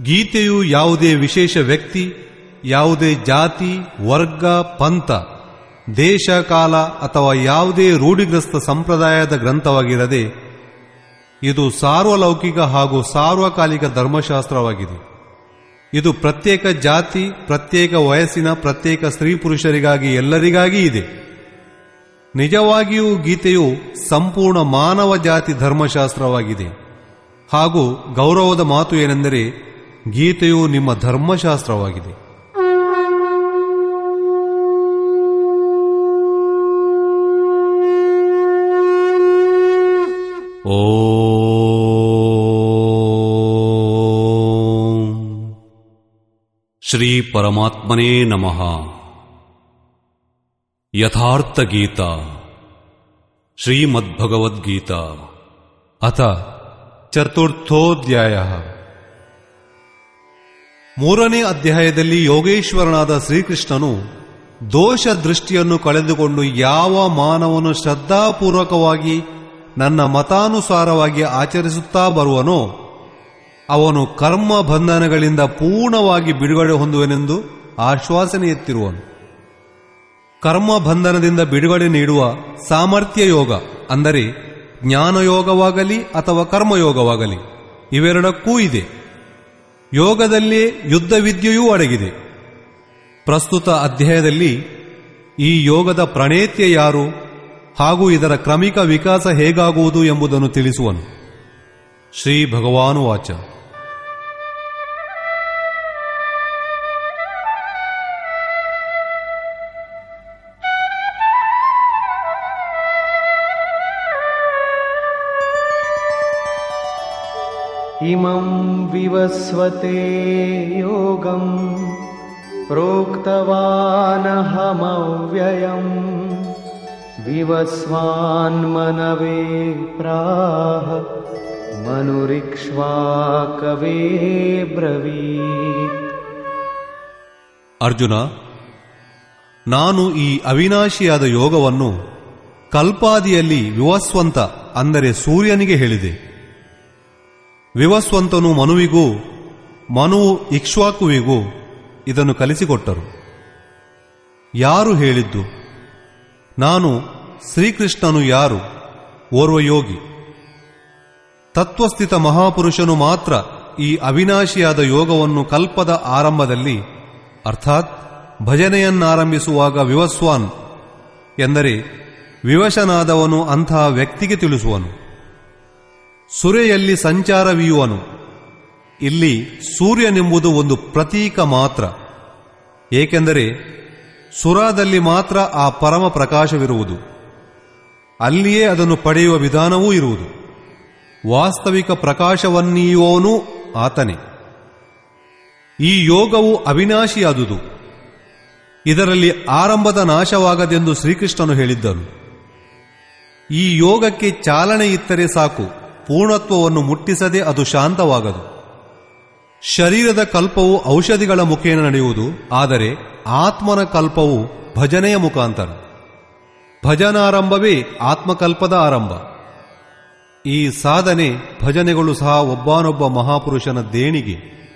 ಗೀತೆಯು ಯಾವುದೇ ವಿಶೇಷ ವ್ಯಕ್ತಿ ಯಾವುದೇ ಜಾತಿ ವರ್ಗ ಪಂಥ ದೇಶ ಕಾಲ ಅಥವಾ ಯಾವುದೇ ರೂಢಿಗ್ರಸ್ತ ಸಂಪ್ರದಾಯದ ಗ್ರಂಥವಾಗಿರದೆ ಇದು ಸಾರ್ವಲೌಕಿಕ ಹಾಗೂ ಸಾರ್ವಕಾಲಿಕ ಧರ್ಮಶಾಸ್ತ್ರವಾಗಿದೆ ಇದು ಪ್ರತ್ಯೇಕ ಜಾತಿ ಪ್ರತ್ಯೇಕ ವಯಸ್ಸಿನ ಪ್ರತ್ಯೇಕ ಸ್ತ್ರೀ ಪುರುಷರಿಗಾಗಿ ಎಲ್ಲರಿಗಾಗಿ ಇದೆ ನಿಜವಾಗಿಯೂ ಗೀತೆಯು ಸಂಪೂರ್ಣ ಮಾನವ ಜಾತಿ ಧರ್ಮಶಾಸ್ತ್ರವಾಗಿದೆ ಹಾಗೂ ಗೌರವದ ಮಾತು ಏನೆಂದರೆ ಗೀತೆಯು ನಿಮ್ಮ ಧರ್ಮಶಾಸ್ತ್ರವಾಗಿದೆ ಓಂ ಶ್ರೀ ಪರಮಾತ್ಮನೇ ನಮಃ ಯಥಾರ್ಥ ಗೀತಾ ಶ್ರೀಮದ್ಭಗವದ್ಗೀತಾ ಅಥ ಚತುರ್ಥೋಧ್ಯಾಯ ಮೂರನೇ ಅಧ್ಯಾಯದಲ್ಲಿ ಯೋಗೇಶ್ವರನಾದ ಶ್ರೀಕೃಷ್ಣನು ದೋಷ ದೃಷ್ಟಿಯನ್ನು ಕಳೆದುಕೊಂಡು ಯಾವ ಮಾನವನು ಶ್ರದ್ಧಾಪೂರ್ವಕವಾಗಿ ನನ್ನ ಮತಾನುಸಾರವಾಗಿ ಆಚರಿಸುತ್ತಾ ಬರುವನೋ ಅವನು ಕರ್ಮ ಬಂಧನಗಳಿಂದ ಪೂರ್ಣವಾಗಿ ಬಿಡುಗಡೆ ಹೊಂದುವನೆಂದು ಆಶ್ವಾಸನೆ ಎತ್ತಿರುವನು ಕರ್ಮ ಬಂಧನದಿಂದ ಬಿಡುಗಡೆ ನೀಡುವ ಸಾಮರ್ಥ್ಯ ಯೋಗ ಅಂದರೆ ಜ್ಞಾನಯೋಗವಾಗಲಿ ಅಥವಾ ಕರ್ಮಯೋಗವಾಗಲಿ ಇವೆರಡಕ್ಕೂ ಇದೆ ಯೋಗದಲ್ಲೇ ಯುದ್ಧ ವಿದ್ಯೆಯೂ ಅಡಗಿದೆ ಪ್ರಸ್ತುತ ಅಧ್ಯಾಯದಲ್ಲಿ ಈ ಯೋಗದ ಪ್ರಣೇತ್ಯ ಯಾರು ಹಾಗೂ ಇದರ ಕ್ರಮಿಕ ವಿಕಾಸ ಹೇಗಾಗುವುದು ಎಂಬುದನ್ನು ತಿಳಿಸುವನು ಶ್ರೀ ಭಗವಾನು ವಾಚ इमं विवस्वते योगम् प्रोक्तवानहमव्ययम् विवस्वान्मनवे प्राह मनुरिक्ष्वाकवे ब्रवीत् ಅರ್ಜುನ ನಾನು ಈ ಅವಿನಾಶಿಯಾದ ಯೋಗವನ್ನು ಕಲ್ಪಾದಿಯಲ್ಲಿ ವಿವಸ್ವಂತ ಅಂದರೆ ಸೂರ್ಯನಿಗೆ ಹೇಳಿದೆ ವಿವಸ್ವಂತನು ಮನುವಿಗೂ ಮನುವು ಇಕ್ಷ್ವಾಕುವಿಗೂ ಇದನ್ನು ಕಲಿಸಿಕೊಟ್ಟರು ಯಾರು ಹೇಳಿದ್ದು ನಾನು ಶ್ರೀಕೃಷ್ಣನು ಯಾರು ಓರ್ವ ಯೋಗಿ ತತ್ವಸ್ಥಿತ ಮಹಾಪುರುಷನು ಮಾತ್ರ ಈ ಅವಿನಾಶಿಯಾದ ಯೋಗವನ್ನು ಕಲ್ಪದ ಆರಂಭದಲ್ಲಿ ಅರ್ಥಾತ್ ಭಜನೆಯನ್ನಾರಂಭಿಸುವಾಗ ವಿವಸ್ವಾನ್ ಎಂದರೆ ವಿವಶನಾದವನು ಅಂತಹ ವ್ಯಕ್ತಿಗೆ ತಿಳಿಸುವನು ಸುರೆಯಲ್ಲಿ ಸಂಚಾರವೀಯುವನು ಇಲ್ಲಿ ಸೂರ್ಯನೆಂಬುದು ಒಂದು ಪ್ರತೀಕ ಮಾತ್ರ ಏಕೆಂದರೆ ಸುರಾದಲ್ಲಿ ಮಾತ್ರ ಆ ಪರಮ ಪ್ರಕಾಶವಿರುವುದು ಅಲ್ಲಿಯೇ ಅದನ್ನು ಪಡೆಯುವ ವಿಧಾನವೂ ಇರುವುದು ವಾಸ್ತವಿಕ ಪ್ರಕಾಶವನ್ನೀಯುವವನೂ ಆತನೇ ಈ ಯೋಗವು ಅವಿನಾಶಿಯಾದುದು ಇದರಲ್ಲಿ ಆರಂಭದ ನಾಶವಾಗದೆಂದು ಶ್ರೀಕೃಷ್ಣನು ಹೇಳಿದ್ದನು ಈ ಯೋಗಕ್ಕೆ ಚಾಲನೆ ಇತ್ತರೆ ಸಾಕು ಪೂರ್ಣತ್ವವನ್ನು ಮುಟ್ಟಿಸದೆ ಅದು ಶಾಂತವಾಗದು ಶರೀರದ ಕಲ್ಪವು ಔಷಧಿಗಳ ಮುಖೇನ ನಡೆಯುವುದು ಆದರೆ ಆತ್ಮನ ಕಲ್ಪವು ಭಜನೆಯ ಮುಖಾಂತರ ಭಜನಾರಂಭವೇ ಆತ್ಮಕಲ್ಪದ ಆರಂಭ ಈ ಸಾಧನೆ ಭಜನೆಗಳು ಸಹ ಒಬ್ಬನೊಬ್ಬ ಮಹಾಪುರುಷನ ದೇಣಿಗೆ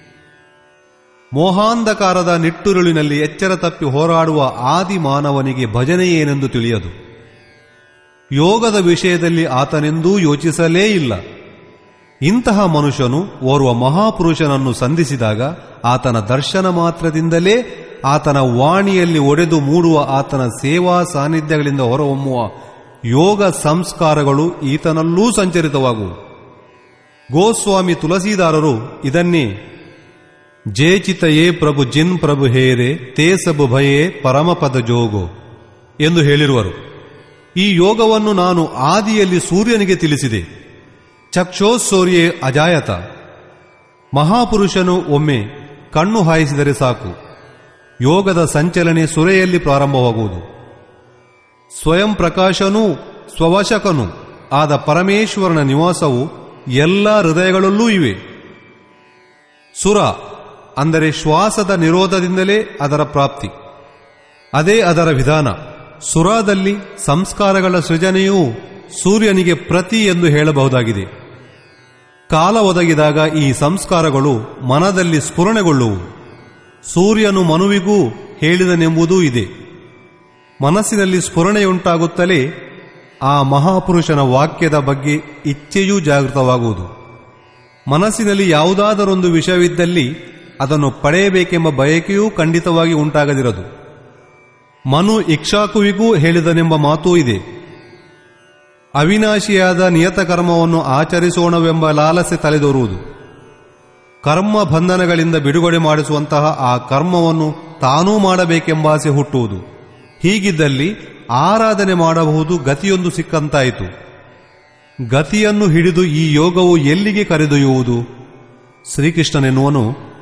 ಮೋಹಾಂಧಕಾರದ ನಿಟ್ಟುರುಳಿನಲ್ಲಿ ಎಚ್ಚರ ತಪ್ಪಿ ಹೋರಾಡುವ ಆದಿ ಮಾನವನಿಗೆ ಭಜನೆ ಏನೆಂದು ತಿಳಿಯದು ಯೋಗದ ವಿಷಯದಲ್ಲಿ ಆತನೆಂದೂ ಯೋಚಿಸಲೇ ಇಲ್ಲ ಇಂತಹ ಮನುಷ್ಯನು ಓರ್ವ ಮಹಾಪುರುಷನನ್ನು ಸಂಧಿಸಿದಾಗ ಆತನ ದರ್ಶನ ಮಾತ್ರದಿಂದಲೇ ಆತನ ವಾಣಿಯಲ್ಲಿ ಒಡೆದು ಮೂಡುವ ಆತನ ಸೇವಾ ಸಾನ್ನಿಧ್ಯಗಳಿಂದ ಹೊರಹೊಮ್ಮುವ ಯೋಗ ಸಂಸ್ಕಾರಗಳು ಈತನಲ್ಲೂ ಸಂಚರಿತವಾಗುವು ಗೋಸ್ವಾಮಿ ತುಳಸೀದಾರರು ಇದನ್ನೇ ಜೇಚಿತಯೇ ಪ್ರಭು ಜಿನ್ ಪ್ರಭು ಹೇರೆ ತೇ ಸಬು ಭಯೇ ಪರಮಪದ ಜೋಗೋ ಎಂದು ಹೇಳಿರುವರು ಈ ಯೋಗವನ್ನು ನಾನು ಆದಿಯಲ್ಲಿ ಸೂರ್ಯನಿಗೆ ತಿಳಿಸಿದೆ ಚಕ್ಷೋಸೂರ್ಯೇ ಅಜಾಯತ ಮಹಾಪುರುಷನು ಒಮ್ಮೆ ಕಣ್ಣು ಹಾಯಿಸಿದರೆ ಸಾಕು ಯೋಗದ ಸಂಚಲನೆ ಸುರೆಯಲ್ಲಿ ಪ್ರಾರಂಭವಾಗುವುದು ಸ್ವಯಂ ಪ್ರಕಾಶನೂ ಸ್ವವಶಕನೂ ಆದ ಪರಮೇಶ್ವರನ ನಿವಾಸವು ಎಲ್ಲ ಹೃದಯಗಳಲ್ಲೂ ಇವೆ ಸುರ ಅಂದರೆ ಶ್ವಾಸದ ನಿರೋಧದಿಂದಲೇ ಅದರ ಪ್ರಾಪ್ತಿ ಅದೇ ಅದರ ವಿಧಾನ ಸುರಾದಲ್ಲಿ ಸಂಸ್ಕಾರಗಳ ಸೃಜನೆಯೂ ಸೂರ್ಯನಿಗೆ ಪ್ರತಿ ಎಂದು ಹೇಳಬಹುದಾಗಿದೆ ಕಾಲ ಒದಗಿದಾಗ ಈ ಸಂಸ್ಕಾರಗಳು ಮನದಲ್ಲಿ ಸ್ಫುರಣೆಗೊಳ್ಳುವು ಸೂರ್ಯನು ಮನುವಿಗೂ ಹೇಳಿದನೆಂಬುದೂ ಇದೆ ಮನಸ್ಸಿನಲ್ಲಿ ಸ್ಫುರಣೆಯುಂಟಾಗುತ್ತಲೇ ಆ ಮಹಾಪುರುಷನ ವಾಕ್ಯದ ಬಗ್ಗೆ ಇಚ್ಛೆಯೂ ಜಾಗೃತವಾಗುವುದು ಮನಸ್ಸಿನಲ್ಲಿ ಯಾವುದಾದರೊಂದು ವಿಷಯವಿದ್ದಲ್ಲಿ ಅದನ್ನು ಪಡೆಯಬೇಕೆಂಬ ಬಯಕೆಯೂ ಖಂಡಿತವಾಗಿ ಉಂಟಾಗದಿರದು ಮನು ಇಕ್ಷಾಕುವಿಗೂ ಹೇಳಿದನೆಂಬ ಮಾತೂ ಇದೆ ಅವಿನಾಶಿಯಾದ ನಿಯತ ಕರ್ಮವನ್ನು ಆಚರಿಸೋಣವೆಂಬ ಲಾಲಸೆ ತಲೆದೋರುವುದು ಕರ್ಮ ಬಂಧನಗಳಿಂದ ಬಿಡುಗಡೆ ಮಾಡಿಸುವಂತಹ ಆ ಕರ್ಮವನ್ನು ತಾನೂ ಮಾಡಬೇಕೆಂಬಾಸೆ ಹುಟ್ಟುವುದು ಹೀಗಿದ್ದಲ್ಲಿ ಆರಾಧನೆ ಮಾಡಬಹುದು ಗತಿಯೊಂದು ಸಿಕ್ಕಂತಾಯಿತು ಗತಿಯನ್ನು ಹಿಡಿದು ಈ ಯೋಗವು ಎಲ್ಲಿಗೆ ಕರೆದೊಯ್ಯುವುದು ಶ್ರೀಕೃಷ್ಣನೆನ್ನುವನು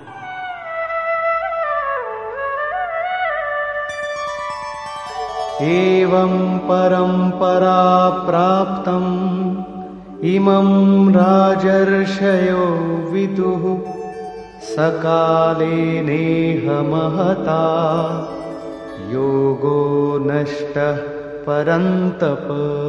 एवं परम्परा प्राप्तम् इमं राजर्षयो विदुः सकाले नेह महता योगो नष्टः परन्तप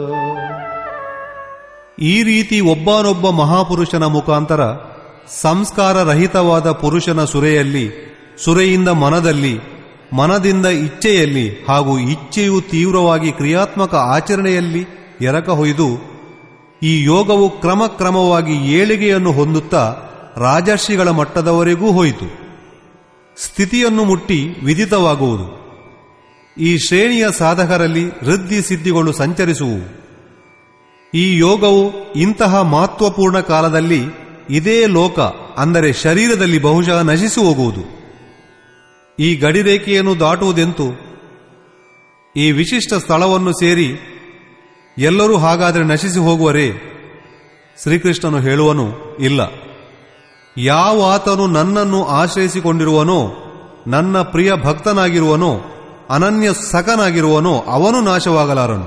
ಈ ರೀತಿ ಒಬ್ಬನೊಬ್ಬ ಮಹಾಪುರುಷನ ಮುಖಾಂತರ ಸಂಸ್ಕಾರ ರಹಿತವಾದ ಪುರುಷನ ಸುರೆಯಲ್ಲಿ ಸುರೆಯಿಂದ ಮನದಲ್ಲಿ ಮನದಿಂದ ಇಚ್ಛೆಯಲ್ಲಿ ಹಾಗೂ ಇಚ್ಛೆಯು ತೀವ್ರವಾಗಿ ಕ್ರಿಯಾತ್ಮಕ ಆಚರಣೆಯಲ್ಲಿ ಎರಕ ಹೊಯ್ದು ಈ ಯೋಗವು ಕ್ರಮಕ್ರಮವಾಗಿ ಏಳಿಗೆಯನ್ನು ಹೊಂದುತ್ತಾ ರಾಜರ್ಷಿಗಳ ಮಟ್ಟದವರೆಗೂ ಹೋಯಿತು ಸ್ಥಿತಿಯನ್ನು ಮುಟ್ಟಿ ವಿದಿತವಾಗುವುದು ಈ ಶ್ರೇಣಿಯ ಸಾಧಕರಲ್ಲಿ ವೃದ್ಧಿ ಸಿದ್ಧಿಗಳು ಸಂಚರಿಸುವು ಈ ಯೋಗವು ಇಂತಹ ಮಹತ್ವಪೂರ್ಣ ಕಾಲದಲ್ಲಿ ಇದೇ ಲೋಕ ಅಂದರೆ ಶರೀರದಲ್ಲಿ ಬಹುಶಃ ನಶಿಸಿ ಹೋಗುವುದು ಈ ಗಡಿರೇಖೆಯನ್ನು ದಾಟುವುದೆಂತು ಈ ವಿಶಿಷ್ಟ ಸ್ಥಳವನ್ನು ಸೇರಿ ಎಲ್ಲರೂ ಹಾಗಾದರೆ ನಶಿಸಿ ಹೋಗುವರೇ ಶ್ರೀಕೃಷ್ಣನು ಹೇಳುವನು ಇಲ್ಲ ಯಾವ ಆತನು ನನ್ನನ್ನು ಆಶ್ರಯಿಸಿಕೊಂಡಿರುವನೋ ನನ್ನ ಪ್ರಿಯ ಭಕ್ತನಾಗಿರುವನೋ ಅನನ್ಯ ಸಖನಾಗಿರುವನೋ ಅವನು ನಾಶವಾಗಲಾರನು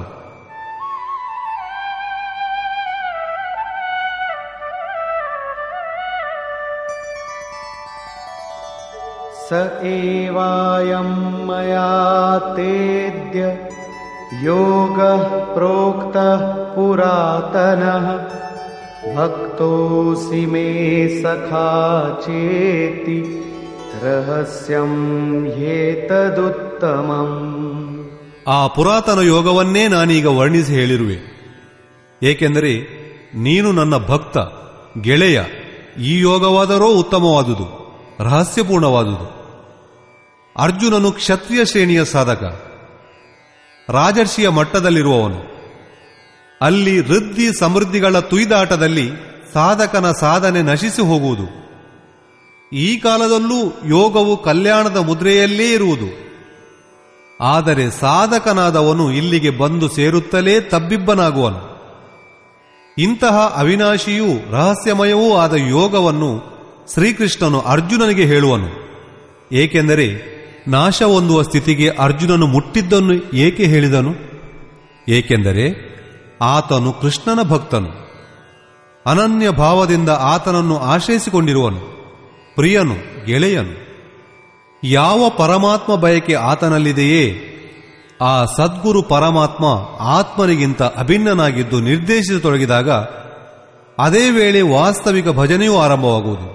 स एवायं मया तेद्य योगः प्रोक्तः पुरातनः भक्तोऽसि मे सखा चेति रहस्यं ह्येतदुत्तमम् ಆ ಪುರಾತನ ಯೋಗವನ್ನೇ ನಾನೀಗ ವರ್ಣಿಸಿ ಹೇಳಿರುವೆ ಏಕೆಂದರೆ ನೀನು ನನ್ನ ಭಕ್ತ ಗೆಳೆಯ ಈ ಯೋಗವಾದರೋ ಉತ್ತಮವಾದುದು ರಹಸ್ಯಪೂರ್ಣವಾದುದು ಅರ್ಜುನನು ಕ್ಷತ್ರಿಯ ಶ್ರೇಣಿಯ ಸಾಧಕ ರಾಜರ್ಷಿಯ ಮಟ್ಟದಲ್ಲಿರುವವನು ಅಲ್ಲಿ ವೃದ್ಧಿ ಸಮೃದ್ಧಿಗಳ ತುಯ್ದಾಟದಲ್ಲಿ ಸಾಧಕನ ಸಾಧನೆ ನಶಿಸಿ ಹೋಗುವುದು ಈ ಕಾಲದಲ್ಲೂ ಯೋಗವು ಕಲ್ಯಾಣದ ಮುದ್ರೆಯಲ್ಲೇ ಇರುವುದು ಆದರೆ ಸಾಧಕನಾದವನು ಇಲ್ಲಿಗೆ ಬಂದು ಸೇರುತ್ತಲೇ ತಬ್ಬಿಬ್ಬನಾಗುವನು ಇಂತಹ ಅವಿನಾಶಿಯೂ ರಹಸ್ಯಮಯವೂ ಆದ ಯೋಗವನ್ನು ಶ್ರೀಕೃಷ್ಣನು ಅರ್ಜುನನಿಗೆ ಹೇಳುವನು ಏಕೆಂದರೆ ನಾಶ ಹೊಂದುವ ಸ್ಥಿತಿಗೆ ಅರ್ಜುನನು ಮುಟ್ಟಿದ್ದನ್ನು ಏಕೆ ಹೇಳಿದನು ಏಕೆಂದರೆ ಆತನು ಕೃಷ್ಣನ ಭಕ್ತನು ಅನನ್ಯ ಭಾವದಿಂದ ಆತನನ್ನು ಆಶ್ರಯಿಸಿಕೊಂಡಿರುವನು ಪ್ರಿಯನು ಗೆಳೆಯನು ಯಾವ ಪರಮಾತ್ಮ ಬಯಕೆ ಆತನಲ್ಲಿದೆಯೇ ಆ ಸದ್ಗುರು ಪರಮಾತ್ಮ ಆತ್ಮನಿಗಿಂತ ಅಭಿನ್ನನಾಗಿದ್ದು ನಿರ್ದೇಶಿಸತೊಡಗಿದಾಗ ಅದೇ ವೇಳೆ ವಾಸ್ತವಿಕ ಭಜನೆಯೂ ಆರಂಭವಾಗುವುದು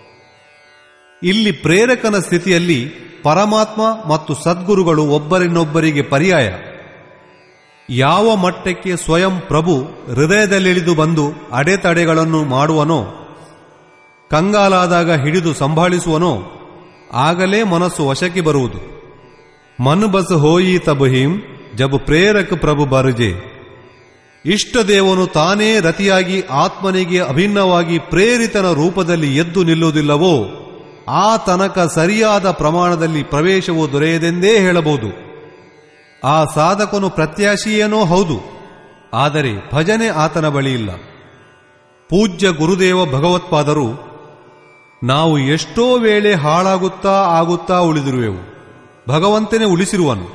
ಇಲ್ಲಿ ಪ್ರೇರಕನ ಸ್ಥಿತಿಯಲ್ಲಿ ಪರಮಾತ್ಮ ಮತ್ತು ಸದ್ಗುರುಗಳು ಒಬ್ಬರಿನ್ನೊಬ್ಬರಿಗೆ ಪರ್ಯಾಯ ಯಾವ ಮಟ್ಟಕ್ಕೆ ಸ್ವಯಂ ಪ್ರಭು ಹೃದಯದಲ್ಲಿಳಿದು ಬಂದು ಅಡೆತಡೆಗಳನ್ನು ಮಾಡುವನೋ ಕಂಗಾಲಾದಾಗ ಹಿಡಿದು ಸಂಭಾಳಿಸುವನೋ ಆಗಲೇ ಮನಸ್ಸು ವಶಕ್ಕೆ ಬರುವುದು ಮನ್ ಬಸ್ ಹೋಯಿ ತಬ್ ಹಿಂ ಜಬ್ ಪ್ರೇರಕ ಪ್ರಭು ಬರುಜೆ ಇಷ್ಟ ದೇವನು ತಾನೇ ರತಿಯಾಗಿ ಆತ್ಮನಿಗೆ ಅಭಿನ್ನವಾಗಿ ಪ್ರೇರಿತನ ರೂಪದಲ್ಲಿ ಎದ್ದು ನಿಲ್ಲುವುದಿಲ್ಲವೋ ಆ ತನಕ ಸರಿಯಾದ ಪ್ರಮಾಣದಲ್ಲಿ ಪ್ರವೇಶವು ದೊರೆಯದೆಂದೇ ಹೇಳಬಹುದು ಆ ಸಾಧಕನು ಪ್ರತ್ಯಾಶಿಯೇನೋ ಹೌದು ಆದರೆ ಭಜನೆ ಆತನ ಬಳಿ ಇಲ್ಲ ಪೂಜ್ಯ ಗುರುದೇವ ಭಗವತ್ಪಾದರು ನಾವು ಎಷ್ಟೋ ವೇಳೆ ಹಾಳಾಗುತ್ತಾ ಆಗುತ್ತಾ ಉಳಿದಿರುವೆವು ಭಗವಂತನೇ ಉಳಿಸಿರುವನು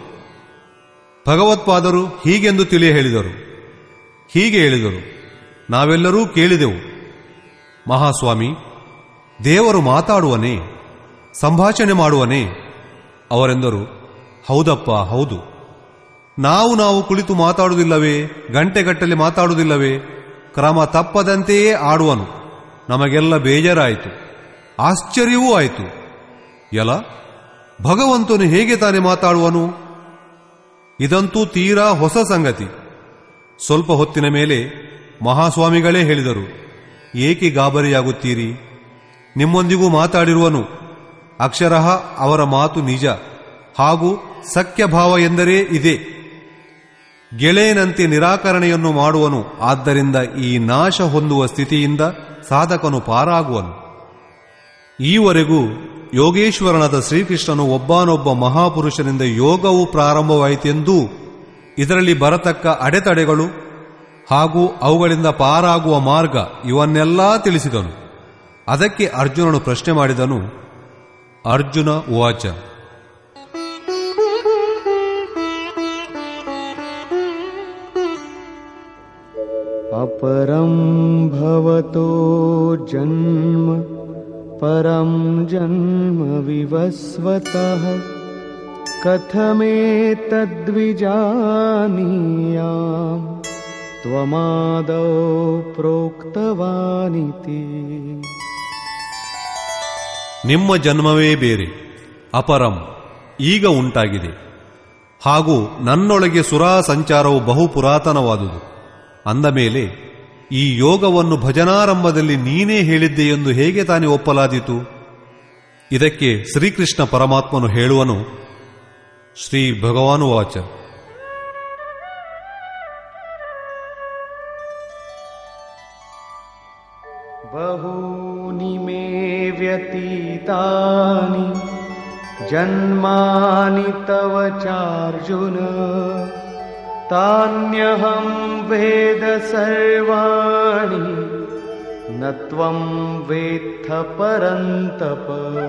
ಭಗವತ್ಪಾದರು ಹೀಗೆಂದು ತಿಳಿ ಹೇಳಿದರು ಹೀಗೆ ಹೇಳಿದರು ನಾವೆಲ್ಲರೂ ಕೇಳಿದೆವು ಮಹಾಸ್ವಾಮಿ ದೇವರು ಮಾತಾಡುವನೇ ಸಂಭಾಷಣೆ ಮಾಡುವನೇ ಅವರೆಂದರು ಹೌದಪ್ಪ ಹೌದು ನಾವು ನಾವು ಕುಳಿತು ಮಾತಾಡುವುದಿಲ್ಲವೇ ಗಂಟೆಗಟ್ಟಲೆ ಮಾತಾಡುವುದಿಲ್ಲವೇ ಕ್ರಮ ತಪ್ಪದಂತೆಯೇ ಆಡುವನು ನಮಗೆಲ್ಲ ಬೇಜಾರಾಯಿತು ಆಶ್ಚರ್ಯವೂ ಆಯಿತು ಎಲ ಭಗವಂತನು ಹೇಗೆ ತಾನೇ ಮಾತಾಡುವನು ಇದಂತೂ ತೀರಾ ಹೊಸ ಸಂಗತಿ ಸ್ವಲ್ಪ ಹೊತ್ತಿನ ಮೇಲೆ ಮಹಾಸ್ವಾಮಿಗಳೇ ಹೇಳಿದರು ಏಕೆ ಗಾಬರಿಯಾಗುತ್ತೀರಿ ನಿಮ್ಮೊಂದಿಗೂ ಮಾತಾಡಿರುವನು ಅಕ್ಷರಃ ಅವರ ಮಾತು ನಿಜ ಹಾಗೂ ಸಖ್ಯಭಾವ ಎಂದರೆ ಇದೆ ಗೆಳೆಯನಂತೆ ನಿರಾಕರಣೆಯನ್ನು ಮಾಡುವನು ಆದ್ದರಿಂದ ಈ ನಾಶ ಹೊಂದುವ ಸ್ಥಿತಿಯಿಂದ ಸಾಧಕನು ಪಾರಾಗುವನು ಈವರೆಗೂ ಯೋಗೇಶ್ವರನಾದ ಶ್ರೀಕೃಷ್ಣನು ಒಬ್ಬನೊಬ್ಬ ಮಹಾಪುರುಷನಿಂದ ಯೋಗವು ಪ್ರಾರಂಭವಾಯಿತೆಂದೂ ಇದರಲ್ಲಿ ಬರತಕ್ಕ ಅಡೆತಡೆಗಳು ಹಾಗೂ ಅವುಗಳಿಂದ ಪಾರಾಗುವ ಮಾರ್ಗ ಇವನ್ನೆಲ್ಲಾ ತಿಳಿಸಿದನು ಅದಕ್ಕೆ ಅರ್ಜುನನು ಪ್ರಶ್ನೆ ಮಾಡಿದನು ಅರ್ಜುನ ಉವಾಚ अपरं भवतो जन्म परं जन्म विवस्वतः कथमेतद्विजानीयाम् त्वमादौ प्रोक्तवानिति ನಿಮ್ಮ ಜನ್ಮವೇ ಬೇರೆ ಅಪರಂ ಈಗ ಉಂಟಾಗಿದೆ ಹಾಗೂ ನನ್ನೊಳಗೆ ಸುರಾ ಸಂಚಾರವು ಬಹು ಪುರಾತನವಾದುದು ಅಂದ ಮೇಲೆ ಈ ಯೋಗವನ್ನು ಭಜನಾರಂಭದಲ್ಲಿ ನೀನೇ ಹೇಳಿದ್ದೆ ಎಂದು ಹೇಗೆ ತಾನೇ ಒಪ್ಪಲಾದೀತು ಇದಕ್ಕೆ ಶ್ರೀಕೃಷ್ಣ ಪರಮಾತ್ಮನು ಹೇಳುವನು ಶ್ರೀ ಭಗವಾನು ವಾಚ बहूनि मे व्यतीतानि जन्मानि तव चार्जुन तान्यहं वेद सर्वाणि न त्वं वेत्थ परन्तप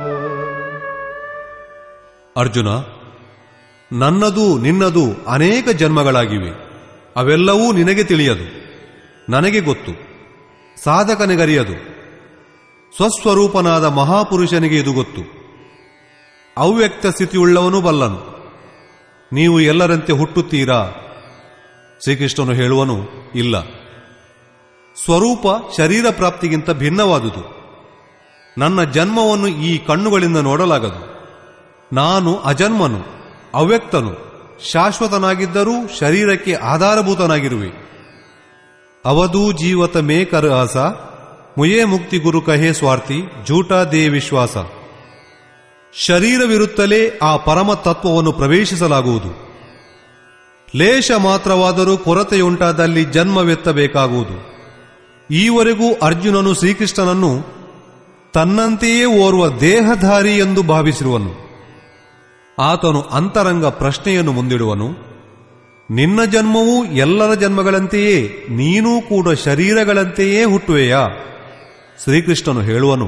ಅರ್ಜುನ ನನ್ನದು ನಿನ್ನದು ಅನೇಕ ಜನ್ಮಗಳಾಗಿವೆ ಅವೆಲ್ಲವೂ ನಿನಗೆ ತಿಳಿಯದು ನನಗೆ ಗೊತ್ತು ಸಾಧಕನಿಗರಿಯದು ಸ್ವಸ್ವರೂಪನಾದ ಮಹಾಪುರುಷನಿಗೆ ಇದು ಗೊತ್ತು ಅವ್ಯಕ್ತ ಸ್ಥಿತಿಯುಳ್ಳವನು ಬಲ್ಲನು ನೀವು ಎಲ್ಲರಂತೆ ಹುಟ್ಟುತ್ತೀರಾ ಶ್ರೀಕೃಷ್ಣನು ಹೇಳುವನು ಇಲ್ಲ ಸ್ವರೂಪ ಶರೀರ ಪ್ರಾಪ್ತಿಗಿಂತ ಭಿನ್ನವಾದುದು ನನ್ನ ಜನ್ಮವನ್ನು ಈ ಕಣ್ಣುಗಳಿಂದ ನೋಡಲಾಗದು ನಾನು ಅಜನ್ಮನು ಅವ್ಯಕ್ತನು ಶಾಶ್ವತನಾಗಿದ್ದರೂ ಶರೀರಕ್ಕೆ ಆಧಾರಭೂತನಾಗಿರುವೆ ಅವಧೂ ಜೀವತ ಮೇ ಕರ್ ಆಸ ಮುಯೇ ಮುಕ್ತಿ ಗುರು ಕಹೇ ಸ್ವಾರ್ಥಿ ಜೂಟ ದೇ ವಿಶ್ವಾಸ ಶರೀರವಿರುತ್ತಲೇ ಆ ಪರಮ ತತ್ವವನ್ನು ಪ್ರವೇಶಿಸಲಾಗುವುದು ಲೇಷ ಮಾತ್ರವಾದರೂ ಕೊರತೆಯುಂಟಾದಲ್ಲಿ ಜನ್ಮವೆತ್ತಬೇಕಾಗುವುದು ಈವರೆಗೂ ಅರ್ಜುನನು ಶ್ರೀಕೃಷ್ಣನನ್ನು ತನ್ನಂತೆಯೇ ಓರ್ವ ದೇಹಧಾರಿ ಎಂದು ಭಾವಿಸಿರುವನು ಆತನು ಅಂತರಂಗ ಪ್ರಶ್ನೆಯನ್ನು ಮುಂದಿಡುವನು ನಿನ್ನ ಜನ್ಮವೂ ಎಲ್ಲರ ಜನ್ಮಗಳಂತೆಯೇ ನೀನೂ ಕೂಡ ಶರೀರಗಳಂತೆಯೇ ಹುಟ್ಟುವೆಯಾ ಶ್ರೀಕೃಷ್ಣನು ಹೇಳುವನು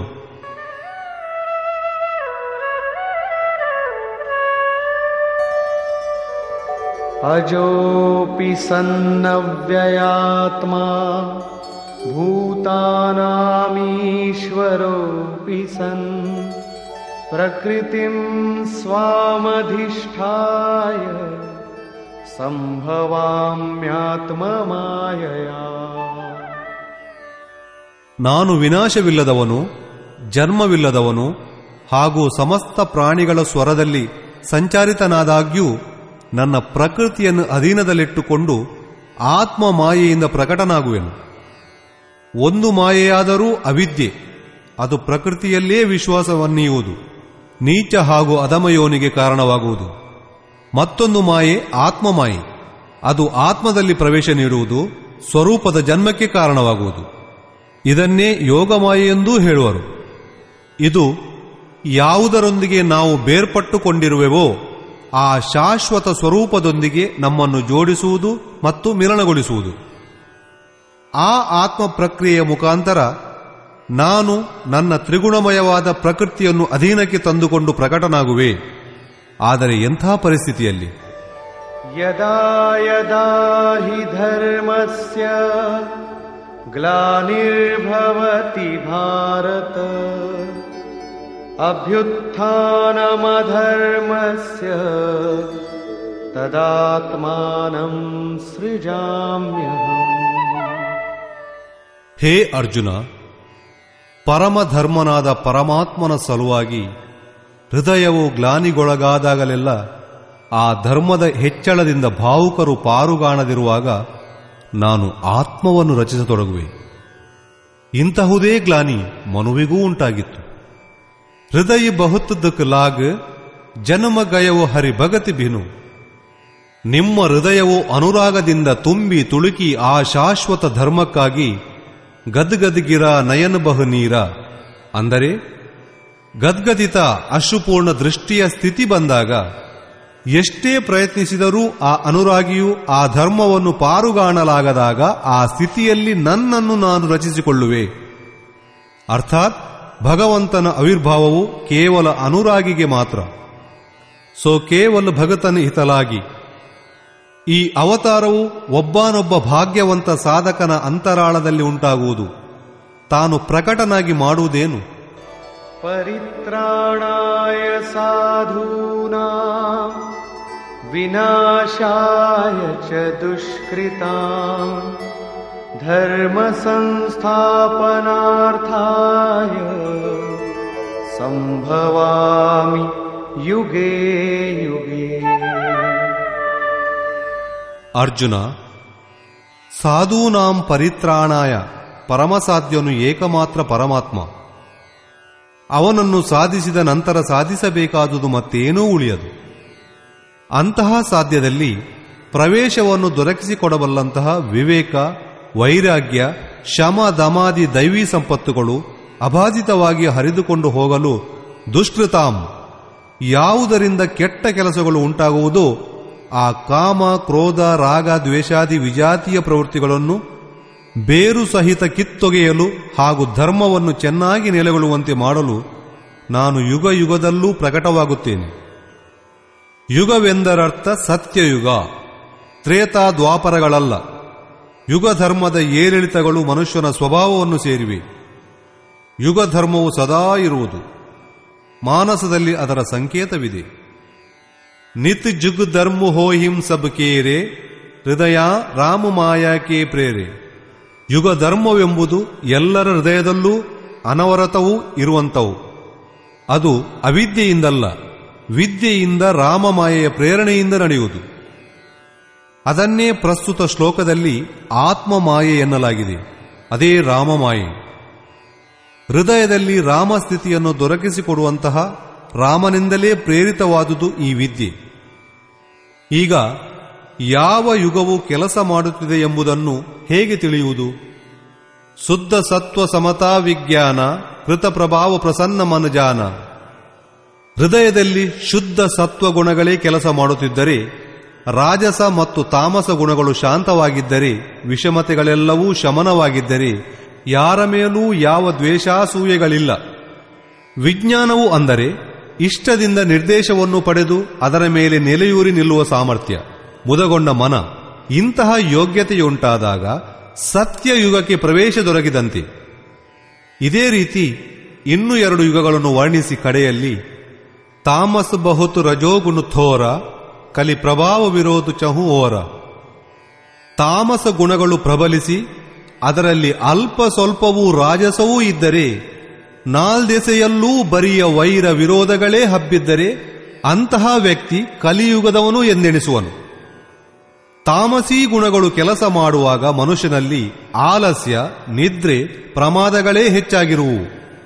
अजोऽपि सन्नव्ययात्मा भूतानामीश्वरोऽपि सन् प्रकृतिं स्वामधिष्ठाय सम्भवाम्यात्ममायया ನಾನು ವಿನಾಶವಿಲ್ಲದವನು ಜನ್ಮವಿಲ್ಲದವನು ಹಾಗೂ ಸಮಸ್ತ ಪ್ರಾಣಿಗಳ ಸ್ವರದಲ್ಲಿ ಸಂಚಾರಿತನಾದಾಗ್ಯೂ ನನ್ನ ಪ್ರಕೃತಿಯನ್ನು ಅಧೀನದಲ್ಲಿಟ್ಟುಕೊಂಡು ಆತ್ಮ ಮಾಯೆಯಿಂದ ಪ್ರಕಟನಾಗುವೆನು ಒಂದು ಮಾಯೆಯಾದರೂ ಅವಿದ್ಯೆ ಅದು ಪ್ರಕೃತಿಯಲ್ಲೇ ವಿಶ್ವಾಸವನ್ನೀಯುವುದು ನೀಚ ಹಾಗೂ ಅಧಮಯೋನಿಗೆ ಕಾರಣವಾಗುವುದು ಮತ್ತೊಂದು ಮಾಯೆ ಆತ್ಮ ಮಾಯೆ ಅದು ಆತ್ಮದಲ್ಲಿ ಪ್ರವೇಶ ನೀಡುವುದು ಸ್ವರೂಪದ ಜನ್ಮಕ್ಕೆ ಕಾರಣವಾಗುವುದು ಇದನ್ನೇ ಯೋಗಮಾಯೆ ಎಂದೂ ಹೇಳುವರು ಇದು ಯಾವುದರೊಂದಿಗೆ ನಾವು ಬೇರ್ಪಟ್ಟುಕೊಂಡಿರುವೆವೋ ಆ ಶಾಶ್ವತ ಸ್ವರೂಪದೊಂದಿಗೆ ನಮ್ಮನ್ನು ಜೋಡಿಸುವುದು ಮತ್ತು ಮಿಲನಗೊಳಿಸುವುದು ಆ ಆತ್ಮ ಪ್ರಕ್ರಿಯೆಯ ಮುಖಾಂತರ ನಾನು ನನ್ನ ತ್ರಿಗುಣಮಯವಾದ ಪ್ರಕೃತಿಯನ್ನು ಅಧೀನಕ್ಕೆ ತಂದುಕೊಂಡು ಪ್ರಕಟನಾಗುವೆ ಆದರೆ ಎಂಥ ಪರಿಸ್ಥಿತಿಯಲ್ಲಿ यदा यदा हि धर्मस्य ग्लानिर्भवति भारत अभ्युत्थानमधर्मस्य तदात्मानं सृजाम्यहम् ಹೇ ಅರ್ಜುನ ಪರಮಧರ್ಮನಾದ ಪರಮಾತ್ಮನ ಸಲುವಾಗಿ ಹೃದಯವು ಗ್ಲಾನಿಗೊಳಗಾದಾಗಲೆಲ್ಲ ಆ ಧರ್ಮದ ಹೆಚ್ಚಳದಿಂದ ಭಾವುಕರು ಪಾರುಗಾಣದಿರುವಾಗ ನಾನು ಆತ್ಮವನ್ನು ರಚಿಸತೊಡಗುವೆ ಇಂತಹುದೇ ಗ್ಲಾನಿ ಮನುವಿಗೂ ಉಂಟಾಗಿತ್ತು ಹೃದಯ ಬಹುತ್ತದಕ್ಕೆ ಲಾಗ್ ಜನ್ಮ ಗಯವು ಹರಿ ಭಗತಿ ಬಿನು ನಿಮ್ಮ ಹೃದಯವು ಅನುರಾಗದಿಂದ ತುಂಬಿ ತುಳುಕಿ ಆ ಶಾಶ್ವತ ಧರ್ಮಕ್ಕಾಗಿ ಗದ್ಗದ್ಗಿರ ನಯನ ಬಹು ನೀರ ಅಂದರೆ ಗದ್ಗದಿತ ಅಶ್ರುಪೂರ್ಣ ದೃಷ್ಟಿಯ ಸ್ಥಿತಿ ಬಂದಾಗ ಎಷ್ಟೇ ಪ್ರಯತ್ನಿಸಿದರೂ ಆ ಅನುರಾಗಿಯು ಆ ಧರ್ಮವನ್ನು ಪಾರುಗಾಣಲಾಗದಾಗ ಆ ಸ್ಥಿತಿಯಲ್ಲಿ ನನ್ನನ್ನು ನಾನು ರಚಿಸಿಕೊಳ್ಳುವೆ ಅರ್ಥಾತ್ ಭಗವಂತನ ಆವಿರ್ಭಾವವು ಕೇವಲ ಅನುರಾಗಿಗೆ ಮಾತ್ರ ಸೊ ಕೇವಲ ಭಗತನ ಹಿತಲಾಗಿ ಈ ಅವತಾರವು ಒಬ್ಬನೊಬ್ಬ ಭಾಗ್ಯವಂತ ಸಾಧಕನ ಅಂತರಾಳದಲ್ಲಿ ಉಂಟಾಗುವುದು ತಾನು ಪ್ರಕಟನಾಗಿ ಮಾಡುವುದೇನು परित्राणाय साधूनां विनाशाय च दुष्कृताम् धर्मसंस्थापनार्थाय सम्भवामि युगे युगे ಅರ್ಜುನ ಸಾಧೂನಾಂ ಪರಿತ್ರಾಣಾಯ ಪರಮಸಾಧ್ಯನು ಏಕಮಾತ್ರ ಪರಮಾತ್ಮ ಅವನನ್ನು ಸಾಧಿಸಿದ ನಂತರ ಸಾಧಿಸಬೇಕಾದುದು ಮತ್ತೇನೂ ಉಳಿಯದು ಅಂತಹ ಸಾಧ್ಯದಲ್ಲಿ ಪ್ರವೇಶವನ್ನು ದೊರಕಿಸಿಕೊಡಬಲ್ಲಂತಹ ವಿವೇಕ ವೈರಾಗ್ಯ ಶಮ ದಮಾದಿ ದೈವೀ ಸಂಪತ್ತುಗಳು ಅಬಾಧಿತವಾಗಿ ಹರಿದುಕೊಂಡು ಹೋಗಲು ದುಷ್ಕೃತಾಂ ಯಾವುದರಿಂದ ಕೆಟ್ಟ ಕೆಲಸಗಳು ಉಂಟಾಗುವುದೋ ಆ ಕಾಮ ಕ್ರೋಧ ರಾಗ ದ್ವೇಷಾದಿ ವಿಜಾತೀಯ ಪ್ರವೃತ್ತಿಗಳನ್ನು ಬೇರು ಸಹಿತ ಕಿತ್ತೊಗೆಯಲು ಹಾಗೂ ಧರ್ಮವನ್ನು ಚೆನ್ನಾಗಿ ನೆಲೆಗೊಳ್ಳುವಂತೆ ಮಾಡಲು ನಾನು ಯುಗ ಯುಗದಲ್ಲೂ ಪ್ರಕಟವಾಗುತ್ತೇನೆ ಯುಗವೆಂದರರ್ಥ ಸತ್ಯಯುಗ ತ್ರೇತಾ ದ್ವಾಪರಗಳಲ್ಲ ಯುಗ ಧರ್ಮದ ಏರಿಳಿತಗಳು ಮನುಷ್ಯನ ಸ್ವಭಾವವನ್ನು ಸೇರಿವೆ ಯುಗ ಧರ್ಮವು ಸದಾ ಇರುವುದು ಮಾನಸದಲ್ಲಿ ಅದರ ಸಂಕೇತವಿದೆ ನಿತ್ ಜುಗ್ ಧರ್ಮ ಹೋಹಿಂ ಸಬ್ ಕೇರೆ ಹೃದಯ ರಾಮ ಮಾಯಾಕೆ ಪ್ರೇರೆ ಯುಗ ಧರ್ಮವೆಂಬುದು ಎಲ್ಲರ ಹೃದಯದಲ್ಲೂ ಅನವರತವೂ ಇರುವಂತವು ಅದು ಅವಿದ್ಯೆಯಿಂದಲ್ಲ ವಿದ್ಯೆಯಿಂದ ರಾಮಮಾಯೆಯ ಪ್ರೇರಣೆಯಿಂದ ನಡೆಯುವುದು ಅದನ್ನೇ ಪ್ರಸ್ತುತ ಶ್ಲೋಕದಲ್ಲಿ ಆತ್ಮಮಾಯೆ ಎನ್ನಲಾಗಿದೆ ಅದೇ ರಾಮಮಾಯೆ ಹೃದಯದಲ್ಲಿ ರಾಮಸ್ಥಿತಿಯನ್ನು ದೊರಕಿಸಿಕೊಡುವಂತಹ ರಾಮನಿಂದಲೇ ಪ್ರೇರಿತವಾದುದು ಈ ವಿದ್ಯೆ ಈಗ ಯಾವ ಯುಗವು ಕೆಲಸ ಮಾಡುತ್ತಿದೆ ಎಂಬುದನ್ನು ಹೇಗೆ ತಿಳಿಯುವುದು ಶುದ್ಧ ಸತ್ವ ಸಮತಾ ವಿಜ್ಞಾನ ಕೃತ ಪ್ರಭಾವ ಪ್ರಸನ್ನ ಮನಜಾನ ಹೃದಯದಲ್ಲಿ ಶುದ್ಧ ಸತ್ವ ಗುಣಗಳೇ ಕೆಲಸ ಮಾಡುತ್ತಿದ್ದರೆ ರಾಜಸ ಮತ್ತು ತಾಮಸ ಗುಣಗಳು ಶಾಂತವಾಗಿದ್ದರೆ ವಿಷಮತೆಗಳೆಲ್ಲವೂ ಶಮನವಾಗಿದ್ದರೆ ಯಾರ ಮೇಲೂ ಯಾವ ದ್ವೇಷಾಸೂಯೆಗಳಿಲ್ಲ ವಿಜ್ಞಾನವು ಅಂದರೆ ಇಷ್ಟದಿಂದ ನಿರ್ದೇಶವನ್ನು ಪಡೆದು ಅದರ ಮೇಲೆ ನೆಲೆಯೂರಿ ನಿಲ್ಲುವ ಸಾಮರ್ಥ್ಯ ಮುದಗೊಂಡ ಮನ ಇಂತಹ ಯೋಗ್ಯತೆಯುಂಟಾದಾಗ ಸತ್ಯ ಯುಗಕ್ಕೆ ಪ್ರವೇಶ ದೊರಕಿದಂತೆ ಇದೇ ರೀತಿ ಇನ್ನೂ ಎರಡು ಯುಗಗಳನ್ನು ವರ್ಣಿಸಿ ಕಡೆಯಲ್ಲಿ ತಾಮಸ್ ಬಹುತು ರಜೋಗುಣು ಥೋರ ಕಲಿ ಪ್ರಭಾವ ವಿರೋಧ ಚಹು ಓರ ತಾಮಸ ಗುಣಗಳು ಪ್ರಬಲಿಸಿ ಅದರಲ್ಲಿ ಅಲ್ಪ ಸ್ವಲ್ಪವೂ ರಾಜಸವೂ ಇದ್ದರೆ ನಾಲ್ದೆಸೆಯಲ್ಲೂ ಬರಿಯ ವೈರ ವಿರೋಧಗಳೇ ಹಬ್ಬಿದ್ದರೆ ಅಂತಹ ವ್ಯಕ್ತಿ ಕಲಿಯುಗದವನು ಎಂದೆಣಿಸುವನು ತಾಮಸೀ ಗುಣಗಳು ಕೆಲಸ ಮಾಡುವಾಗ ಮನುಷ್ಯನಲ್ಲಿ ಆಲಸ್ಯ ನಿದ್ರೆ ಪ್ರಮಾದಗಳೇ ಹೆಚ್ಚಾಗಿರುವು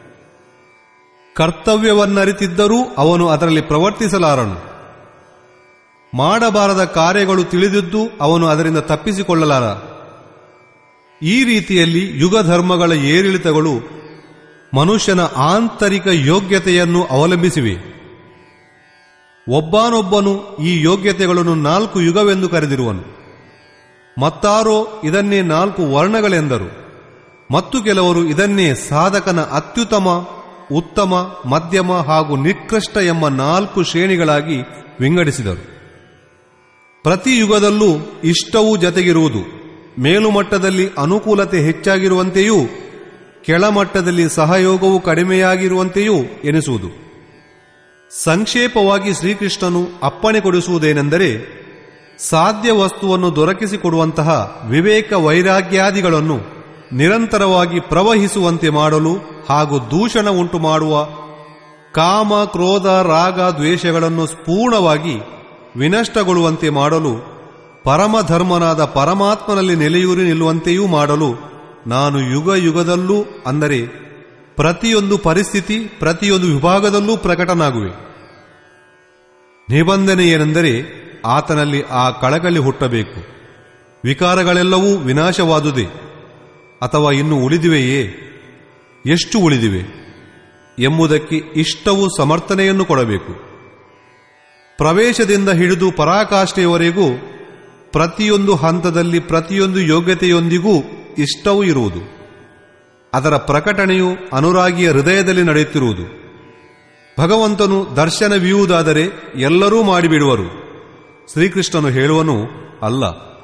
ಕರ್ತವ್ಯವನ್ನರಿತಿದ್ದರೂ ಅವನು ಅದರಲ್ಲಿ ಪ್ರವರ್ತಿಸಲಾರನು ಮಾಡಬಾರದ ಕಾರ್ಯಗಳು ತಿಳಿದಿದ್ದು ಅವನು ಅದರಿಂದ ತಪ್ಪಿಸಿಕೊಳ್ಳಲಾರ ಈ ರೀತಿಯಲ್ಲಿ ಯುಗ ಧರ್ಮಗಳ ಏರಿಳಿತಗಳು ಮನುಷ್ಯನ ಆಂತರಿಕ ಯೋಗ್ಯತೆಯನ್ನು ಅವಲಂಬಿಸಿವೆ ಒಬ್ಬನೊಬ್ಬನು ಈ ಯೋಗ್ಯತೆಗಳನ್ನು ನಾಲ್ಕು ಯುಗವೆಂದು ಕರೆದಿರುವನು ಮತ್ತಾರೋ ಇದನ್ನೇ ನಾಲ್ಕು ವರ್ಣಗಳೆಂದರು ಮತ್ತು ಕೆಲವರು ಇದನ್ನೇ ಸಾಧಕನ ಅತ್ಯುತ್ತಮ ಉತ್ತಮ ಮಧ್ಯಮ ಹಾಗೂ ನಿಕೃಷ್ಟ ಎಂಬ ನಾಲ್ಕು ಶ್ರೇಣಿಗಳಾಗಿ ವಿಂಗಡಿಸಿದರು ಪ್ರತಿ ಯುಗದಲ್ಲೂ ಇಷ್ಟವೂ ಜತೆಗಿರುವುದು ಮೇಲುಮಟ್ಟದಲ್ಲಿ ಅನುಕೂಲತೆ ಹೆಚ್ಚಾಗಿರುವಂತೆಯೂ ಕೆಳಮಟ್ಟದಲ್ಲಿ ಸಹಯೋಗವು ಕಡಿಮೆಯಾಗಿರುವಂತೆಯೂ ಎನಿಸುವುದು ಸಂಕ್ಷೇಪವಾಗಿ ಶ್ರೀಕೃಷ್ಣನು ಅಪ್ಪಣೆ ಕೊಡಿಸುವುದೇನೆಂದರೆ ಸಾಧ್ಯ ವಸ್ತುವನ್ನು ದೊರಕಿಸಿಕೊಡುವಂತಹ ವಿವೇಕ ವೈರಾಗ್ಯಾದಿಗಳನ್ನು ನಿರಂತರವಾಗಿ ಪ್ರವಹಿಸುವಂತೆ ಮಾಡಲು ಹಾಗೂ ದೂಷಣ ಉಂಟು ಮಾಡುವ ಕಾಮ ಕ್ರೋಧ ರಾಗ ದ್ವೇಷಗಳನ್ನು ಪೂರ್ಣವಾಗಿ ವಿನಷ್ಟಗೊಳ್ಳುವಂತೆ ಮಾಡಲು ಪರಮಧರ್ಮನಾದ ಪರಮಾತ್ಮನಲ್ಲಿ ನೆಲೆಯೂರಿ ನಿಲ್ಲುವಂತೆಯೂ ಮಾಡಲು ನಾನು ಯುಗ ಯುಗದಲ್ಲೂ ಅಂದರೆ ಪ್ರತಿಯೊಂದು ಪರಿಸ್ಥಿತಿ ಪ್ರತಿಯೊಂದು ವಿಭಾಗದಲ್ಲೂ ಪ್ರಕಟನಾಗುವೆ ನಿಬಂಧನೆ ಏನೆಂದರೆ ಆತನಲ್ಲಿ ಆ ಕಳಕಳಿ ಹುಟ್ಟಬೇಕು ವಿಕಾರಗಳೆಲ್ಲವೂ ವಿನಾಶವಾದುದೇ ಅಥವಾ ಇನ್ನು ಉಳಿದಿವೆಯೇ ಎಷ್ಟು ಉಳಿದಿವೆ ಎಂಬುದಕ್ಕೆ ಇಷ್ಟವು ಸಮರ್ಥನೆಯನ್ನು ಕೊಡಬೇಕು ಪ್ರವೇಶದಿಂದ ಹಿಡಿದು ಪರಾಕಾಷ್ಠೆಯವರೆಗೂ ಪ್ರತಿಯೊಂದು ಹಂತದಲ್ಲಿ ಪ್ರತಿಯೊಂದು ಯೋಗ್ಯತೆಯೊಂದಿಗೂ ಇಷ್ಟವೂ ಇರುವುದು ಅದರ ಪ್ರಕಟಣೆಯು ಅನುರಾಗಿಯ ಹೃದಯದಲ್ಲಿ ನಡೆಯುತ್ತಿರುವುದು ಭಗವಂತನು ದರ್ಶನವಿಯುವುದಾದರೆ ಎಲ್ಲರೂ ಮಾಡಿಬಿಡುವರು ಶ್ರೀಕೃಷ್ಣನು ಹೇಳುವನು ಅಲ್ಲ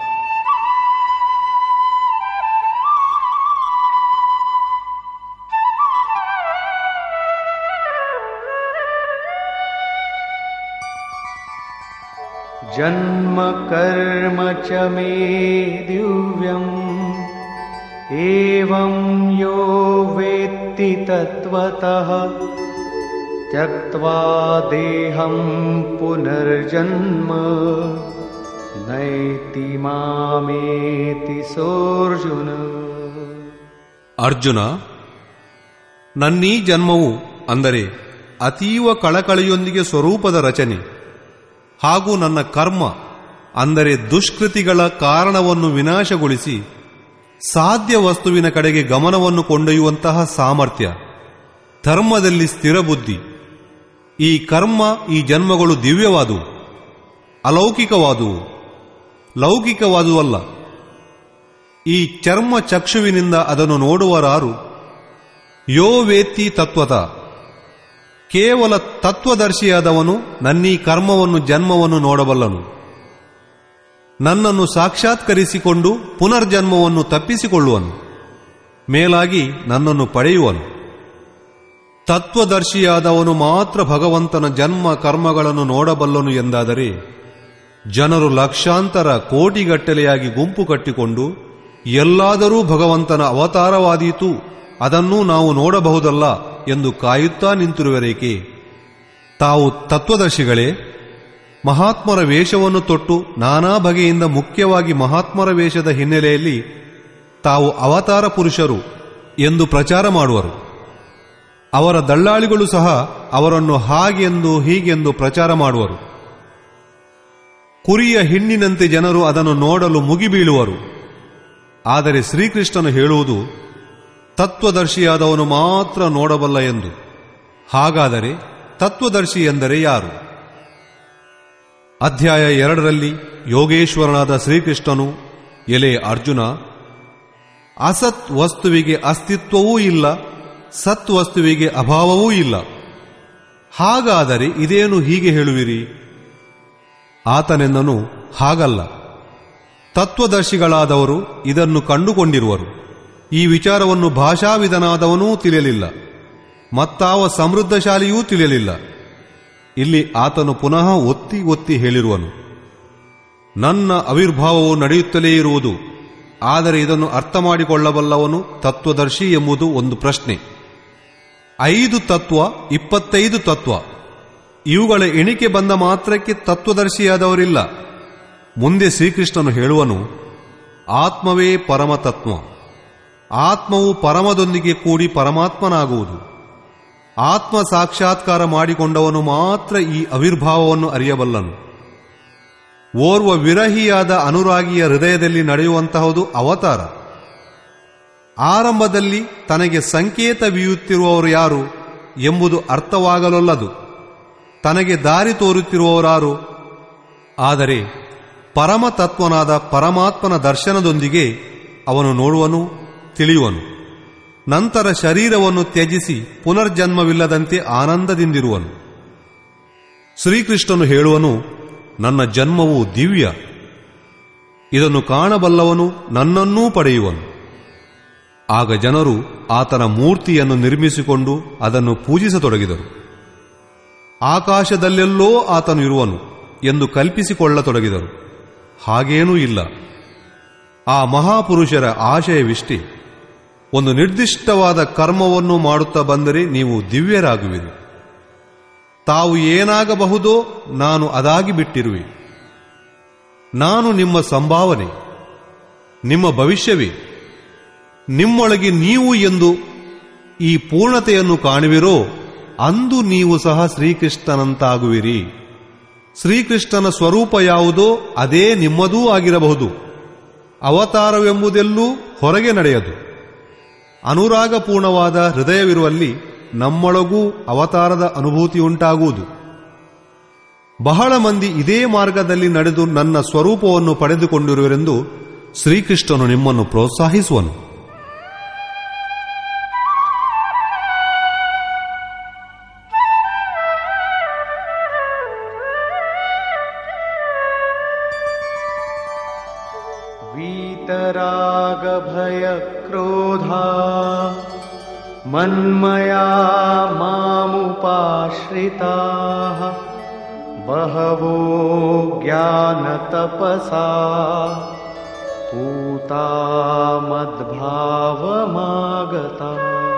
जन्म कर्म च मे दिव्यम् एवं यो वेत्ति तत्त्वतः त्यक्त्वा देहं पुनर्जन्म नैति मामेति सोऽर्जुन ಅರ್ಜುನ ನನ್ನೀ ಜನ್ಮವು ಅಂದರೆ ಅತೀವ ಕಳಕಳಿಯೊಂದಿಗೆ ಸ್ವರೂಪದ ರಚನೆ ಹಾಗೂ ನನ್ನ ಕರ್ಮ ಅಂದರೆ ದುಷ್ಕೃತಿಗಳ ಕಾರಣವನ್ನು ವಿನಾಶಗೊಳಿಸಿ ಸಾಧ್ಯ ವಸ್ತುವಿನ ಕಡೆಗೆ ಗಮನವನ್ನು ಕೊಂಡೊಯ್ಯುವಂತಹ ಸಾಮರ್ಥ್ಯ ಧರ್ಮದಲ್ಲಿ ಸ್ಥಿರಬುದ್ಧಿ ಈ ಕರ್ಮ ಈ ಜನ್ಮಗಳು ದಿವ್ಯವಾದುವು ಅಲೌಕಿಕವಾದುವು ಲೌಕಿಕವಾದುವಲ್ಲ ಈ ಚರ್ಮ ಚಕ್ಷುವಿನಿಂದ ಅದನ್ನು ನೋಡುವರಾರು ಯೋ ವೇತ್ತಿ ತತ್ವತ ಕೇವಲ ತತ್ವದರ್ಶಿಯಾದವನು ನನ್ನೀ ಕರ್ಮವನ್ನು ಜನ್ಮವನ್ನು ನೋಡಬಲ್ಲನು ನನ್ನನ್ನು ಸಾಕ್ಷಾತ್ಕರಿಸಿಕೊಂಡು ಪುನರ್ಜನ್ಮವನ್ನು ತಪ್ಪಿಸಿಕೊಳ್ಳುವನು ಮೇಲಾಗಿ ನನ್ನನ್ನು ಪಡೆಯುವನು ತತ್ವದರ್ಶಿಯಾದವನು ಮಾತ್ರ ಭಗವಂತನ ಜನ್ಮ ಕರ್ಮಗಳನ್ನು ನೋಡಬಲ್ಲನು ಎಂದಾದರೆ ಜನರು ಲಕ್ಷಾಂತರ ಕೋಟಿಗಟ್ಟಲೆಯಾಗಿ ಗುಂಪು ಕಟ್ಟಿಕೊಂಡು ಎಲ್ಲಾದರೂ ಭಗವಂತನ ಅವತಾರವಾದೀತು ಅದನ್ನೂ ನಾವು ನೋಡಬಹುದಲ್ಲ ಎಂದು ಕಾಯುತ್ತಾ ನಿಂತಿರುವರೇಕೆ ತಾವು ತತ್ವದರ್ಶಿಗಳೇ ಮಹಾತ್ಮರ ವೇಷವನ್ನು ತೊಟ್ಟು ನಾನಾ ಬಗೆಯಿಂದ ಮುಖ್ಯವಾಗಿ ಮಹಾತ್ಮರ ವೇಷದ ಹಿನ್ನೆಲೆಯಲ್ಲಿ ತಾವು ಅವತಾರ ಪುರುಷರು ಎಂದು ಪ್ರಚಾರ ಮಾಡುವರು ಅವರ ದಳ್ಳಾಳಿಗಳು ಸಹ ಅವರನ್ನು ಹಾಗೆಂದು ಹೀಗೆಂದು ಪ್ರಚಾರ ಮಾಡುವರು ಕುರಿಯ ಹಿಂಡಿನಂತೆ ಜನರು ಅದನ್ನು ನೋಡಲು ಮುಗಿಬೀಳುವರು ಆದರೆ ಶ್ರೀಕೃಷ್ಣನು ಹೇಳುವುದು ತತ್ವದರ್ಶಿಯಾದವನು ಮಾತ್ರ ನೋಡಬಲ್ಲ ಎಂದು ಹಾಗಾದರೆ ತತ್ವದರ್ಶಿ ಎಂದರೆ ಯಾರು ಅಧ್ಯಾಯ ಎರಡರಲ್ಲಿ ಯೋಗೇಶ್ವರನಾದ ಶ್ರೀಕೃಷ್ಣನು ಎಲೆ ಅರ್ಜುನ ಅಸತ್ ವಸ್ತುವಿಗೆ ಅಸ್ತಿತ್ವವೂ ಇಲ್ಲ ಸತ್ ವಸ್ತುವಿಗೆ ಅಭಾವವೂ ಇಲ್ಲ ಹಾಗಾದರೆ ಇದೇನು ಹೀಗೆ ಹೇಳುವಿರಿ ಆತನೆಂದನು ಹಾಗಲ್ಲ ತತ್ವದರ್ಶಿಗಳಾದವರು ಇದನ್ನು ಕಂಡುಕೊಂಡಿರುವರು ಈ ವಿಚಾರವನ್ನು ಭಾಷಾವಿಧನಾದವನೂ ತಿಳಿಯಲಿಲ್ಲ ಮತ್ತಾವ ಸಮೃದ್ಧಶಾಲಿಯೂ ತಿಳಿಯಲಿಲ್ಲ ಇಲ್ಲಿ ಆತನು ಪುನಃ ಒತ್ತಿ ಒತ್ತಿ ಹೇಳಿರುವನು ನನ್ನ ಆವಿರ್ಭಾವವು ನಡೆಯುತ್ತಲೇ ಇರುವುದು ಆದರೆ ಇದನ್ನು ಅರ್ಥ ಮಾಡಿಕೊಳ್ಳಬಲ್ಲವನು ತತ್ವದರ್ಶಿ ಎಂಬುದು ಒಂದು ಪ್ರಶ್ನೆ ಐದು ತತ್ವ ಇಪ್ಪತ್ತೈದು ತತ್ವ ಇವುಗಳ ಎಣಿಕೆ ಬಂದ ಮಾತ್ರಕ್ಕೆ ತತ್ವದರ್ಶಿಯಾದವರಿಲ್ಲ ಮುಂದೆ ಶ್ರೀಕೃಷ್ಣನು ಹೇಳುವನು ಆತ್ಮವೇ ಪರಮತತ್ವ ಆತ್ಮವು ಪರಮದೊಂದಿಗೆ ಕೂಡಿ ಪರಮಾತ್ಮನಾಗುವುದು ಆತ್ಮ ಸಾಕ್ಷಾತ್ಕಾರ ಮಾಡಿಕೊಂಡವನು ಮಾತ್ರ ಈ ಆವಿರ್ಭಾವವನ್ನು ಅರಿಯಬಲ್ಲನು ಓರ್ವ ವಿರಹಿಯಾದ ಅನುರಾಗಿಯ ಹೃದಯದಲ್ಲಿ ನಡೆಯುವಂತಹದು ಅವತಾರ ಆರಂಭದಲ್ಲಿ ತನಗೆ ಸಂಕೇತವೀಯುತ್ತಿರುವವರು ಯಾರು ಎಂಬುದು ಅರ್ಥವಾಗಲೊಲ್ಲದು ತನಗೆ ದಾರಿ ತೋರುತ್ತಿರುವವರಾರು ಆದರೆ ಪರಮತತ್ವನಾದ ಪರಮಾತ್ಮನ ದರ್ಶನದೊಂದಿಗೆ ಅವನು ನೋಡುವನು ತಿಳಿಯುವನು ನಂತರ ಶರೀರವನ್ನು ತ್ಯಜಿಸಿ ಪುನರ್ಜನ್ಮವಿಲ್ಲದಂತೆ ಆನಂದದಿಂದಿರುವನು ಶ್ರೀಕೃಷ್ಣನು ಹೇಳುವನು ನನ್ನ ಜನ್ಮವು ದಿವ್ಯ ಇದನ್ನು ಕಾಣಬಲ್ಲವನು ನನ್ನನ್ನೂ ಪಡೆಯುವನು ಆಗ ಜನರು ಆತನ ಮೂರ್ತಿಯನ್ನು ನಿರ್ಮಿಸಿಕೊಂಡು ಅದನ್ನು ಪೂಜಿಸತೊಡಗಿದರು ಆಕಾಶದಲ್ಲೆಲ್ಲೋ ಆತನು ಇರುವನು ಎಂದು ಕಲ್ಪಿಸಿಕೊಳ್ಳತೊಡಗಿದರು ಹಾಗೇನೂ ಇಲ್ಲ ಆ ಮಹಾಪುರುಷರ ಆಶಯವಿಷ್ಟೇ ಒಂದು ನಿರ್ದಿಷ್ಟವಾದ ಕರ್ಮವನ್ನು ಮಾಡುತ್ತಾ ಬಂದರೆ ನೀವು ದಿವ್ಯರಾಗುವಿರಿ ತಾವು ಏನಾಗಬಹುದೋ ನಾನು ಅದಾಗಿ ಬಿಟ್ಟಿರುವೆ ನಾನು ನಿಮ್ಮ ಸಂಭಾವನೆ ನಿಮ್ಮ ಭವಿಷ್ಯವೇ ನಿಮ್ಮೊಳಗೆ ನೀವು ಎಂದು ಈ ಪೂರ್ಣತೆಯನ್ನು ಕಾಣುವಿರೋ ಅಂದು ನೀವು ಸಹ ಶ್ರೀಕೃಷ್ಣನಂತಾಗುವಿರಿ ಶ್ರೀಕೃಷ್ಣನ ಸ್ವರೂಪ ಯಾವುದೋ ಅದೇ ನಿಮ್ಮದೂ ಆಗಿರಬಹುದು ಅವತಾರವೆಂಬುದೆಲ್ಲೂ ಹೊರಗೆ ನಡೆಯದು ಅನುರಾಗಪೂರ್ಣವಾದ ಹೃದಯವಿರುವಲ್ಲಿ ನಮ್ಮೊಳಗೂ ಅವತಾರದ ಅನುಭೂತಿ ಉಂಟಾಗುವುದು ಬಹಳ ಮಂದಿ ಇದೇ ಮಾರ್ಗದಲ್ಲಿ ನಡೆದು ನನ್ನ ಸ್ವರೂಪವನ್ನು ಪಡೆದುಕೊಂಡಿರುವರೆಂದು ಶ್ರೀಕೃಷ್ಣನು ನಿಮ್ಮನ್ನು ಪ್ರೋತ್ಸಾಹಿಸುವನು वीतरागभयक्रोधा मन्मया मामुपाश्रिताः बहवो ज्ञानतपसा पूता मद्भावमागता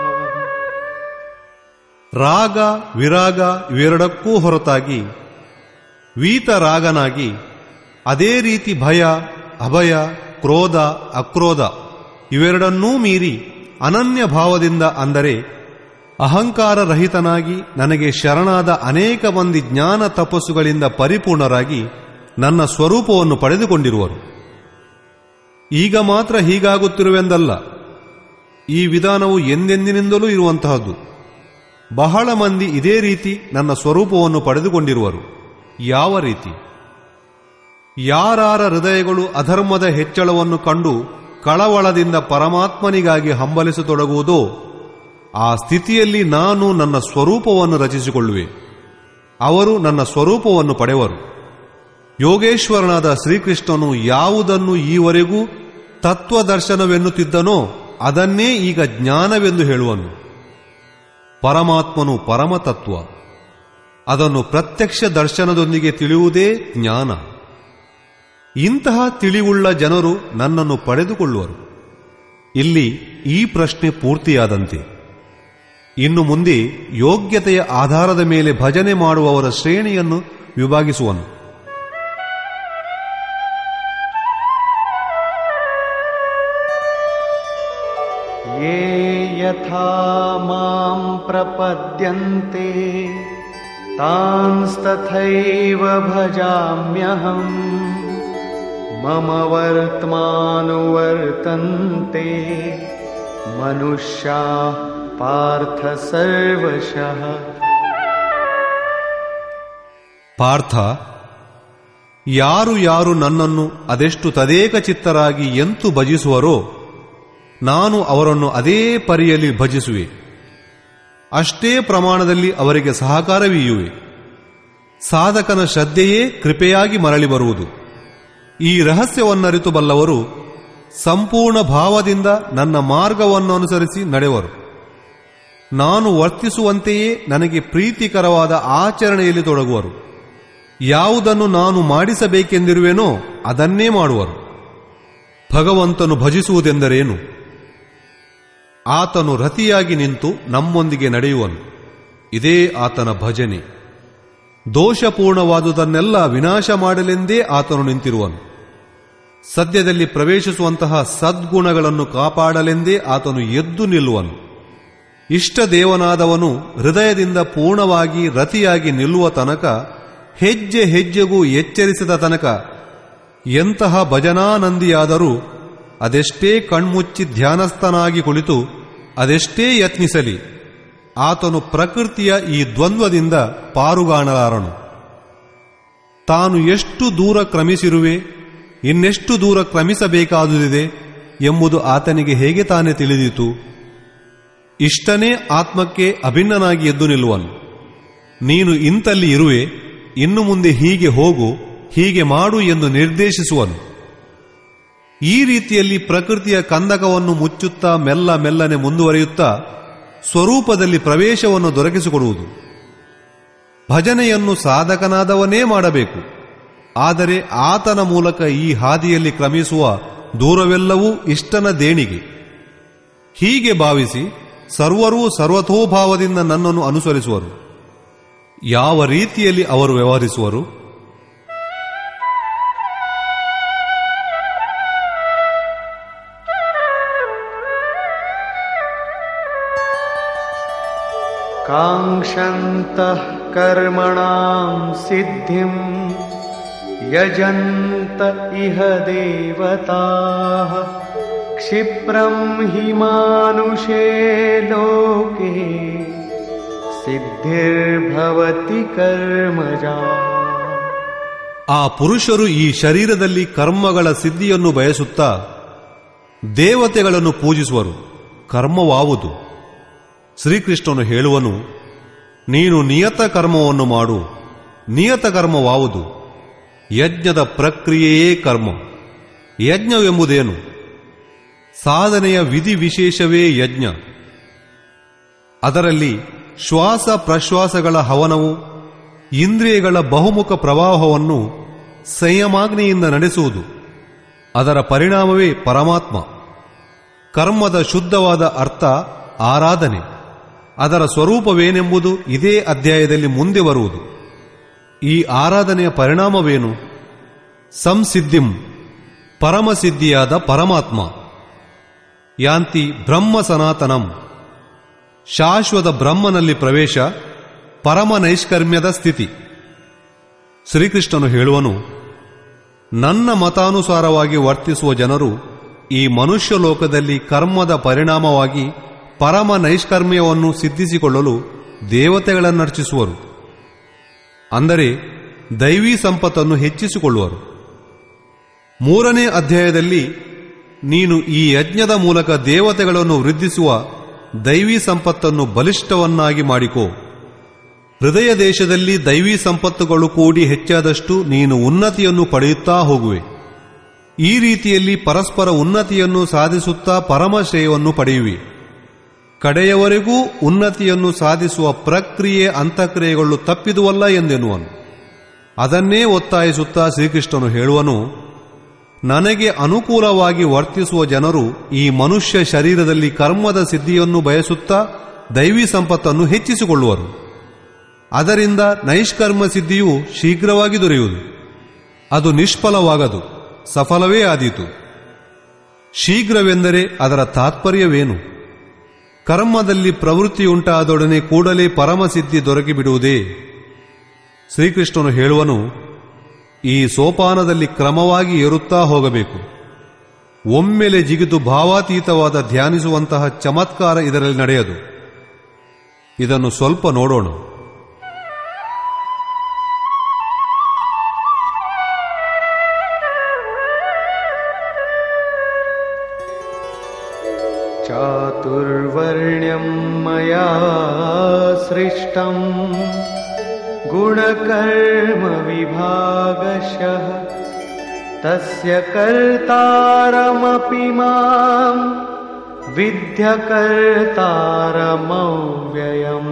ರಾಗ ವಿರಾಗ ಇವೆರಡಕ್ಕೂ ಹೊರತಾಗಿ ವೀತರಾಗನಾಗಿ ಅದೇ ರೀತಿ ಭಯ ಅಭಯ ಕ್ರೋಧ ಅಕ್ರೋಧ ಇವೆರಡನ್ನೂ ಮೀರಿ ಅನನ್ಯ ಭಾವದಿಂದ ಅಂದರೆ ಅಹಂಕಾರ ರಹಿತನಾಗಿ ನನಗೆ ಶರಣಾದ ಅನೇಕ ಮಂದಿ ಜ್ಞಾನ ತಪಸ್ಸುಗಳಿಂದ ಪರಿಪೂರ್ಣರಾಗಿ ನನ್ನ ಸ್ವರೂಪವನ್ನು ಪಡೆದುಕೊಂಡಿರುವರು ಈಗ ಮಾತ್ರ ಹೀಗಾಗುತ್ತಿರುವೆಂದಲ್ಲ ಈ ವಿಧಾನವು ಎಂದೆಂದಿನಿಂದಲೂ ಇರುವಂತಹದ್ದು ಬಹಳ ಮಂದಿ ಇದೇ ರೀತಿ ನನ್ನ ಸ್ವರೂಪವನ್ನು ಪಡೆದುಕೊಂಡಿರುವರು ಯಾವ ರೀತಿ ಯಾರಾರ ಹೃದಯಗಳು ಅಧರ್ಮದ ಹೆಚ್ಚಳವನ್ನು ಕಂಡು ಕಳವಳದಿಂದ ಪರಮಾತ್ಮನಿಗಾಗಿ ಹಂಬಲಿಸತೊಡಗುವುದೋ ಆ ಸ್ಥಿತಿಯಲ್ಲಿ ನಾನು ನನ್ನ ಸ್ವರೂಪವನ್ನು ರಚಿಸಿಕೊಳ್ಳುವೆ ಅವರು ನನ್ನ ಸ್ವರೂಪವನ್ನು ಪಡೆವರು ಯೋಗೇಶ್ವರನಾದ ಶ್ರೀಕೃಷ್ಣನು ಯಾವುದನ್ನು ಈವರೆಗೂ ತತ್ವದರ್ಶನವೆನ್ನುತ್ತಿದ್ದನೋ ಅದನ್ನೇ ಈಗ ಜ್ಞಾನವೆಂದು ಹೇಳುವನು ಪರಮಾತ್ಮನು ಪರಮತತ್ವ ಅದನ್ನು ಪ್ರತ್ಯಕ್ಷ ದರ್ಶನದೊಂದಿಗೆ ತಿಳಿಯುವುದೇ ಜ್ಞಾನ ಇಂತಹ ತಿಳಿವುಳ್ಳ ಜನರು ನನ್ನನ್ನು ಪಡೆದುಕೊಳ್ಳುವರು ಇಲ್ಲಿ ಈ ಪ್ರಶ್ನೆ ಪೂರ್ತಿಯಾದಂತೆ ಇನ್ನು ಮುಂದೆ ಯೋಗ್ಯತೆಯ ಆಧಾರದ ಮೇಲೆ ಭಜನೆ ಮಾಡುವವರ ಶ್ರೇಣಿಯನ್ನು ವಿಭಾಗಿಸುವನು ये यथा मां प्रपद्यन्ते तांस्तथैव भजाम्यहम् मम वर्त्मानुवर्तन्ते मनुष्याः पार्थ सर्वशः ಪಾರ್ಥ ಯಾರು ಯಾರು ನನ್ನನ್ನು ಅದೆಷ್ಟು ತದೇಕ ಚಿತ್ತರಾಗಿ ಎಂತು ಭಜಿಸುವರೋ ನಾನು ಅವರನ್ನು ಅದೇ ಪರಿಯಲ್ಲಿ ಭಜಿಸುವೆ ಅಷ್ಟೇ ಪ್ರಮಾಣದಲ್ಲಿ ಅವರಿಗೆ ಸಹಕಾರವೀಯುವೆ ಸಾಧಕನ ಶ್ರದ್ಧೆಯೇ ಕೃಪೆಯಾಗಿ ಮರಳಿ ಬರುವುದು ಈ ರಹಸ್ಯವನ್ನರಿತು ಬಲ್ಲವರು ಸಂಪೂರ್ಣ ಭಾವದಿಂದ ನನ್ನ ಮಾರ್ಗವನ್ನು ಅನುಸರಿಸಿ ನಡೆವರು ನಾನು ವರ್ತಿಸುವಂತೆಯೇ ನನಗೆ ಪ್ರೀತಿಕರವಾದ ಆಚರಣೆಯಲ್ಲಿ ತೊಡಗುವರು ಯಾವುದನ್ನು ನಾನು ಮಾಡಿಸಬೇಕೆಂದಿರುವೆನೋ ಅದನ್ನೇ ಮಾಡುವರು ಭಗವಂತನು ಭಜಿಸುವುದೆಂದರೇನು ಆತನು ರತಿಯಾಗಿ ನಿಂತು ನಮ್ಮೊಂದಿಗೆ ನಡೆಯುವನು ಇದೇ ಆತನ ಭಜನೆ ದೋಷಪೂರ್ಣವಾದುದನ್ನೆಲ್ಲ ವಿನಾಶ ಮಾಡಲೆಂದೇ ಆತನು ನಿಂತಿರುವನು ಸದ್ಯದಲ್ಲಿ ಪ್ರವೇಶಿಸುವಂತಹ ಸದ್ಗುಣಗಳನ್ನು ಕಾಪಾಡಲೆಂದೇ ಆತನು ಎದ್ದು ನಿಲ್ಲುವನು ಇಷ್ಟ ದೇವನಾದವನು ಹೃದಯದಿಂದ ಪೂರ್ಣವಾಗಿ ರತಿಯಾಗಿ ನಿಲ್ಲುವ ತನಕ ಹೆಜ್ಜೆ ಹೆಜ್ಜೆಗೂ ಎಚ್ಚರಿಸಿದ ತನಕ ಎಂತಹ ಭಜನಾನಂದಿಯಾದರೂ ಅದೆಷ್ಟೇ ಕಣ್ಮುಚ್ಚಿ ಧ್ಯಾನಸ್ಥನಾಗಿ ಕುಳಿತು ಅದೆಷ್ಟೇ ಯತ್ನಿಸಲಿ ಆತನು ಪ್ರಕೃತಿಯ ಈ ದ್ವಂದ್ವದಿಂದ ಪಾರುಗಾಣಲಾರನು ತಾನು ಎಷ್ಟು ದೂರ ಕ್ರಮಿಸಿರುವೆ ಇನ್ನೆಷ್ಟು ದೂರ ಕ್ರಮಿಸಬೇಕಾದುದಿದೆ ಎಂಬುದು ಆತನಿಗೆ ಹೇಗೆ ತಾನೇ ತಿಳಿದಿತು ಇಷ್ಟನೇ ಆತ್ಮಕ್ಕೆ ಅಭಿನ್ನನಾಗಿ ಎದ್ದು ನಿಲ್ಲುವನು ನೀನು ಇಂತಲ್ಲಿ ಇರುವೆ ಇನ್ನು ಮುಂದೆ ಹೀಗೆ ಹೋಗು ಹೀಗೆ ಮಾಡು ಎಂದು ನಿರ್ದೇಶಿಸುವನು ಈ ರೀತಿಯಲ್ಲಿ ಪ್ರಕೃತಿಯ ಕಂದಕವನ್ನು ಮುಚ್ಚುತ್ತಾ ಮೆಲ್ಲ ಮೆಲ್ಲನೆ ಮುಂದುವರಿಯುತ್ತಾ ಸ್ವರೂಪದಲ್ಲಿ ಪ್ರವೇಶವನ್ನು ದೊರಕಿಸಿಕೊಡುವುದು ಭಜನೆಯನ್ನು ಸಾಧಕನಾದವನೇ ಮಾಡಬೇಕು ಆದರೆ ಆತನ ಮೂಲಕ ಈ ಹಾದಿಯಲ್ಲಿ ಕ್ರಮಿಸುವ ದೂರವೆಲ್ಲವೂ ಇಷ್ಟನ ದೇಣಿಗೆ ಹೀಗೆ ಭಾವಿಸಿ ಸರ್ವರೂ ಸರ್ವತೋಭಾವದಿಂದ ನನ್ನನ್ನು ಅನುಸರಿಸುವರು ಯಾವ ರೀತಿಯಲ್ಲಿ ಅವರು ವ್ಯವಹರಿಸುವರು काङ्क्षन्तः कर्मणां सिद्धिं यजन्त इह देवताः क्षिप्रं हि मानुषे लोके सिद्धिर्भवति कर्मजा ಆ ಪುರುಷರು ಈ ಶರೀರದಲ್ಲಿ ಕರ್ಮಗಳ ಸಿದ್ಧಿಯನ್ನು ಬಯಸುತ್ತಾ ದೇವತೆಗಳನ್ನು ಪೂಜಿಸುವರು ಕರ್ಮವಾವುದು ಶ್ರೀಕೃಷ್ಣನು ಹೇಳುವನು ನೀನು ನಿಯತ ಕರ್ಮವನ್ನು ಮಾಡು ನಿಯತ ಕರ್ಮವಾವುದು ಯಜ್ಞದ ಪ್ರಕ್ರಿಯೆಯೇ ಕರ್ಮ ಯಜ್ಞವೆಂಬುದೇನು ಸಾಧನೆಯ ವಿಧಿ ವಿಶೇಷವೇ ಯಜ್ಞ ಅದರಲ್ಲಿ ಶ್ವಾಸ ಪ್ರಶ್ವಾಸಗಳ ಹವನವು ಇಂದ್ರಿಯಗಳ ಬಹುಮುಖ ಪ್ರವಾಹವನ್ನು ಸಂಯಮಾಗ್ನಿಯಿಂದ ನಡೆಸುವುದು ಅದರ ಪರಿಣಾಮವೇ ಪರಮಾತ್ಮ ಕರ್ಮದ ಶುದ್ಧವಾದ ಅರ್ಥ ಆರಾಧನೆ ಅದರ ಸ್ವರೂಪವೇನೆಂಬುದು ಇದೇ ಅಧ್ಯಾಯದಲ್ಲಿ ಮುಂದೆ ಬರುವುದು ಈ ಆರಾಧನೆಯ ಪರಿಣಾಮವೇನು ಸಂಸಿದ್ಧಿಂ ಪರಮಸಿದ್ಧಿಯಾದ ಪರಮಾತ್ಮ ಯಾಂತಿ ಬ್ರಹ್ಮ ಸನಾತನಂ ಶಾಶ್ವತ ಬ್ರಹ್ಮನಲ್ಲಿ ಪ್ರವೇಶ ಪರಮ ನೈಷ್ಕರ್ಮ್ಯದ ಸ್ಥಿತಿ ಶ್ರೀಕೃಷ್ಣನು ಹೇಳುವನು ನನ್ನ ಮತಾನುಸಾರವಾಗಿ ವರ್ತಿಸುವ ಜನರು ಈ ಮನುಷ್ಯ ಲೋಕದಲ್ಲಿ ಕರ್ಮದ ಪರಿಣಾಮವಾಗಿ ಪರಮ ನೈಷ್ಕರ್ಮ್ಯವನ್ನು ಸಿದ್ಧಿಸಿಕೊಳ್ಳಲು ದೇವತೆಗಳನ್ನರ್ಚಿಸುವರು ಅಂದರೆ ದೈವೀ ಸಂಪತ್ತನ್ನು ಹೆಚ್ಚಿಸಿಕೊಳ್ಳುವರು ಮೂರನೇ ಅಧ್ಯಾಯದಲ್ಲಿ ನೀನು ಈ ಯಜ್ಞದ ಮೂಲಕ ದೇವತೆಗಳನ್ನು ವೃದ್ಧಿಸುವ ದೈವೀ ಸಂಪತ್ತನ್ನು ಬಲಿಷ್ಠವನ್ನಾಗಿ ಮಾಡಿಕೋ ಹೃದಯ ದೇಶದಲ್ಲಿ ದೈವೀ ಸಂಪತ್ತುಗಳು ಕೂಡಿ ಹೆಚ್ಚಾದಷ್ಟು ನೀನು ಉನ್ನತಿಯನ್ನು ಪಡೆಯುತ್ತಾ ಹೋಗುವೆ ಈ ರೀತಿಯಲ್ಲಿ ಪರಸ್ಪರ ಉನ್ನತಿಯನ್ನು ಸಾಧಿಸುತ್ತಾ ಪರಮಶ್ರೇಯವನ್ನು ಪಡೆಯುವಿ ಕಡೆಯವರೆಗೂ ಉನ್ನತಿಯನ್ನು ಸಾಧಿಸುವ ಪ್ರಕ್ರಿಯೆ ಅಂತಕ್ರಿಯೆಗಳು ತಪ್ಪಿದುವಲ್ಲ ಎಂದೆನ್ನುವನು ಅದನ್ನೇ ಒತ್ತಾಯಿಸುತ್ತಾ ಶ್ರೀಕೃಷ್ಣನು ಹೇಳುವನು ನನಗೆ ಅನುಕೂಲವಾಗಿ ವರ್ತಿಸುವ ಜನರು ಈ ಮನುಷ್ಯ ಶರೀರದಲ್ಲಿ ಕರ್ಮದ ಸಿದ್ಧಿಯನ್ನು ಬಯಸುತ್ತಾ ದೈವಿ ಸಂಪತ್ತನ್ನು ಹೆಚ್ಚಿಸಿಕೊಳ್ಳುವರು ಅದರಿಂದ ನೈಷ್ಕರ್ಮ ಸಿದ್ಧಿಯು ಶೀಘ್ರವಾಗಿ ದೊರೆಯುವುದು ಅದು ನಿಷ್ಫಲವಾಗದು ಸಫಲವೇ ಆದೀತು ಶೀಘ್ರವೆಂದರೆ ಅದರ ತಾತ್ಪರ್ಯವೇನು ಕರ್ಮದಲ್ಲಿ ಪ್ರವೃತ್ತಿಯುಂಟಾದೊಡನೆ ಕೂಡಲೇ ಪರಮಸಿದ್ಧಿ ದೊರಕಿಬಿಡುವುದೇ ಶ್ರೀಕೃಷ್ಣನು ಹೇಳುವನು ಈ ಸೋಪಾನದಲ್ಲಿ ಕ್ರಮವಾಗಿ ಏರುತ್ತಾ ಹೋಗಬೇಕು ಒಮ್ಮೆಲೆ ಜಿಗಿದು ಭಾವಾತೀತವಾದ ಧ್ಯಾನಿಸುವಂತಹ ಚಮತ್ಕಾರ ಇದರಲ್ಲಿ ನಡೆಯದು ಇದನ್ನು ಸ್ವಲ್ಪ ನೋಡೋಣ चातुर्वर्ण्यं मया सृष्टम् गुणकर्मविभागशः तस्य कर्तारमपि माम् विद्यकर्तारमव्ययम्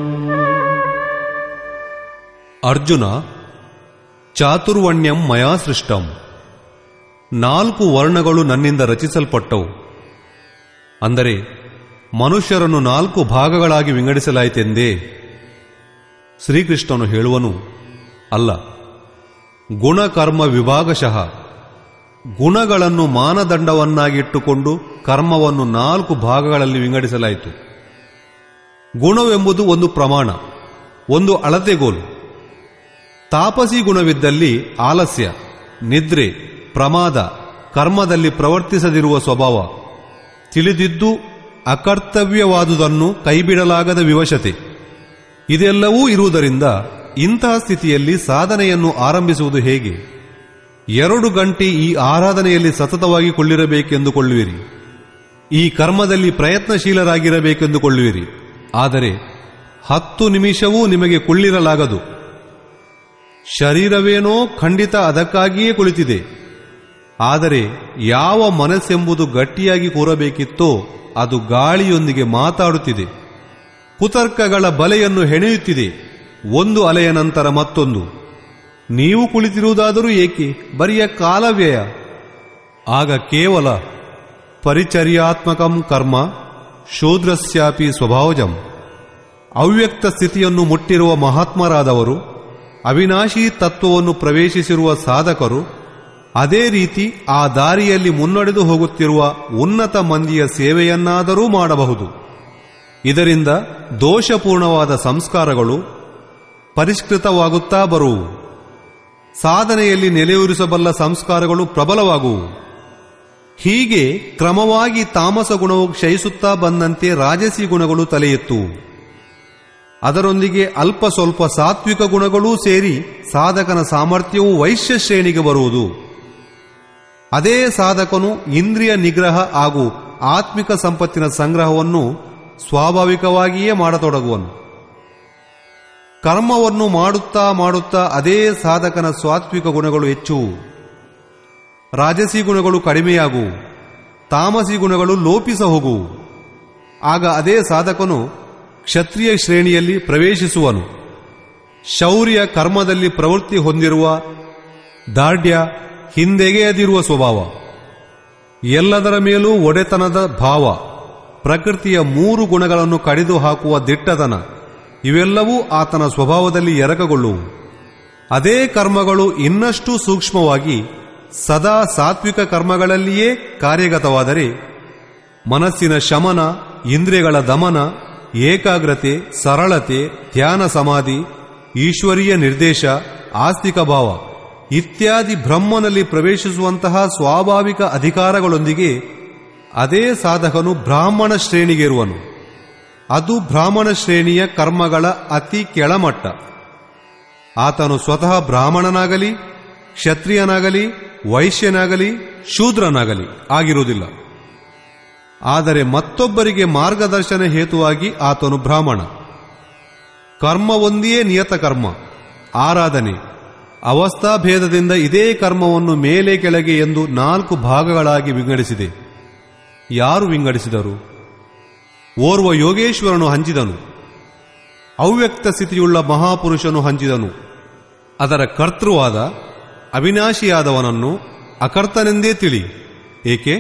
ಅರ್ಜುನ ಚಾತುರ್ವಣ್ಯಂ ಮಯಾ ಸೃಷ್ಟಂ ನಾಲ್ಕು ವರ್ಣಗಳು ನನ್ನಿಂದ ರಚಿಸಲ್ಪಟ್ಟವು ಅಂದರೆ ಮನುಷ್ಯರನ್ನು ನಾಲ್ಕು ಭಾಗಗಳಾಗಿ ವಿಂಗಡಿಸಲಾಯಿತೆಂದೇ ಶ್ರೀಕೃಷ್ಣನು ಹೇಳುವನು ಅಲ್ಲ ಗುಣಕರ್ಮ ವಿಭಾಗಶಃ ಗುಣಗಳನ್ನು ಮಾನದಂಡವನ್ನಾಗಿಟ್ಟುಕೊಂಡು ಕರ್ಮವನ್ನು ನಾಲ್ಕು ಭಾಗಗಳಲ್ಲಿ ವಿಂಗಡಿಸಲಾಯಿತು ಗುಣವೆಂಬುದು ಒಂದು ಪ್ರಮಾಣ ಒಂದು ಅಳತೆಗೋಲು ತಾಪಸಿ ಗುಣವಿದ್ದಲ್ಲಿ ಆಲಸ್ಯ ನಿದ್ರೆ ಪ್ರಮಾದ ಕರ್ಮದಲ್ಲಿ ಪ್ರವರ್ತಿಸದಿರುವ ಸ್ವಭಾವ ತಿಳಿದಿದ್ದು ಅಕರ್ತವ್ಯವಾದುದನ್ನು ಕೈಬಿಡಲಾಗದ ವಿವಶತೆ ಇದೆಲ್ಲವೂ ಇರುವುದರಿಂದ ಇಂತಹ ಸ್ಥಿತಿಯಲ್ಲಿ ಸಾಧನೆಯನ್ನು ಆರಂಭಿಸುವುದು ಹೇಗೆ ಎರಡು ಗಂಟೆ ಈ ಆರಾಧನೆಯಲ್ಲಿ ಸತತವಾಗಿ ಕೊಳ್ಳಿರಬೇಕೆಂದುಕೊಳ್ಳುವಿರಿ ಈ ಕರ್ಮದಲ್ಲಿ ಪ್ರಯತ್ನಶೀಲರಾಗಿರಬೇಕೆಂದುಕೊಳ್ಳುವಿರಿ ಆದರೆ ಹತ್ತು ನಿಮಿಷವೂ ನಿಮಗೆ ಕುಳ್ಳಿರಲಾಗದು ಶರೀರವೇನೋ ಖಂಡಿತ ಅದಕ್ಕಾಗಿಯೇ ಕುಳಿತಿದೆ ಆದರೆ ಯಾವ ಮನಸ್ಸೆಂಬುದು ಗಟ್ಟಿಯಾಗಿ ಕೂರಬೇಕಿತ್ತೋ ಅದು ಗಾಳಿಯೊಂದಿಗೆ ಮಾತಾಡುತ್ತಿದೆ ಕುತರ್ಕಗಳ ಬಲೆಯನ್ನು ಹೆಣೆಯುತ್ತಿದೆ ಒಂದು ಅಲೆಯ ನಂತರ ಮತ್ತೊಂದು ನೀವು ಕುಳಿತಿರುವುದಾದರೂ ಏಕೆ ಬರಿಯ ಕಾಲವ್ಯಯ ಆಗ ಕೇವಲ ಪರಿಚರ್ಯಾತ್ಮಕಂ ಕರ್ಮ ಶೂದ್ರಸ್ಯಾಪಿ ಸ್ವಭಾವಜಂ ಅವ್ಯಕ್ತ ಸ್ಥಿತಿಯನ್ನು ಮುಟ್ಟಿರುವ ಮಹಾತ್ಮರಾದವರು ಅವಿನಾಶಿ ತತ್ವವನ್ನು ಪ್ರವೇಶಿಸಿರುವ ಸಾಧಕರು ಅದೇ ರೀತಿ ಆ ದಾರಿಯಲ್ಲಿ ಮುನ್ನಡೆದು ಹೋಗುತ್ತಿರುವ ಉನ್ನತ ಮಂದಿಯ ಸೇವೆಯನ್ನಾದರೂ ಮಾಡಬಹುದು ಇದರಿಂದ ದೋಷಪೂರ್ಣವಾದ ಸಂಸ್ಕಾರಗಳು ಪರಿಷ್ಕೃತವಾಗುತ್ತಾ ಬರುವು ಸಾಧನೆಯಲ್ಲಿ ನೆಲೆಯೂರಿಸಬಲ್ಲ ಸಂಸ್ಕಾರಗಳು ಪ್ರಬಲವಾಗುವು ಹೀಗೆ ಕ್ರಮವಾಗಿ ತಾಮಸ ಗುಣವು ಕ್ಷಯಿಸುತ್ತಾ ಬಂದಂತೆ ರಾಜಸಿ ಗುಣಗಳು ತಲೆ ಎತ್ತುವು ಅದರೊಂದಿಗೆ ಅಲ್ಪ ಸ್ವಲ್ಪ ಸಾತ್ವಿಕ ಗುಣಗಳೂ ಸೇರಿ ಸಾಧಕನ ಸಾಮರ್ಥ್ಯವು ವೈಶ್ಯ ಶ್ರೇಣಿಗೆ ಬರುವುದು ಅದೇ ಸಾಧಕನು ಇಂದ್ರಿಯ ನಿಗ್ರಹ ಹಾಗೂ ಆತ್ಮಿಕ ಸಂಪತ್ತಿನ ಸಂಗ್ರಹವನ್ನು ಸ್ವಾಭಾವಿಕವಾಗಿಯೇ ಮಾಡತೊಡಗುವನು ಕರ್ಮವನ್ನು ಮಾಡುತ್ತಾ ಮಾಡುತ್ತಾ ಅದೇ ಸಾಧಕನ ಸಾತ್ವಿಕ ಗುಣಗಳು ಹೆಚ್ಚುವು ರಾಜಸಿ ಗುಣಗಳು ಕಡಿಮೆಯಾಗುವು ತಾಮಸಿ ಗುಣಗಳು ಲೋಪಿಸ ಹೋಗುವು ಆಗ ಅದೇ ಸಾಧಕನು ಕ್ಷತ್ರಿಯ ಶ್ರೇಣಿಯಲ್ಲಿ ಪ್ರವೇಶಿಸುವನು ಶೌರ್ಯ ಕರ್ಮದಲ್ಲಿ ಪ್ರವೃತ್ತಿ ಹೊಂದಿರುವ ದಾರ್ಢ್ಯ ಹಿಂದೆಗೆಯದಿರುವ ಸ್ವಭಾವ ಎಲ್ಲದರ ಮೇಲೂ ಒಡೆತನದ ಭಾವ ಪ್ರಕೃತಿಯ ಮೂರು ಗುಣಗಳನ್ನು ಕಡಿದು ಹಾಕುವ ದಿಟ್ಟತನ ಇವೆಲ್ಲವೂ ಆತನ ಸ್ವಭಾವದಲ್ಲಿ ಎರಕಗೊಳ್ಳುವು ಅದೇ ಕರ್ಮಗಳು ಇನ್ನಷ್ಟು ಸೂಕ್ಷ್ಮವಾಗಿ ಸದಾ ಸಾತ್ವಿಕ ಕರ್ಮಗಳಲ್ಲಿಯೇ ಕಾರ್ಯಗತವಾದರೆ ಮನಸ್ಸಿನ ಶಮನ ಇಂದ್ರಿಯಗಳ ದಮನ ಏಕಾಗ್ರತೆ ಸರಳತೆ ಧ್ಯಾನ ಸಮಾಧಿ ಈಶ್ವರೀಯ ನಿರ್ದೇಶ ಆಸ್ತಿಕ ಭಾವ ಇತ್ಯಾದಿ ಬ್ರಹ್ಮನಲ್ಲಿ ಪ್ರವೇಶಿಸುವಂತಹ ಸ್ವಾಭಾವಿಕ ಅಧಿಕಾರಗಳೊಂದಿಗೆ ಅದೇ ಸಾಧಕನು ಬ್ರಾಹ್ಮಣ ಶ್ರೇಣಿಗೇರುವನು ಅದು ಬ್ರಾಹ್ಮಣ ಶ್ರೇಣಿಯ ಕರ್ಮಗಳ ಅತಿ ಕೆಳಮಟ್ಟ ಆತನು ಸ್ವತಃ ಬ್ರಾಹ್ಮಣನಾಗಲಿ ಕ್ಷತ್ರಿಯನಾಗಲಿ ವೈಶ್ಯನಾಗಲಿ ಶೂದ್ರನಾಗಲಿ ಆಗಿರುವುದಿಲ್ಲ ಆದರೆ ಮತ್ತೊಬ್ಬರಿಗೆ ಮಾರ್ಗದರ್ಶನ ಹೇತುವಾಗಿ ಆತನು ಬ್ರಾಹ್ಮಣ ಕರ್ಮ ಒಂದೇ ನಿಯತ ಕರ್ಮ ಆರಾಧನೆ ಅವಸ್ಥಾಭೇದದಿಂದ ಇದೇ ಕರ್ಮವನ್ನು ಮೇಲೆ ಕೆಳಗೆ ಎಂದು ನಾಲ್ಕು ಭಾಗಗಳಾಗಿ ವಿಂಗಡಿಸಿದೆ ಯಾರು ವಿಂಗಡಿಸಿದರು ಓರ್ವ ಯೋಗೇಶ್ವರನು ಹಂಚಿದನು ಅವ್ಯಕ್ತ ಸ್ಥಿತಿಯುಳ್ಳ ಮಹಾಪುರುಷನು ಹಂಚಿದನು ಅದರ ಕರ್ತೃವಾದ ಅವಿನಾಶಿಯಾದವನನ್ನು ಅಕರ್ತನೆಂದೇ ತಿಳಿ ಏಕೆ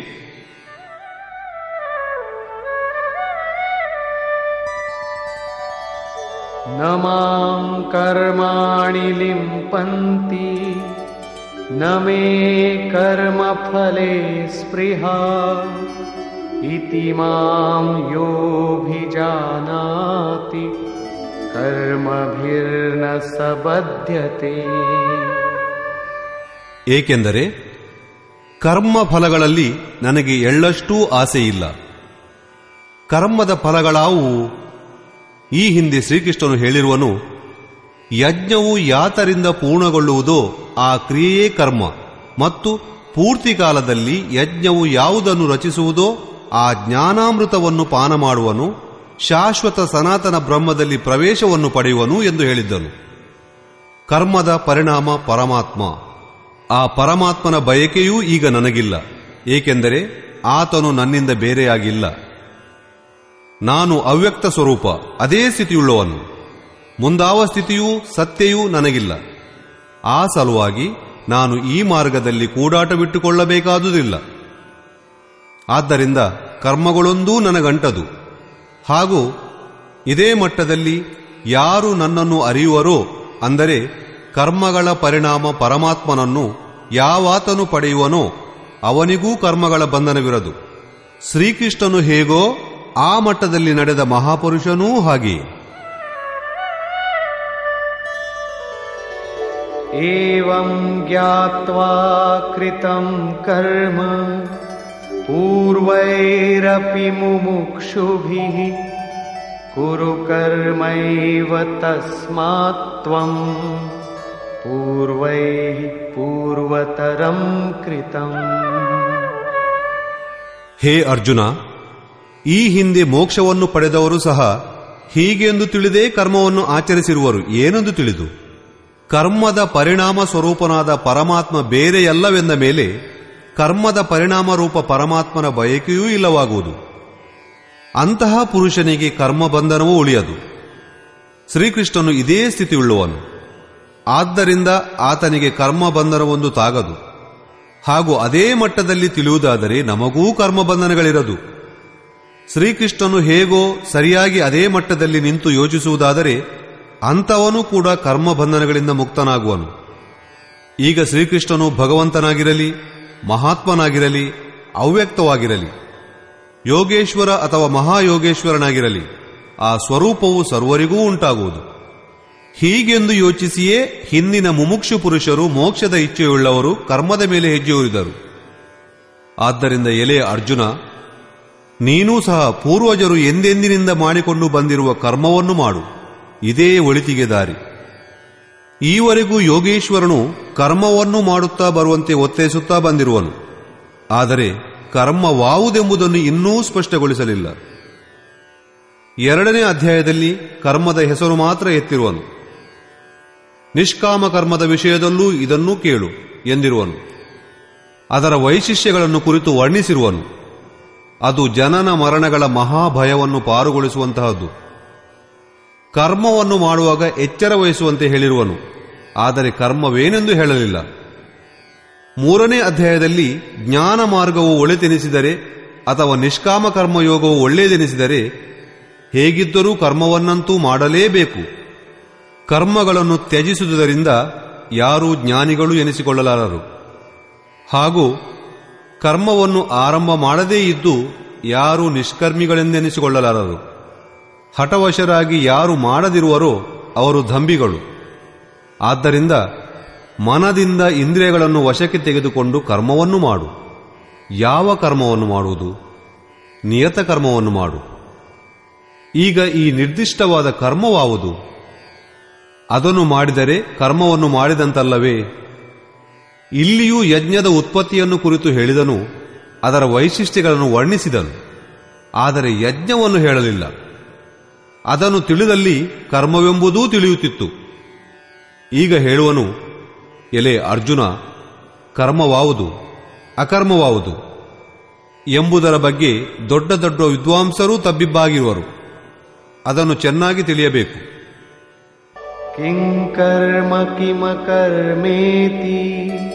न मां कर्माणि लिम्पन्ति न मे कर्मफले स्पृहा इति मां योऽभिजानाति कर्मभिर्न स बध्यते ಏಕೆಂದರೆ ಕರ್ಮ ಫಲಗಳಲ್ಲಿ ನನಗೆ ಎಳ್ಳಷ್ಟೂ ಆಸೆಯಿಲ್ಲ ಕರ್ಮದ ಫಲಗಳಾವುವು ಈ ಹಿಂದೆ ಶ್ರೀಕೃಷ್ಣನು ಹೇಳಿರುವನು ಯಜ್ಞವು ಯಾತರಿಂದ ಪೂರ್ಣಗೊಳ್ಳುವುದೋ ಆ ಕ್ರಿಯೆಯೇ ಕರ್ಮ ಮತ್ತು ಪೂರ್ತಿ ಕಾಲದಲ್ಲಿ ಯಜ್ಞವು ಯಾವುದನ್ನು ರಚಿಸುವುದೋ ಆ ಜ್ಞಾನಾಮೃತವನ್ನು ಪಾನ ಮಾಡುವನು ಶಾಶ್ವತ ಸನಾತನ ಬ್ರಹ್ಮದಲ್ಲಿ ಪ್ರವೇಶವನ್ನು ಪಡೆಯುವನು ಎಂದು ಹೇಳಿದ್ದನು ಕರ್ಮದ ಪರಿಣಾಮ ಪರಮಾತ್ಮ ಆ ಪರಮಾತ್ಮನ ಬಯಕೆಯೂ ಈಗ ನನಗಿಲ್ಲ ಏಕೆಂದರೆ ಆತನು ನನ್ನಿಂದ ಬೇರೆಯಾಗಿಲ್ಲ ನಾನು ಅವ್ಯಕ್ತ ಸ್ವರೂಪ ಅದೇ ಸ್ಥಿತಿಯುಳ್ಳವನು ಮುಂದಾವ ಸ್ಥಿತಿಯೂ ಸತ್ಯಯೂ ನನಗಿಲ್ಲ ಆ ಸಲುವಾಗಿ ನಾನು ಈ ಮಾರ್ಗದಲ್ಲಿ ಕೂಡಾಟ ಬಿಟ್ಟುಕೊಳ್ಳಬೇಕಾದುದಿಲ್ಲ ಆದ್ದರಿಂದ ಕರ್ಮಗಳೊಂದೂ ನನಗಂಟದು ಹಾಗೂ ಇದೇ ಮಟ್ಟದಲ್ಲಿ ಯಾರು ನನ್ನನ್ನು ಅರಿಯುವರೋ ಅಂದರೆ ಕರ್ಮಗಳ ಪರಿಣಾಮ ಪರಮಾತ್ಮನನ್ನು ಯಾವಾತನು ಪಡೆಯುವನೋ ಅವನಿಗೂ ಕರ್ಮಗಳ ಬಂಧನವಿರದು ಶ್ರೀಕೃಷ್ಣನು ಹೇಗೋ ಆ ಮಟ್ಟದಲ್ಲಿ ನಡೆದ ಮಹಾಪುರುಷನೂ ಹಾಗೆಯೇ एवं ज्ञात्वा कृतं कर्म पूर्वैरपि मुमुक्षुभिः कुरु कर्मैव तस्मात् त्वम् पूर्वैः पूर्वतरं कृतम् ಹೇ ಅರ್ಜುನ ಈ ಹಿಂದೆ ಮೋಕ್ಷವನ್ನು ಪಡೆದವರು ಸಹ ಹೀಗೆಂದು ತಿಳಿದೇ ಕರ್ಮವನ್ನು ಆಚರಿಸಿರುವರು ಏನೆಂದು ತಿಳಿದು ಕರ್ಮದ ಪರಿಣಾಮ ಸ್ವರೂಪನಾದ ಪರಮಾತ್ಮ ಬೇರೆಯಲ್ಲವೆಂದ ಮೇಲೆ ಕರ್ಮದ ಪರಿಣಾಮ ರೂಪ ಪರಮಾತ್ಮನ ಬಯಕೆಯೂ ಇಲ್ಲವಾಗುವುದು ಅಂತಹ ಪುರುಷನಿಗೆ ಕರ್ಮ ಬಂಧನವೂ ಉಳಿಯದು ಶ್ರೀಕೃಷ್ಣನು ಇದೇ ಸ್ಥಿತಿಯುಳ್ಳವನು ಆದ್ದರಿಂದ ಆತನಿಗೆ ಕರ್ಮ ಬಂಧನವೊಂದು ತಾಗದು ಹಾಗೂ ಅದೇ ಮಟ್ಟದಲ್ಲಿ ತಿಳಿಯುವುದಾದರೆ ನಮಗೂ ಕರ್ಮ ಬಂಧನಗಳಿರದು ಶ್ರೀಕೃಷ್ಣನು ಹೇಗೋ ಸರಿಯಾಗಿ ಅದೇ ಮಟ್ಟದಲ್ಲಿ ನಿಂತು ಯೋಚಿಸುವುದಾದರೆ ಅಂಥವನು ಕೂಡ ಕರ್ಮಬಂಧನಗಳಿಂದ ಮುಕ್ತನಾಗುವನು ಈಗ ಶ್ರೀಕೃಷ್ಣನು ಭಗವಂತನಾಗಿರಲಿ ಮಹಾತ್ಮನಾಗಿರಲಿ ಅವ್ಯಕ್ತವಾಗಿರಲಿ ಯೋಗೇಶ್ವರ ಅಥವಾ ಮಹಾಯೋಗೇಶ್ವರನಾಗಿರಲಿ ಆ ಸ್ವರೂಪವು ಸರ್ವರಿಗೂ ಉಂಟಾಗುವುದು ಹೀಗೆಂದು ಯೋಚಿಸಿಯೇ ಹಿಂದಿನ ಮುಮುಕ್ಷು ಪುರುಷರು ಮೋಕ್ಷದ ಇಚ್ಛೆಯುಳ್ಳವರು ಕರ್ಮದ ಮೇಲೆ ಹೆಜ್ಜೆ ಊರಿದರು ಆದ್ದರಿಂದ ಎಲೆ ಅರ್ಜುನ ನೀನೂ ಸಹ ಪೂರ್ವಜರು ಎಂದೆಂದಿನಿಂದ ಮಾಡಿಕೊಂಡು ಬಂದಿರುವ ಕರ್ಮವನ್ನು ಮಾಡು ಇದೇ ಒಳಿತಿಗೆ ದಾರಿ ಈವರೆಗೂ ಯೋಗೇಶ್ವರನು ಕರ್ಮವನ್ನು ಮಾಡುತ್ತಾ ಬರುವಂತೆ ಒತ್ತೈಸುತ್ತಾ ಬಂದಿರುವನು ಆದರೆ ಕರ್ಮವಾವುದೆಂಬುದನ್ನು ಇನ್ನೂ ಸ್ಪಷ್ಟಗೊಳಿಸಲಿಲ್ಲ ಎರಡನೇ ಅಧ್ಯಾಯದಲ್ಲಿ ಕರ್ಮದ ಹೆಸರು ಮಾತ್ರ ಎತ್ತಿರುವನು ನಿಷ್ಕಾಮ ಕರ್ಮದ ವಿಷಯದಲ್ಲೂ ಇದನ್ನೂ ಕೇಳು ಎಂದಿರುವನು ಅದರ ವೈಶಿಷ್ಟ್ಯಗಳನ್ನು ಕುರಿತು ವರ್ಣಿಸಿರುವನು ಅದು ಜನನ ಮರಣಗಳ ಮಹಾಭಯವನ್ನು ಪಾರುಗೊಳಿಸುವಂತಹದ್ದು ಕರ್ಮವನ್ನು ಮಾಡುವಾಗ ಎಚ್ಚರ ವಹಿಸುವಂತೆ ಹೇಳಿರುವನು ಆದರೆ ಕರ್ಮವೇನೆಂದು ಹೇಳಲಿಲ್ಲ ಮೂರನೇ ಅಧ್ಯಾಯದಲ್ಲಿ ಜ್ಞಾನ ಮಾರ್ಗವು ಒಳಿತೆನಿಸಿದರೆ ಅಥವಾ ನಿಷ್ಕಾಮ ಕರ್ಮಯೋಗವು ಒಳ್ಳೆಯದೆನಿಸಿದರೆ ಹೇಗಿದ್ದರೂ ಕರ್ಮವನ್ನಂತೂ ಮಾಡಲೇಬೇಕು ಕರ್ಮಗಳನ್ನು ತ್ಯಜಿಸುವುದರಿಂದ ಯಾರೂ ಜ್ಞಾನಿಗಳು ಎನಿಸಿಕೊಳ್ಳಲಾರರು ಹಾಗೂ ಕರ್ಮವನ್ನು ಆರಂಭ ಮಾಡದೇ ಇದ್ದು ಯಾರೂ ನಿಷ್ಕರ್ಮಿಗಳೆಂದೆನಿಸಿಕೊಳ್ಳಲಾರರು ಹಠವಶರಾಗಿ ಯಾರು ಮಾಡದಿರುವರೋ ಅವರು ದಂಬಿಗಳು ಆದ್ದರಿಂದ ಮನದಿಂದ ಇಂದ್ರಿಯಗಳನ್ನು ವಶಕ್ಕೆ ತೆಗೆದುಕೊಂಡು ಕರ್ಮವನ್ನು ಮಾಡು ಯಾವ ಕರ್ಮವನ್ನು ಮಾಡುವುದು ನಿಯತ ಕರ್ಮವನ್ನು ಮಾಡು ಈಗ ಈ ನಿರ್ದಿಷ್ಟವಾದ ಕರ್ಮವಾವುದು ಅದನ್ನು ಮಾಡಿದರೆ ಕರ್ಮವನ್ನು ಮಾಡಿದಂತಲ್ಲವೇ ಇಲ್ಲಿಯೂ ಯಜ್ಞದ ಉತ್ಪತ್ತಿಯನ್ನು ಕುರಿತು ಹೇಳಿದನು ಅದರ ವೈಶಿಷ್ಟ್ಯಗಳನ್ನು ವರ್ಣಿಸಿದನು ಆದರೆ ಯಜ್ಞವನ್ನು ಹೇಳಲಿಲ್ಲ ಅದನ್ನು ತಿಳಿದಲ್ಲಿ ಕರ್ಮವೆಂಬುದೂ ತಿಳಿಯುತ್ತಿತ್ತು ಈಗ ಹೇಳುವನು ಎಲೆ ಅರ್ಜುನ ಕರ್ಮವಾವುದು ಅಕರ್ಮವಾವುದು ಎಂಬುದರ ಬಗ್ಗೆ ದೊಡ್ಡ ದೊಡ್ಡ ವಿದ್ವಾಂಸರೂ ತಬ್ಬಿಬ್ಬಾಗಿರುವರು ಅದನ್ನು ಚೆನ್ನಾಗಿ ತಿಳಿಯಬೇಕು किं कर्म किमकर्मेति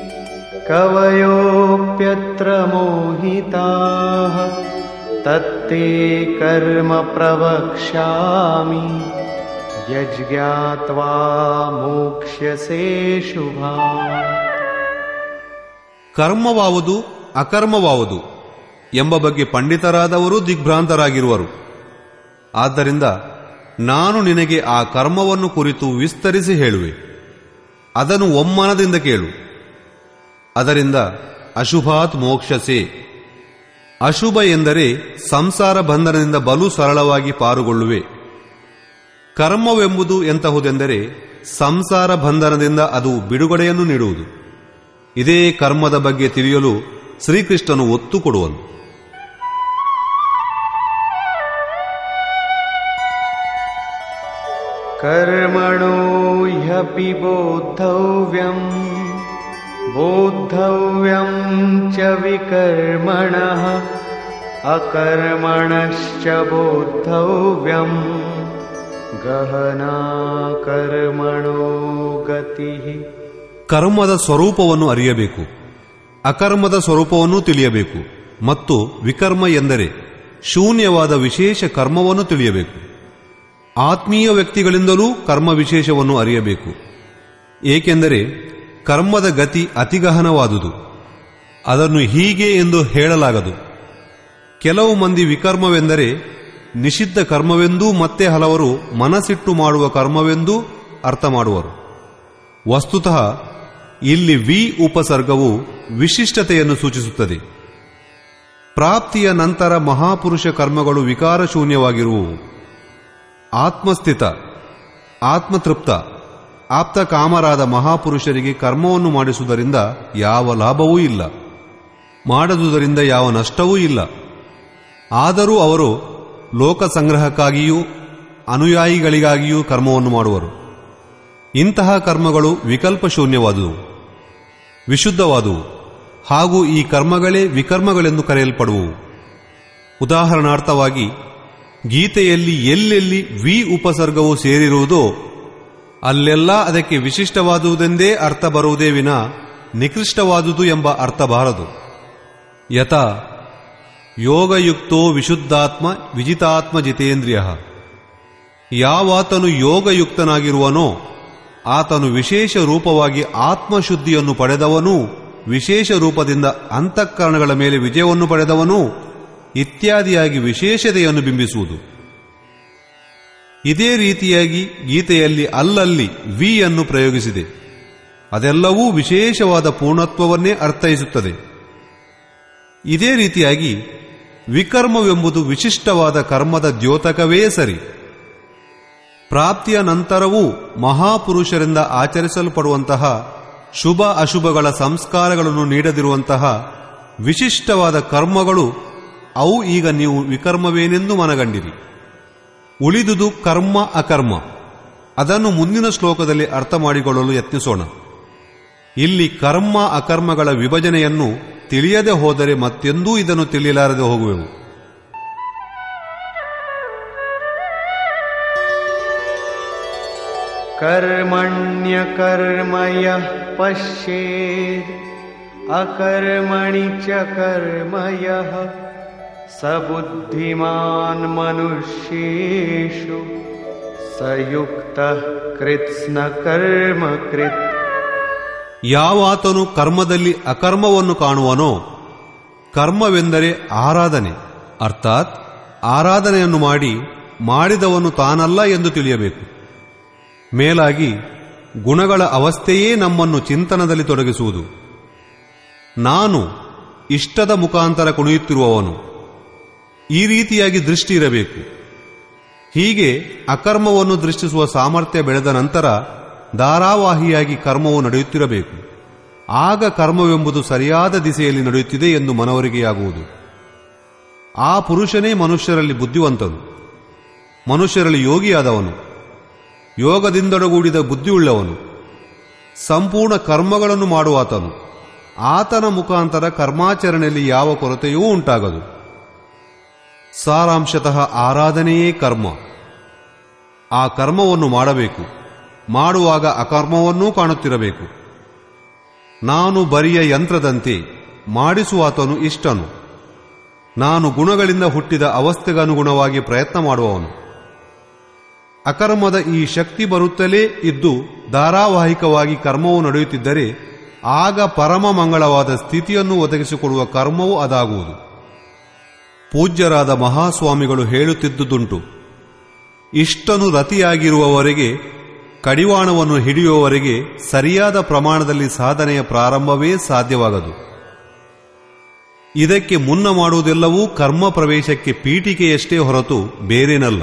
कवयोऽप्यत्र मोहिताः तत्ते कर्म प्रवक्ष्यामि यज्ञात्वा मोक्ष्यसे शुभा ಕರ್ಮವಾವುದು ಅಕರ್ಮವಾವುದು ಎಂಬ ಬಗ್ಗೆ ಪಂಡಿತರಾದವರು ದಿಗ್ಭ್ರಾಂತರಾಗಿರುವರು ಆದ್ದರಿಂದ ನಾನು ನಿನಗೆ ಆ ಕರ್ಮವನ್ನು ಕುರಿತು ವಿಸ್ತರಿಸಿ ಹೇಳುವೆ ಅದನ್ನು ಒಮ್ಮನದಿಂದ ಕೇಳು ಅದರಿಂದ ಅಶುಭಾತ್ ಮೋಕ್ಷಸೆ ಅಶುಭ ಎಂದರೆ ಸಂಸಾರ ಬಂಧನದಿಂದ ಬಲು ಸರಳವಾಗಿ ಪಾರುಗೊಳ್ಳುವೆ ಕರ್ಮವೆಂಬುದು ಎಂತಹುದೆಂದರೆ ಸಂಸಾರ ಬಂಧನದಿಂದ ಅದು ಬಿಡುಗಡೆಯನ್ನು ನೀಡುವುದು ಇದೇ ಕರ್ಮದ ಬಗ್ಗೆ ತಿಳಿಯಲು ಶ್ರೀಕೃಷ್ಣನು ಒತ್ತು ಕೊಡುವನು कर्मणो ह्यपि बोद्धव्यम् बोद्धव्यं च विकर्मणः अकर्मणश्च बोद्धव्यम् गहना कर्मणो गतिः ಕರ್ಮದ ಸ್ವರೂಪವನ್ನು ಅರಿಯಬೇಕು ಅಕರ್ಮದ ಸ್ವರೂಪವನ್ನು ತಿಳಿಯಬೇಕು ಮತ್ತು ವಿಕರ್ಮ ಎಂದರೆ ಶೂನ್ಯವಾದ ವಿಶೇಷ ಕರ್ಮವನ್ನು ತಿಳಿಯಬೇಕು ಆತ್ಮೀಯ ವ್ಯಕ್ತಿಗಳಿಂದಲೂ ಕರ್ಮ ವಿಶೇಷವನ್ನು ಅರಿಯಬೇಕು ಏಕೆಂದರೆ ಕರ್ಮದ ಗತಿ ಅತಿಗಹನವಾದುದು ಅದನ್ನು ಹೀಗೆ ಎಂದು ಹೇಳಲಾಗದು ಕೆಲವು ಮಂದಿ ವಿಕರ್ಮವೆಂದರೆ ನಿಷಿದ್ಧ ಕರ್ಮವೆಂದೂ ಮತ್ತೆ ಹಲವರು ಮನಸ್ಸಿಟ್ಟು ಮಾಡುವ ಕರ್ಮವೆಂದೂ ಅರ್ಥ ಮಾಡುವರು ವಸ್ತುತಃ ಇಲ್ಲಿ ವಿ ಉಪಸರ್ಗವು ವಿಶಿಷ್ಟತೆಯನ್ನು ಸೂಚಿಸುತ್ತದೆ ಪ್ರಾಪ್ತಿಯ ನಂತರ ಮಹಾಪುರುಷ ಕರ್ಮಗಳು ವಿಕಾರಶೂನ್ಯವಾಗಿರುವವು ಆತ್ಮಸ್ಥಿತ ಆತ್ಮತೃಪ್ತ ಆಪ್ತ ಕಾಮರಾದ ಮಹಾಪುರುಷರಿಗೆ ಕರ್ಮವನ್ನು ಮಾಡಿಸುವುದರಿಂದ ಯಾವ ಲಾಭವೂ ಇಲ್ಲ ಮಾಡದುದರಿಂದ ಯಾವ ನಷ್ಟವೂ ಇಲ್ಲ ಆದರೂ ಅವರು ಲೋಕ ಸಂಗ್ರಹಕ್ಕಾಗಿಯೂ ಅನುಯಾಯಿಗಳಿಗಾಗಿಯೂ ಕರ್ಮವನ್ನು ಮಾಡುವರು ಇಂತಹ ಕರ್ಮಗಳು ವಿಕಲ್ಪ ಶೂನ್ಯವಾದುವು ವಿಶುದ್ಧವಾದುವು ಹಾಗೂ ಈ ಕರ್ಮಗಳೇ ವಿಕರ್ಮಗಳೆಂದು ಕರೆಯಲ್ಪಡುವವು ಉದಾಹರಣಾರ್ಥವಾಗಿ ಗೀತೆಯಲ್ಲಿ ಎಲ್ಲೆಲ್ಲಿ ವಿ ಉಪಸರ್ಗವು ಸೇರಿರುವುದೋ ಅಲ್ಲೆಲ್ಲ ಅದಕ್ಕೆ ವಿಶಿಷ್ಟವಾದುದೆಂದೇ ಅರ್ಥ ಬರುವುದೇ ವಿನ ನಿಕೃಷ್ಟವಾದುದು ಎಂಬ ಅರ್ಥ ಬಾರದು ಯಥ ಯೋಗಯುಕ್ತೋ ವಿಶುದ್ಧಾತ್ಮ ವಿಜಿತಾತ್ಮ ಜಿತೇಂದ್ರಿಯ ಯಾವಾತನು ಯೋಗಯುಕ್ತನಾಗಿರುವನೋ ಆತನು ವಿಶೇಷ ರೂಪವಾಗಿ ಆತ್ಮಶುದ್ಧಿಯನ್ನು ಪಡೆದವನು ವಿಶೇಷ ರೂಪದಿಂದ ಅಂತಃಕರಣಗಳ ಮೇಲೆ ವಿಜಯವನ್ನು ಪಡೆದವನು ಇತ್ಯಾದಿಯಾಗಿ ವಿಶೇಷತೆಯನ್ನು ಬಿಂಬಿಸುವುದು ಇದೇ ರೀತಿಯಾಗಿ ಗೀತೆಯಲ್ಲಿ ಅಲ್ಲಲ್ಲಿ ವಿ ಅನ್ನು ಪ್ರಯೋಗಿಸಿದೆ ಅದೆಲ್ಲವೂ ವಿಶೇಷವಾದ ಪೂರ್ಣತ್ವವನ್ನೇ ಅರ್ಥೈಸುತ್ತದೆ ಇದೇ ರೀತಿಯಾಗಿ ವಿಕರ್ಮವೆಂಬುದು ವಿಶಿಷ್ಟವಾದ ಕರ್ಮದ ದ್ಯೋತಕವೇ ಸರಿ ಪ್ರಾಪ್ತಿಯ ನಂತರವೂ ಮಹಾಪುರುಷರಿಂದ ಆಚರಿಸಲ್ಪಡುವಂತಹ ಶುಭ ಅಶುಭಗಳ ಸಂಸ್ಕಾರಗಳನ್ನು ನೀಡದಿರುವಂತಹ ವಿಶಿಷ್ಟವಾದ ಕರ್ಮಗಳು ಅವು ಈಗ ನೀವು ವಿಕರ್ಮವೇನೆಂದು ಮನಗಂಡಿರಿ ಉಳಿದುದು ಕರ್ಮ ಅಕರ್ಮ ಅದನ್ನು ಮುಂದಿನ ಶ್ಲೋಕದಲ್ಲಿ ಅರ್ಥ ಮಾಡಿಕೊಳ್ಳಲು ಯತ್ನಿಸೋಣ ಇಲ್ಲಿ ಕರ್ಮ ಅಕರ್ಮಗಳ ವಿಭಜನೆಯನ್ನು ತಿಳಿಯದೆ ಹೋದರೆ ಮತ್ತೆಂದೂ ಇದನ್ನು ತಿಳಿಯಲಾರದೆ ಹೋಗುವೆವು कर्मण्यकर्म यः पश्येत् अकर्मणि च कर्म यः स बुद्धिमान् मनुष्येषु स युक्तः कृत्स्नकर्मकृत् ಯಾವಾತನು ಕರ್ಮದಲ್ಲಿ ಅಕರ್ಮವನ್ನು ಕಾಣುವನೋ ಕರ್ಮವೆಂದರೆ ಆರಾಧನೆ ಅರ್ಥಾತ್ ಆರಾಧನೆಯನ್ನು ಮಾಡಿ ಮಾಡಿದವನು ತಾನಲ್ಲ ಎಂದು ತಿಳಿಯಬೇಕು ಮೇಲಾಗಿ ಗುಣಗಳ ಅವಸ್ಥೆಯೇ ನಮ್ಮನ್ನು ಚಿಂತನದಲ್ಲಿ ತೊಡಗಿಸುವುದು ನಾನು ಇಷ್ಟದ ಮುಖಾಂತರ ಕುಣಿಯುತ್ತಿರುವವನು ಈ ರೀತಿಯಾಗಿ ದೃಷ್ಟಿ ಇರಬೇಕು ಹೀಗೆ ಅಕರ್ಮವನ್ನು ದೃಷ್ಟಿಸುವ ಸಾಮರ್ಥ್ಯ ಬೆಳೆದ ನಂತರ ಧಾರಾವಾಹಿಯಾಗಿ ಕರ್ಮವು ನಡೆಯುತ್ತಿರಬೇಕು ಆಗ ಕರ್ಮವೆಂಬುದು ಸರಿಯಾದ ದಿಸೆಯಲ್ಲಿ ನಡೆಯುತ್ತಿದೆ ಎಂದು ಮನವರಿಕೆಯಾಗುವುದು ಆ ಪುರುಷನೇ ಮನುಷ್ಯರಲ್ಲಿ ಬುದ್ಧಿವಂತನು ಮನುಷ್ಯರಲ್ಲಿ ಯೋಗಿಯಾದವನು ಯೋಗದಿಂದೊಡಗೂಡಿದ ಬುದ್ಧಿಯುಳ್ಳವನು ಸಂಪೂರ್ಣ ಕರ್ಮಗಳನ್ನು ಮಾಡುವಾತನು ಆತನ ಮುಖಾಂತರ ಕರ್ಮಾಚರಣೆಯಲ್ಲಿ ಯಾವ ಕೊರತೆಯೂ ಉಂಟಾಗದು ಸಾರಾಂಶತಃ ಆರಾಧನೆಯೇ ಕರ್ಮ ಆ ಕರ್ಮವನ್ನು ಮಾಡಬೇಕು ಮಾಡುವಾಗ ಅಕರ್ಮವನ್ನೂ ಕಾಣುತ್ತಿರಬೇಕು ನಾನು ಬರಿಯ ಯಂತ್ರದಂತೆ ಮಾಡಿಸುವಾತನು ಇಷ್ಟನು ನಾನು ಗುಣಗಳಿಂದ ಹುಟ್ಟಿದ ಅವಸ್ಥೆಗನುಗುಣವಾಗಿ ಪ್ರಯತ್ನ ಮಾಡುವವನು ಅಕರ್ಮದ ಈ ಶಕ್ತಿ ಬರುತ್ತಲೇ ಇದ್ದು ಧಾರಾವಾಹಿಕವಾಗಿ ಕರ್ಮವು ನಡೆಯುತ್ತಿದ್ದರೆ ಆಗ ಪರಮ ಮಂಗಳವಾದ ಸ್ಥಿತಿಯನ್ನು ಒದಗಿಸಿಕೊಡುವ ಕರ್ಮವು ಅದಾಗುವುದು ಪೂಜ್ಯರಾದ ಮಹಾಸ್ವಾಮಿಗಳು ಹೇಳುತ್ತಿದ್ದುದುಂಟು ಇಷ್ಟನು ರತಿಯಾಗಿರುವವರೆಗೆ ಕಡಿವಾಣವನ್ನು ಹಿಡಿಯುವವರೆಗೆ ಸರಿಯಾದ ಪ್ರಮಾಣದಲ್ಲಿ ಸಾಧನೆಯ ಪ್ರಾರಂಭವೇ ಸಾಧ್ಯವಾಗದು ಇದಕ್ಕೆ ಮುನ್ನ ಮಾಡುವುದೆಲ್ಲವೂ ಕರ್ಮ ಪ್ರವೇಶಕ್ಕೆ ಪೀಠಿಕೆಯಷ್ಟೇ ಹೊರತು ಬೇರೇನಲ್ಲ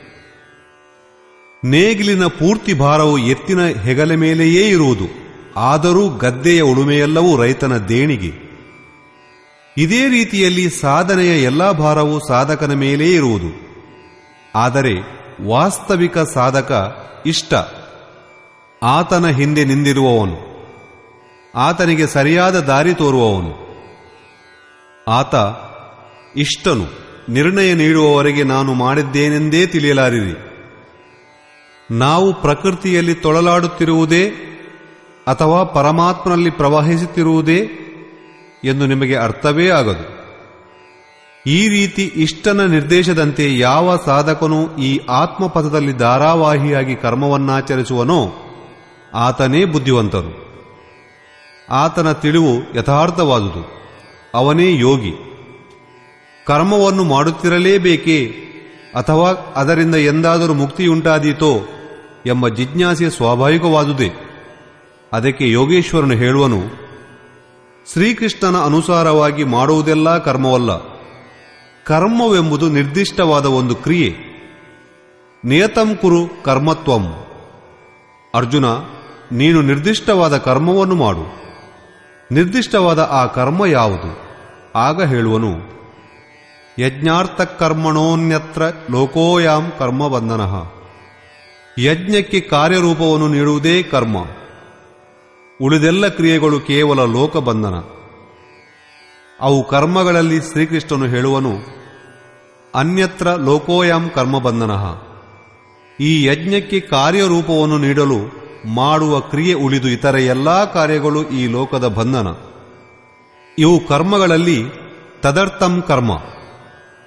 ನೇಗಿಲಿನ ಪೂರ್ತಿ ಭಾರವು ಎತ್ತಿನ ಹೆಗಲ ಮೇಲೆಯೇ ಇರುವುದು ಆದರೂ ಗದ್ದೆಯ ಉಳುಮೆಯೆಲ್ಲವೂ ರೈತನ ದೇಣಿಗೆ ಇದೇ ರೀತಿಯಲ್ಲಿ ಸಾಧನೆಯ ಎಲ್ಲಾ ಭಾರವು ಸಾಧಕನ ಮೇಲೇ ಇರುವುದು ಆದರೆ ವಾಸ್ತವಿಕ ಸಾಧಕ ಇಷ್ಟ ಆತನ ಹಿಂದೆ ನಿಂದಿರುವವನು ಆತನಿಗೆ ಸರಿಯಾದ ದಾರಿ ತೋರುವವನು ಆತ ಇಷ್ಟನು ನಿರ್ಣಯ ನೀಡುವವರೆಗೆ ನಾನು ಮಾಡಿದ್ದೇನೆಂದೇ ತಿಳಿಯಲಾರಿರಿ ನಾವು ಪ್ರಕೃತಿಯಲ್ಲಿ ತೊಳಲಾಡುತ್ತಿರುವುದೇ ಅಥವಾ ಪರಮಾತ್ಮನಲ್ಲಿ ಪ್ರವಹಿಸುತ್ತಿರುವುದೇ ಎಂದು ನಿಮಗೆ ಅರ್ಥವೇ ಆಗದು ಈ ರೀತಿ ಇಷ್ಟನ ನಿರ್ದೇಶದಂತೆ ಯಾವ ಸಾಧಕನು ಈ ಆತ್ಮಪಥದಲ್ಲಿ ಧಾರಾವಾಹಿಯಾಗಿ ಕರ್ಮವನ್ನಾಚರಿಸುವನೋ ಆತನೇ ಬುದ್ಧಿವಂತನು ಆತನ ತಿಳಿವು ಯಥಾರ್ಥವಾದುದು ಅವನೇ ಯೋಗಿ ಕರ್ಮವನ್ನು ಮಾಡುತ್ತಿರಲೇಬೇಕೇ ಅಥವಾ ಅದರಿಂದ ಎಂದಾದರೂ ಮುಕ್ತಿಯುಂಟಾದೀತೋ ಎಂಬ ಜಿಜ್ಞಾಸೆ ಸ್ವಾಭಾವಿಕವಾದುದೇ ಅದಕ್ಕೆ ಯೋಗೇಶ್ವರನು ಹೇಳುವನು ಶ್ರೀಕೃಷ್ಣನ ಅನುಸಾರವಾಗಿ ಮಾಡುವುದೆಲ್ಲ ಕರ್ಮವಲ್ಲ ಕರ್ಮವೆಂಬುದು ನಿರ್ದಿಷ್ಟವಾದ ಒಂದು ಕ್ರಿಯೆ ನಿಯತಂ ಕುರು ಕರ್ಮತ್ವಂ ಅರ್ಜುನ ನೀನು ನಿರ್ದಿಷ್ಟವಾದ ಕರ್ಮವನ್ನು ಮಾಡು ನಿರ್ದಿಷ್ಟವಾದ ಆ ಕರ್ಮ ಯಾವುದು ಆಗ ಹೇಳುವನು ಯಜ್ಞಾರ್ಥ ಕರ್ಮಣೋನ್ಯತ್ರ ಲೋಕೋಯಾಂ ಕರ್ಮ ಬಂಧನ ಯಜ್ಞಕ್ಕೆ ಕಾರ್ಯರೂಪವನ್ನು ನೀಡುವುದೇ ಕರ್ಮ ಉಳಿದೆಲ್ಲ ಕ್ರಿಯೆಗಳು ಕೇವಲ ಲೋಕಬಂಧನ ಅವು ಕರ್ಮಗಳಲ್ಲಿ ಶ್ರೀಕೃಷ್ಣನು ಹೇಳುವನು ಅನ್ಯತ್ರ ಲೋಕೋಯಾಂ ಕರ್ಮಬಂಧನ ಈ ಯಜ್ಞಕ್ಕೆ ಕಾರ್ಯರೂಪವನ್ನು ನೀಡಲು ಮಾಡುವ ಕ್ರಿಯೆ ಉಳಿದು ಇತರ ಎಲ್ಲಾ ಕಾರ್ಯಗಳು ಈ ಲೋಕದ ಬಂಧನ ಇವು ಕರ್ಮಗಳಲ್ಲಿ ತದರ್ಥಂ ಕರ್ಮ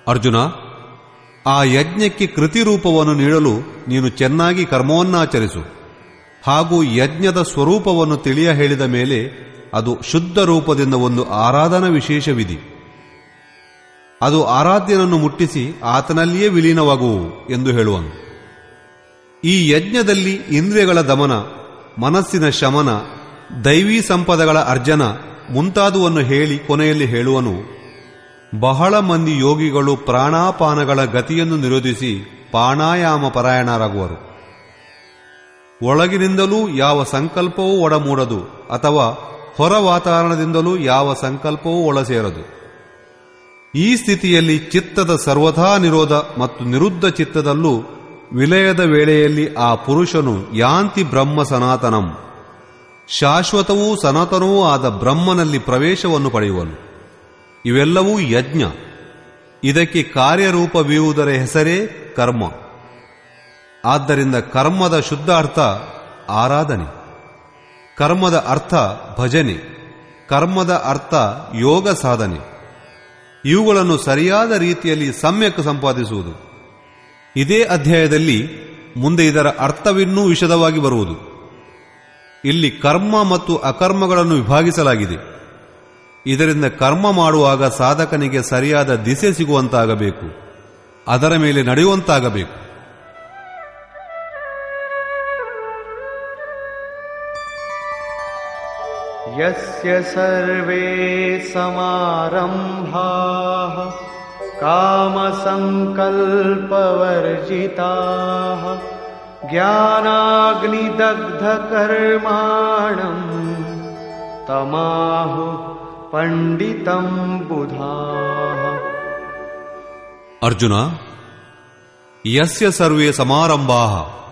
ಅರ್ಜುನ ಆ ಯಜ್ಞಕ್ಕೆ ಕೃತಿರೂಪವನ್ನು ನೀಡಲು ನೀನು ಚೆನ್ನಾಗಿ ಕರ್ಮವನ್ನಾಚರಿಸು ಹಾಗೂ ಯಜ್ಞದ ಸ್ವರೂಪವನ್ನು ತಿಳಿಯ ಹೇಳಿದ ಮೇಲೆ ಅದು ಶುದ್ಧ ರೂಪದಿಂದ ಒಂದು ಆರಾಧನಾ ವಿಶೇಷವಿಧಿ ಅದು ಆರಾಧ್ಯನನ್ನು ಮುಟ್ಟಿಸಿ ಆತನಲ್ಲಿಯೇ ವಿಲೀನವಾಗುವು ಎಂದು ಹೇಳುವನು ಈ ಯಜ್ಞದಲ್ಲಿ ಇಂದ್ರಿಯಗಳ ದಮನ ಮನಸ್ಸಿನ ಶಮನ ದೈವೀ ಸಂಪದಗಳ ಅರ್ಜನ ಮುಂತಾದುವನ್ನು ಹೇಳಿ ಕೊನೆಯಲ್ಲಿ ಹೇಳುವನು ಬಹಳ ಮಂದಿ ಯೋಗಿಗಳು ಪ್ರಾಣಾಪಾನಗಳ ಗತಿಯನ್ನು ನಿರೋಧಿಸಿ ಪ್ರಾಣಾಯಾಮ ಪರಾಯಣರಾಗುವರು ಒಳಗಿನಿಂದಲೂ ಯಾವ ಸಂಕಲ್ಪವೂ ಒಡಮೂಡದು ಅಥವಾ ಹೊರ ವಾತಾವರಣದಿಂದಲೂ ಯಾವ ಸಂಕಲ್ಪವೂ ಒಳಸೇರದು ಈ ಸ್ಥಿತಿಯಲ್ಲಿ ಚಿತ್ತದ ಸರ್ವಥಾ ನಿರೋಧ ಮತ್ತು ನಿರುದ್ಧ ಚಿತ್ತದಲ್ಲೂ ವಿಲಯದ ವೇಳೆಯಲ್ಲಿ ಆ ಪುರುಷನು ಯಾಂತಿ ಬ್ರಹ್ಮ ಸನಾತನಂ ಶಾಶ್ವತವೂ ಸನಾತನವೂ ಆದ ಬ್ರಹ್ಮನಲ್ಲಿ ಪ್ರವೇಶವನ್ನು ಪಡೆಯುವನು ಇವೆಲ್ಲವೂ ಯಜ್ಞ ಇದಕ್ಕೆ ಕಾರ್ಯರೂಪವೀವುದರ ಹೆಸರೇ ಕರ್ಮ ಆದ್ದರಿಂದ ಕರ್ಮದ ಶುದ್ಧ ಅರ್ಥ ಆರಾಧನೆ ಕರ್ಮದ ಅರ್ಥ ಭಜನೆ ಕರ್ಮದ ಅರ್ಥ ಯೋಗ ಸಾಧನೆ ಇವುಗಳನ್ನು ಸರಿಯಾದ ರೀತಿಯಲ್ಲಿ ಸಮ್ಯಕ್ ಸಂಪಾದಿಸುವುದು ಇದೇ ಅಧ್ಯಾಯದಲ್ಲಿ ಮುಂದೆ ಇದರ ಅರ್ಥವಿನ್ನೂ ವಿಶದವಾಗಿ ಬರುವುದು ಇಲ್ಲಿ ಕರ್ಮ ಮತ್ತು ಅಕರ್ಮಗಳನ್ನು ವಿಭಾಗಿಸಲಾಗಿದೆ ಇದರಿಂದ ಕರ್ಮ ಮಾಡುವಾಗ ಸಾಧಕನಿಗೆ ಸರಿಯಾದ ದಿಸೆ ಸಿಗುವಂತಾಗಬೇಕು ಅದರ ಮೇಲೆ ನಡೆಯುವಂತಾಗಬೇಕು यस्य सर्वे समारम्भाः कामसङ्कल्पवर्जिताः ज्ञानाग्निदग्धकर्माणम् तमाहुः पण्डितम् बुधाः ಅರ್ಜುನ ಯಸ್ಯ ಸರ್ವೇ ಸಮಾರಂಭಾಹ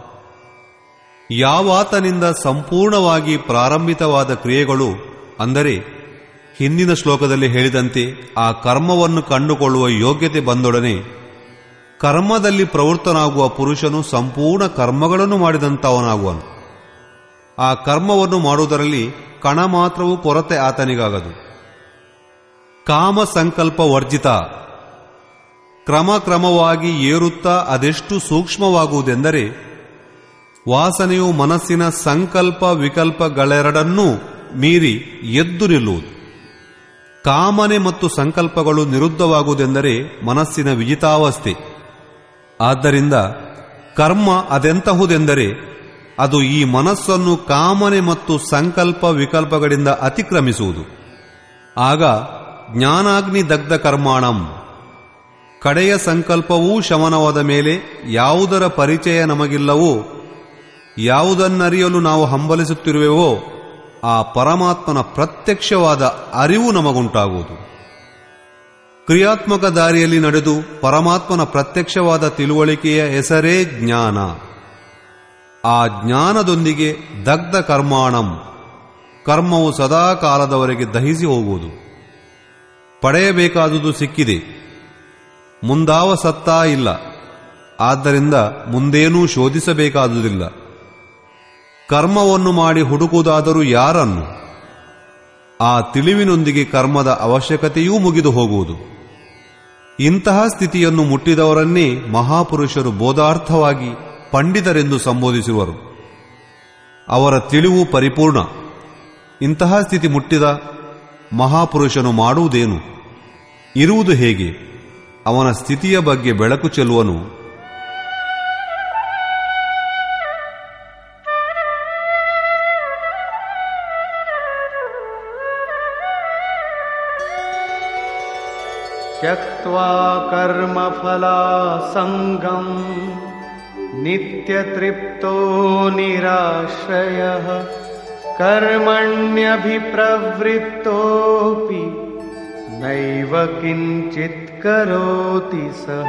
ಯಾವಾತನಿಂದ ಸಂಪೂರ್ಣವಾಗಿ ಪ್ರಾರಂಭಿತವಾದ ಕ್ರಿಯೆಗಳು ಅಂದರೆ ಹಿಂದಿನ ಶ್ಲೋಕದಲ್ಲಿ ಹೇಳಿದಂತೆ ಆ ಕರ್ಮವನ್ನು ಕಂಡುಕೊಳ್ಳುವ ಯೋಗ್ಯತೆ ಬಂದೊಡನೆ ಕರ್ಮದಲ್ಲಿ ಪ್ರವೃತ್ತನಾಗುವ ಪುರುಷನು ಸಂಪೂರ್ಣ ಕರ್ಮಗಳನ್ನು ಮಾಡಿದಂಥವನಾಗುವನು ಆ ಕರ್ಮವನ್ನು ಮಾಡುವುದರಲ್ಲಿ ಕಣ ಮಾತ್ರವೂ ಕೊರತೆ ಆತನಿಗಾಗದು ಕಾಮ ಸಂಕಲ್ಪ ವರ್ಜಿತ ಕ್ರಮ ಕ್ರಮವಾಗಿ ಏರುತ್ತಾ ಅದೆಷ್ಟು ಸೂಕ್ಷ್ಮವಾಗುವುದೆಂದರೆ ವಾಸನೆಯು ಮನಸ್ಸಿನ ಸಂಕಲ್ಪ ವಿಕಲ್ಪಗಳೆರಡನ್ನೂ ಮೀರಿ ಎದ್ದು ನಿಲ್ಲುವುದು ಕಾಮನೆ ಮತ್ತು ಸಂಕಲ್ಪಗಳು ನಿರುದ್ಧವಾಗುವುದೆಂದರೆ ಮನಸ್ಸಿನ ವಿಜಿತಾವಸ್ಥೆ ಆದ್ದರಿಂದ ಕರ್ಮ ಅದೆಂತಹುದೆಂದರೆ ಅದು ಈ ಮನಸ್ಸನ್ನು ಕಾಮನೆ ಮತ್ತು ಸಂಕಲ್ಪ ವಿಕಲ್ಪಗಳಿಂದ ಅತಿಕ್ರಮಿಸುವುದು ಆಗ ಜ್ಞಾನಾಗ್ನಿ ದಗ್ಧ ಕರ್ಮಾಣಂ ಕಡೆಯ ಸಂಕಲ್ಪವೂ ಶಮನವಾದ ಮೇಲೆ ಯಾವುದರ ಪರಿಚಯ ನಮಗಿಲ್ಲವೋ ಯಾವುದನ್ನರಿಯಲು ನಾವು ಹಂಬಲಿಸುತ್ತಿರುವೆವೋ ಆ ಪರಮಾತ್ಮನ ಪ್ರತ್ಯಕ್ಷವಾದ ಅರಿವು ನಮಗುಂಟಾಗುವುದು ಕ್ರಿಯಾತ್ಮಕ ದಾರಿಯಲ್ಲಿ ನಡೆದು ಪರಮಾತ್ಮನ ಪ್ರತ್ಯಕ್ಷವಾದ ತಿಳುವಳಿಕೆಯ ಹೆಸರೇ ಜ್ಞಾನ ಆ ಜ್ಞಾನದೊಂದಿಗೆ ದಗ್ಧ ಕರ್ಮಾಣಂ ಕರ್ಮವು ಸದಾ ಕಾಲದವರೆಗೆ ದಹಿಸಿ ಹೋಗುವುದು ಪಡೆಯಬೇಕಾದುದು ಸಿಕ್ಕಿದೆ ಮುಂದಾವ ಸತ್ತಾ ಇಲ್ಲ ಆದ್ದರಿಂದ ಮುಂದೇನೂ ಶೋಧಿಸಬೇಕಾದುದಿಲ್ಲ ಕರ್ಮವನ್ನು ಮಾಡಿ ಹುಡುಕುವುದಾದರೂ ಯಾರನ್ನು ಆ ತಿಳಿವಿನೊಂದಿಗೆ ಕರ್ಮದ ಅವಶ್ಯಕತೆಯೂ ಮುಗಿದು ಹೋಗುವುದು ಇಂತಹ ಸ್ಥಿತಿಯನ್ನು ಮುಟ್ಟಿದವರನ್ನೇ ಮಹಾಪುರುಷರು ಬೋಧಾರ್ಥವಾಗಿ ಪಂಡಿತರೆಂದು ಸಂಬೋಧಿಸುವರು ಅವರ ತಿಳಿವು ಪರಿಪೂರ್ಣ ಇಂತಹ ಸ್ಥಿತಿ ಮುಟ್ಟಿದ ಮಹಾಪುರುಷನು ಮಾಡುವುದೇನು ಇರುವುದು ಹೇಗೆ ಅವನ ಸ್ಥಿತಿಯ ಬಗ್ಗೆ ಬೆಳಕು ಚೆಲ್ಲುವನು त्यक्त्वा कर्मफलासङ्गम् नित्यतृप्तो निराश्रयः कर्मण्यभिप्रवृत्तोऽपि नैव किञ्चित् करोति सः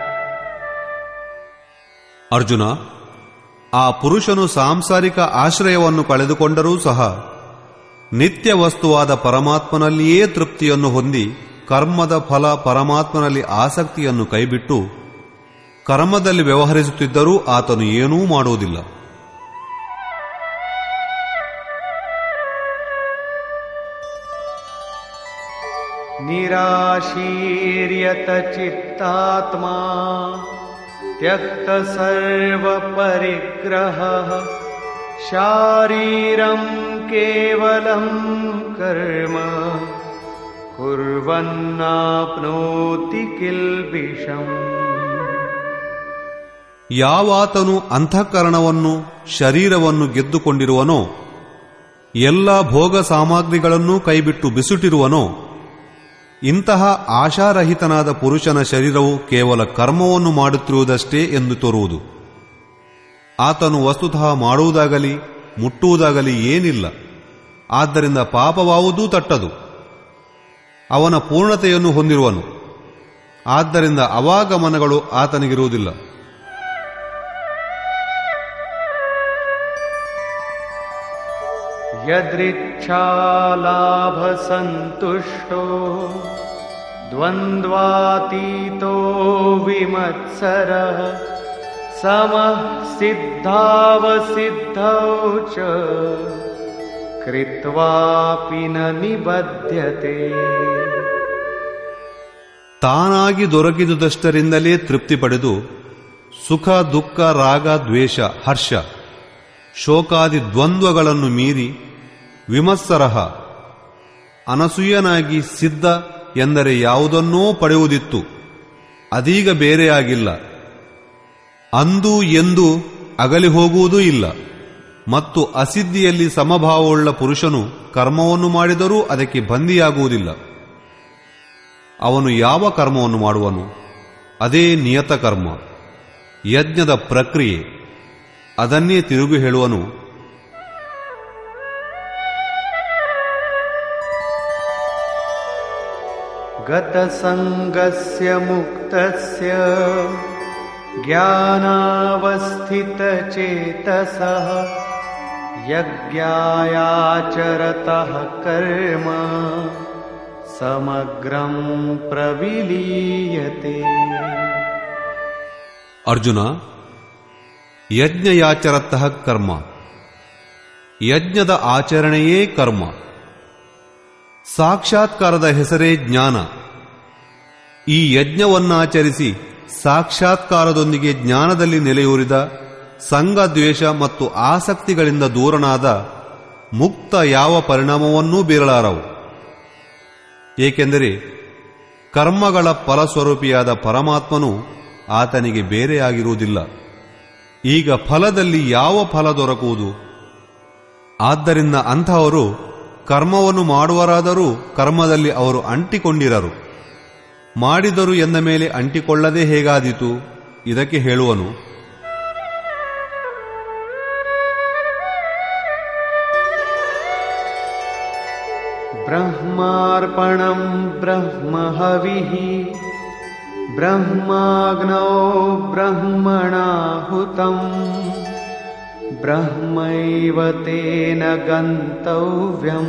ಅರ್ಜುನ ಆ ಪುರುಷನು ಸಾಂಸಾರಿಕ ಆಶ್ರಯವನ್ನು ಕಳೆದುಕೊಂಡರೂ ಸಹ ನಿತ್ಯ ವಸ್ತುವಾದ ಪರಮಾತ್ಮನಲ್ಲಿಯೇ ತೃಪ್ತಿಯನ್ನು ಹೊಂದಿ ಕರ್ಮದ ಫಲ ಪರಮಾತ್ಮನಲ್ಲಿ ಆಸಕ್ತಿಯನ್ನು ಕೈಬಿಟ್ಟು ಕರ್ಮದಲ್ಲಿ ವ್ಯವಹರಿಸುತ್ತಿದ್ದರೂ ಆತನು ಏನೂ ಮಾಡುವುದಿಲ್ಲ निराशीर्यत चित्तात्मा त्यक्त सर्वपरिग्रहः शारीरं केवलं कर्म कुर्वन्नाप्नोति किल्बिषम् ಯಾವಾತನು ಅಂತಃಕರಣವನ್ನು ಶರೀರವನ್ನು ಗೆದ್ದುಕೊಂಡಿರುವನೋ ಎಲ್ಲ ಭೋಗ ಸಾಮಗ್ರಿಗಳನ್ನೂ ಕೈಬಿಟ್ಟು ಬಿಸುಟಿರುವನೋ ಇಂತಹ ಆಶಾರಹಿತನಾದ ಪುರುಷನ ಶರೀರವು ಕೇವಲ ಕರ್ಮವನ್ನು ಮಾಡುತ್ತಿರುವುದಷ್ಟೇ ಎಂದು ತೋರುವುದು ಆತನು ವಸ್ತುತಃ ಮಾಡುವುದಾಗಲಿ ಮುಟ್ಟುವುದಾಗಲಿ ಏನಿಲ್ಲ ಆದ್ದರಿಂದ ಪಾಪವಾವುದೂ ತಟ್ಟದು ಅವನ ಪೂರ್ಣತೆಯನ್ನು ಹೊಂದಿರುವನು ಆದ್ದರಿಂದ ಅವಾಗಮನಗಳು ಆತನಿಗಿರುವುದಿಲ್ಲ यदृच्छालाभसन्तुष्टो द्वन्द्वातीतो विमत्सरः समः सिद्धावसिद्धौ च कृत्वापि न निबध्यते ತಾನಾಗಿ ದೊರಕಿದುದಷ್ಟರಿಂದಲೇ ತೃಪ್ತಿ ಪಡೆದು ಸುಖ ದುಃಖ ರಾಗ ದ್ವೇಷ ಹರ್ಷ ಶೋಕಾದಿ ದ್ವಂದ್ವಗಳನ್ನು ಮೀರಿ ವಿಮತ್ಸರಹ ಅನಸೂಯನಾಗಿ ಸಿದ್ಧ ಎಂದರೆ ಯಾವುದನ್ನೋ ಪಡೆಯುವುದಿತ್ತು ಅದೀಗ ಬೇರೆಯಾಗಿಲ್ಲ ಅಂದು ಎಂದು ಅಗಲಿ ಹೋಗುವುದೂ ಇಲ್ಲ ಮತ್ತು ಅಸಿದ್ಧಿಯಲ್ಲಿ ಸಮಭಾವವುಳ್ಳ ಪುರುಷನು ಕರ್ಮವನ್ನು ಮಾಡಿದರೂ ಅದಕ್ಕೆ ಬಂದಿಯಾಗುವುದಿಲ್ಲ ಅವನು ಯಾವ ಕರ್ಮವನ್ನು ಮಾಡುವನು ಅದೇ ನಿಯತ ಕರ್ಮ ಯಜ್ಞದ ಪ್ರಕ್ರಿಯೆ ಅದನ್ನೇ ತಿರುಗಿ ಹೇಳುವನು गतसङ्गस्य मुक्तस्य ज्ञानावस्थितचेतसः यज्ञायाचरतः कर्म समग्रं प्रविलीयते ಅರ್ಜುನ ಯಜ್ಞಯಾಚರತಃ ಕರ್ಮ ಯಜ್ಞದ ಆಚರಣೆಯೇ ಕರ್ಮ ಸಾಕ್ಷಾತ್ಕಾರದ ಹೆಸರೇ ಜ್ಞಾನ ಈ ಯಜ್ಞವನ್ನಾಚರಿಸಿ ಸಾಕ್ಷಾತ್ಕಾರದೊಂದಿಗೆ ಜ್ಞಾನದಲ್ಲಿ ನೆಲೆಯೂರಿದ ಸಂಘ ದ್ವೇಷ ಮತ್ತು ಆಸಕ್ತಿಗಳಿಂದ ದೂರನಾದ ಮುಕ್ತ ಯಾವ ಪರಿಣಾಮವನ್ನೂ ಬೀರಲಾರವು ಏಕೆಂದರೆ ಕರ್ಮಗಳ ಫಲಸ್ವರೂಪಿಯಾದ ಪರಮಾತ್ಮನು ಆತನಿಗೆ ಬೇರೆಯಾಗಿರುವುದಿಲ್ಲ ಈಗ ಫಲದಲ್ಲಿ ಯಾವ ಫಲ ದೊರಕುವುದು ಆದ್ದರಿಂದ ಅಂಥವರು ಕರ್ಮವನ್ನು ಮಾಡುವರಾದರೂ ಕರ್ಮದಲ್ಲಿ ಅವರು ಅಂಟಿಕೊಂಡಿರರು ಮಾಡಿದರು ಎಂದ ಮೇಲೆ ಅಂಟಿಕೊಳ್ಳದೆ ಹೇಗಾದೀತು ಇದಕ್ಕೆ ಹೇಳುವನು ब्रह्मार्पणं ब्रह्महविः ब्रह्माग्नौ ब्रह्मणाहुतम् ब्रह्मैव तेन गन्तव्यम्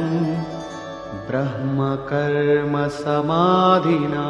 ब्रह्मकर्म समाधिना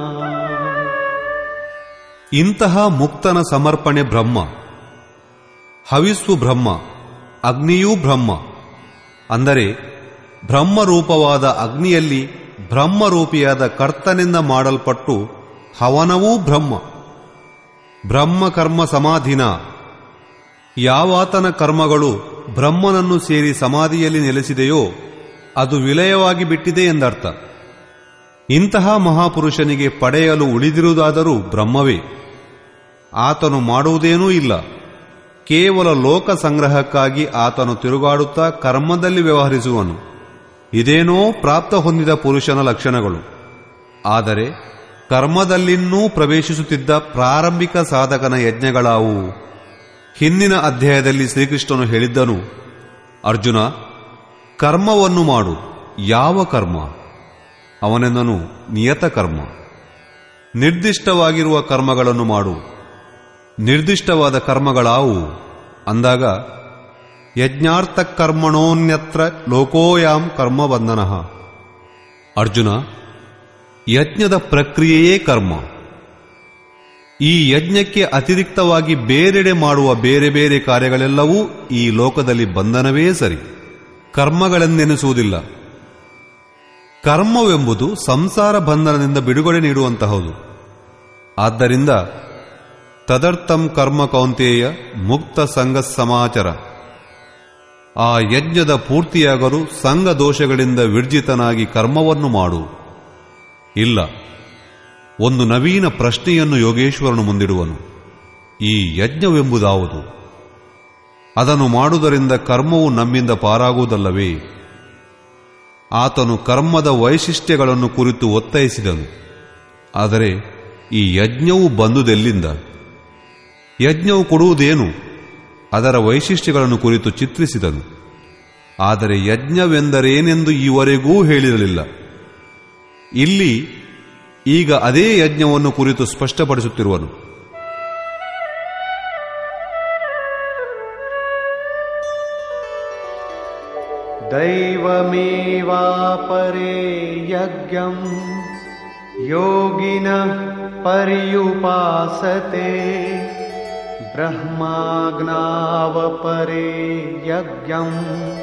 ಇಂತಹ ಮುಕ್ತನ ಸಮರ್ಪಣೆ ಬ್ರಹ್ಮ ಹವಿಸ್ಸು ಬ್ರಹ್ಮ ಅಗ್ನಿಯೂ ಬ್ರಹ್ಮ ಅಂದರೆ ಬ್ರಹ್ಮರೂಪವಾದ ಅಗ್ನಿಯಲ್ಲಿ ಬ್ರಹ್ಮರೂಪಿಯಾದ ಕರ್ತನಿಂದ ಮಾಡಲ್ಪಟ್ಟು ಹವನವೂ ಬ್ರಹ್ಮ ಬ್ರಹ್ಮ ಕರ್ಮ ಸಮಾಧಿನ ಯಾವಾತನ ಕರ್ಮಗಳು ಬ್ರಹ್ಮನನ್ನು ಸೇರಿ ಸಮಾಧಿಯಲ್ಲಿ ನೆಲೆಸಿದೆಯೋ ಅದು ವಿಲಯವಾಗಿ ಬಿಟ್ಟಿದೆ ಎಂದರ್ಥ ಇಂತಹ ಮಹಾಪುರುಷನಿಗೆ ಪಡೆಯಲು ಉಳಿದಿರುವುದಾದರೂ ಬ್ರಹ್ಮವೇ ಆತನು ಮಾಡುವುದೇನೂ ಇಲ್ಲ ಕೇವಲ ಲೋಕ ಸಂಗ್ರಹಕ್ಕಾಗಿ ಆತನು ತಿರುಗಾಡುತ್ತಾ ಕರ್ಮದಲ್ಲಿ ವ್ಯವಹರಿಸುವನು ಇದೇನೋ ಪ್ರಾಪ್ತ ಹೊಂದಿದ ಪುರುಷನ ಲಕ್ಷಣಗಳು ಆದರೆ ಕರ್ಮದಲ್ಲಿನ್ನೂ ಪ್ರವೇಶಿಸುತ್ತಿದ್ದ ಪ್ರಾರಂಭಿಕ ಸಾಧಕನ ಯಜ್ಞಗಳಾವುವು ಹಿಂದಿನ ಅಧ್ಯಾಯದಲ್ಲಿ ಶ್ರೀಕೃಷ್ಣನು ಹೇಳಿದ್ದನು ಅರ್ಜುನ ಕರ್ಮವನ್ನು ಮಾಡು ಯಾವ ಕರ್ಮ ಅವನೆಂದನು ನಿಯತ ಕರ್ಮ ನಿರ್ದಿಷ್ಟವಾಗಿರುವ ಕರ್ಮಗಳನ್ನು ಮಾಡು ನಿರ್ದಿಷ್ಟವಾದ ಕರ್ಮಗಳಾವು ಅಂದಾಗ ಯಜ್ಞಾರ್ಥ ಕರ್ಮಣೋನ್ಯತ್ರ ಲೋಕೋಯಾಂ ಕರ್ಮಬಂಧನ ಅರ್ಜುನ ಯಜ್ಞದ ಪ್ರಕ್ರಿಯೆಯೇ ಕರ್ಮ ಈ ಯಜ್ಞಕ್ಕೆ ಅತಿರಿಕ್ತವಾಗಿ ಬೇರೆಡೆ ಮಾಡುವ ಬೇರೆ ಬೇರೆ ಕಾರ್ಯಗಳೆಲ್ಲವೂ ಈ ಲೋಕದಲ್ಲಿ ಬಂಧನವೇ ಸರಿ ಕರ್ಮಗಳೆಂದೆನಿಸುವುದಿಲ್ಲ ಕರ್ಮವೆಂಬುದು ಸಂಸಾರ ಬಂಧನದಿಂದ ಬಿಡುಗಡೆ ನೀಡುವಂತಹದು ಆದ್ದರಿಂದ ತದರ್ಥಂ ಕರ್ಮ ಕೌಂತೇಯ ಮುಕ್ತ ಸಂಘ ಸಮಾಚಾರ ಆ ಯಜ್ಞದ ಪೂರ್ತಿಯಾಗಲು ಸಂಘ ದೋಷಗಳಿಂದ ವಿರ್ಜಿತನಾಗಿ ಕರ್ಮವನ್ನು ಮಾಡು ಇಲ್ಲ ಒಂದು ನವೀನ ಪ್ರಶ್ನೆಯನ್ನು ಯೋಗೇಶ್ವರನು ಮುಂದಿಡುವನು ಈ ಯಜ್ಞವೆಂಬುದಾವುದು ಅದನ್ನು ಮಾಡುವುದರಿಂದ ಕರ್ಮವು ನಮ್ಮಿಂದ ಪಾರಾಗುವುದಲ್ಲವೇ ಆತನು ಕರ್ಮದ ವೈಶಿಷ್ಟ್ಯಗಳನ್ನು ಕುರಿತು ಒತ್ತಾಯಿಸಿದನು ಆದರೆ ಈ ಯಜ್ಞವು ಬಂದುದೆಲ್ಲಿಂದ ಯಜ್ಞವು ಕೊಡುವುದೇನು ಅದರ ವೈಶಿಷ್ಟ್ಯಗಳನ್ನು ಕುರಿತು ಚಿತ್ರಿಸಿದನು ಆದರೆ ಯಜ್ಞವೆಂದರೇನೆಂದು ಈವರೆಗೂ ಹೇಳಿರಲಿಲ್ಲ ಇಲ್ಲಿ ಈಗ ಅದೇ ಯಜ್ಞವನ್ನು ಕುರಿತು ಸ್ಪಷ್ಟಪಡಿಸುತ್ತಿರುವನು दैवमेवापरे यज्ञम् योगिनः पर्युपासते ब्रह्माग्नावपरे यज्ञम्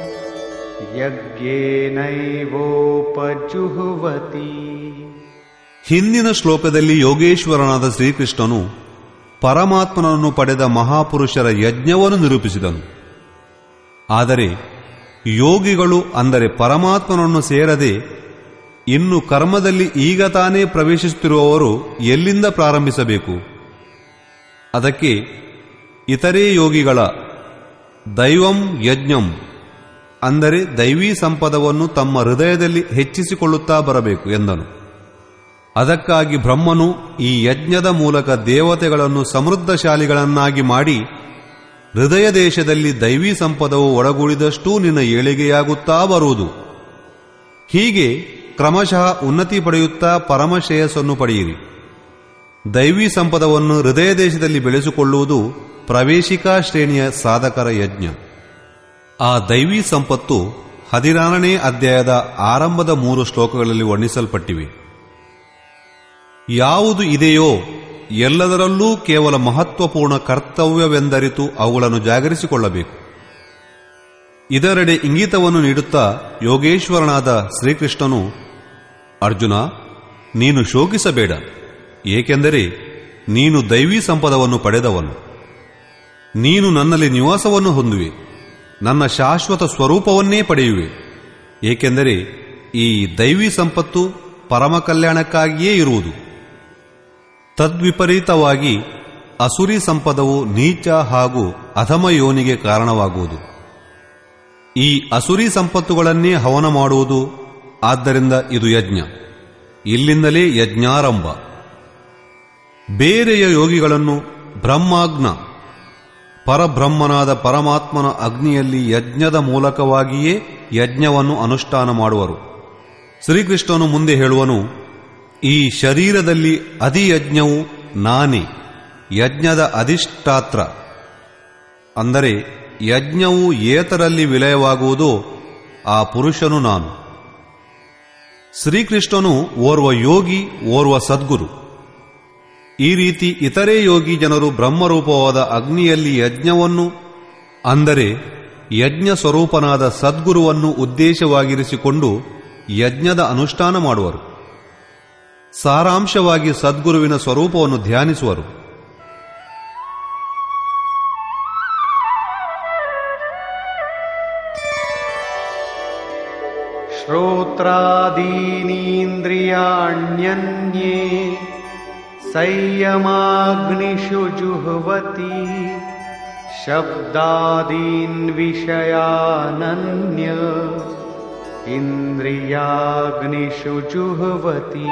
यज्ञेनैवोपजुह्वति ಹಿಂದಿನ ಶ್ಲೋಕದಲ್ಲಿ ಯೋಗೇಶ್ವರನಾದ ಶ್ರೀಕೃಷ್ಣನು ಪರಮಾತ್ಮನನ್ನು ಪಡೆದ ಮಹಾಪುರುಷರ ಯಜ್ಞವನ್ನು ನಿರೂಪಿಸಿದನು ಆದರೆ ಯೋಗಿಗಳು ಅಂದರೆ ಪರಮಾತ್ಮನನ್ನು ಸೇರದೆ ಇನ್ನು ಕರ್ಮದಲ್ಲಿ ಈಗ ತಾನೇ ಪ್ರವೇಶಿಸುತ್ತಿರುವವರು ಎಲ್ಲಿಂದ ಪ್ರಾರಂಭಿಸಬೇಕು ಅದಕ್ಕೆ ಇತರೇ ಯೋಗಿಗಳ ದೈವಂ ಯಜ್ಞಂ ಅಂದರೆ ದೈವೀ ಸಂಪದವನ್ನು ತಮ್ಮ ಹೃದಯದಲ್ಲಿ ಹೆಚ್ಚಿಸಿಕೊಳ್ಳುತ್ತಾ ಬರಬೇಕು ಎಂದನು ಅದಕ್ಕಾಗಿ ಬ್ರಹ್ಮನು ಈ ಯಜ್ಞದ ಮೂಲಕ ದೇವತೆಗಳನ್ನು ಸಮೃದ್ಧಶಾಲಿಗಳನ್ನಾಗಿ ಮಾಡಿ ಹೃದಯ ದೇಶದಲ್ಲಿ ದೈವೀ ಸಂಪದವು ಒಳಗೂಡಿದಷ್ಟೂ ನಿನ್ನ ಏಳಿಗೆಯಾಗುತ್ತಾ ಬರುವುದು ಹೀಗೆ ಕ್ರಮಶಃ ಉನ್ನತಿ ಪಡೆಯುತ್ತಾ ಪರಮಶ್ರೇಯಸ್ಸನ್ನು ಪಡೆಯಿರಿ ದೈವೀ ಸಂಪದವನ್ನು ಹೃದಯ ದೇಶದಲ್ಲಿ ಬೆಳೆಸಿಕೊಳ್ಳುವುದು ಪ್ರವೇಶಿಕಾ ಶ್ರೇಣಿಯ ಸಾಧಕರ ಯಜ್ಞ ಆ ದೈವೀ ಸಂಪತ್ತು ಹದಿನಾರನೇ ಅಧ್ಯಾಯದ ಆರಂಭದ ಮೂರು ಶ್ಲೋಕಗಳಲ್ಲಿ ವರ್ಣಿಸಲ್ಪಟ್ಟಿವೆ ಯಾವುದು ಇದೆಯೋ ಎಲ್ಲದರಲ್ಲೂ ಕೇವಲ ಮಹತ್ವಪೂರ್ಣ ಕರ್ತವ್ಯವೆಂದರಿತು ಅವುಗಳನ್ನು ಜಾಗರಿಸಿಕೊಳ್ಳಬೇಕು ಇದರೆಡೆ ಇಂಗಿತವನ್ನು ನೀಡುತ್ತಾ ಯೋಗೇಶ್ವರನಾದ ಶ್ರೀಕೃಷ್ಣನು ಅರ್ಜುನ ನೀನು ಶೋಕಿಸಬೇಡ ಏಕೆಂದರೆ ನೀನು ದೈವೀ ಸಂಪದವನ್ನು ಪಡೆದವನು ನೀನು ನನ್ನಲ್ಲಿ ನಿವಾಸವನ್ನು ಹೊಂದುವೆ ನನ್ನ ಶಾಶ್ವತ ಸ್ವರೂಪವನ್ನೇ ಪಡೆಯುವೆ ಏಕೆಂದರೆ ಈ ದೈವೀ ಸಂಪತ್ತು ಪರಮ ಕಲ್ಯಾಣಕ್ಕಾಗಿಯೇ ಇರುವುದು ತದ್ವಿಪರೀತವಾಗಿ ಅಸುರಿ ಸಂಪದವು ನೀಚ ಹಾಗೂ ಅಧಮ ಯೋನಿಗೆ ಕಾರಣವಾಗುವುದು ಈ ಅಸುರಿ ಸಂಪತ್ತುಗಳನ್ನೇ ಹವನ ಮಾಡುವುದು ಆದ್ದರಿಂದ ಇದು ಯಜ್ಞ ಇಲ್ಲಿಂದಲೇ ಯಜ್ಞಾರಂಭ ಬೇರೆಯ ಯೋಗಿಗಳನ್ನು ಬ್ರಹ್ಮಾಗ್ನ ಪರಬ್ರಹ್ಮನಾದ ಪರಮಾತ್ಮನ ಅಗ್ನಿಯಲ್ಲಿ ಯಜ್ಞದ ಮೂಲಕವಾಗಿಯೇ ಯಜ್ಞವನ್ನು ಅನುಷ್ಠಾನ ಮಾಡುವರು ಶ್ರೀಕೃಷ್ಣನು ಮುಂದೆ ಹೇಳುವನು ಈ ಶರೀರದಲ್ಲಿ ಅಧಿಯಜ್ಞವು ನಾನೇ ಯಜ್ಞದ ಅಧಿಷ್ಠಾತ್ರ ಅಂದರೆ ಯಜ್ಞವು ಏತರಲ್ಲಿ ವಿಲಯವಾಗುವುದೋ ಆ ಪುರುಷನು ನಾನು ಶ್ರೀಕೃಷ್ಣನು ಓರ್ವ ಯೋಗಿ ಓರ್ವ ಸದ್ಗುರು ಈ ರೀತಿ ಇತರೆ ಯೋಗಿ ಜನರು ಬ್ರಹ್ಮರೂಪವಾದ ಅಗ್ನಿಯಲ್ಲಿ ಯಜ್ಞವನ್ನು ಅಂದರೆ ಯಜ್ಞ ಸ್ವರೂಪನಾದ ಸದ್ಗುರುವನ್ನು ಉದ್ದೇಶವಾಗಿರಿಸಿಕೊಂಡು ಯಜ್ಞದ ಅನುಷ್ಠಾನ ಮಾಡುವರು ಸಾರಾಂಶವಾಗಿ ಸದ್ಗುರುವಿನ ಸ್ವರೂಪವನ್ನು ಧ್ಯಾನಿಸುವರು श्रोत्रादीनीन्द्रियाण्यन्ये संयमाग्निषु जुह्वति शब्दादीन् विषयानन्य इन्द्रियाग्निषु जुह्वति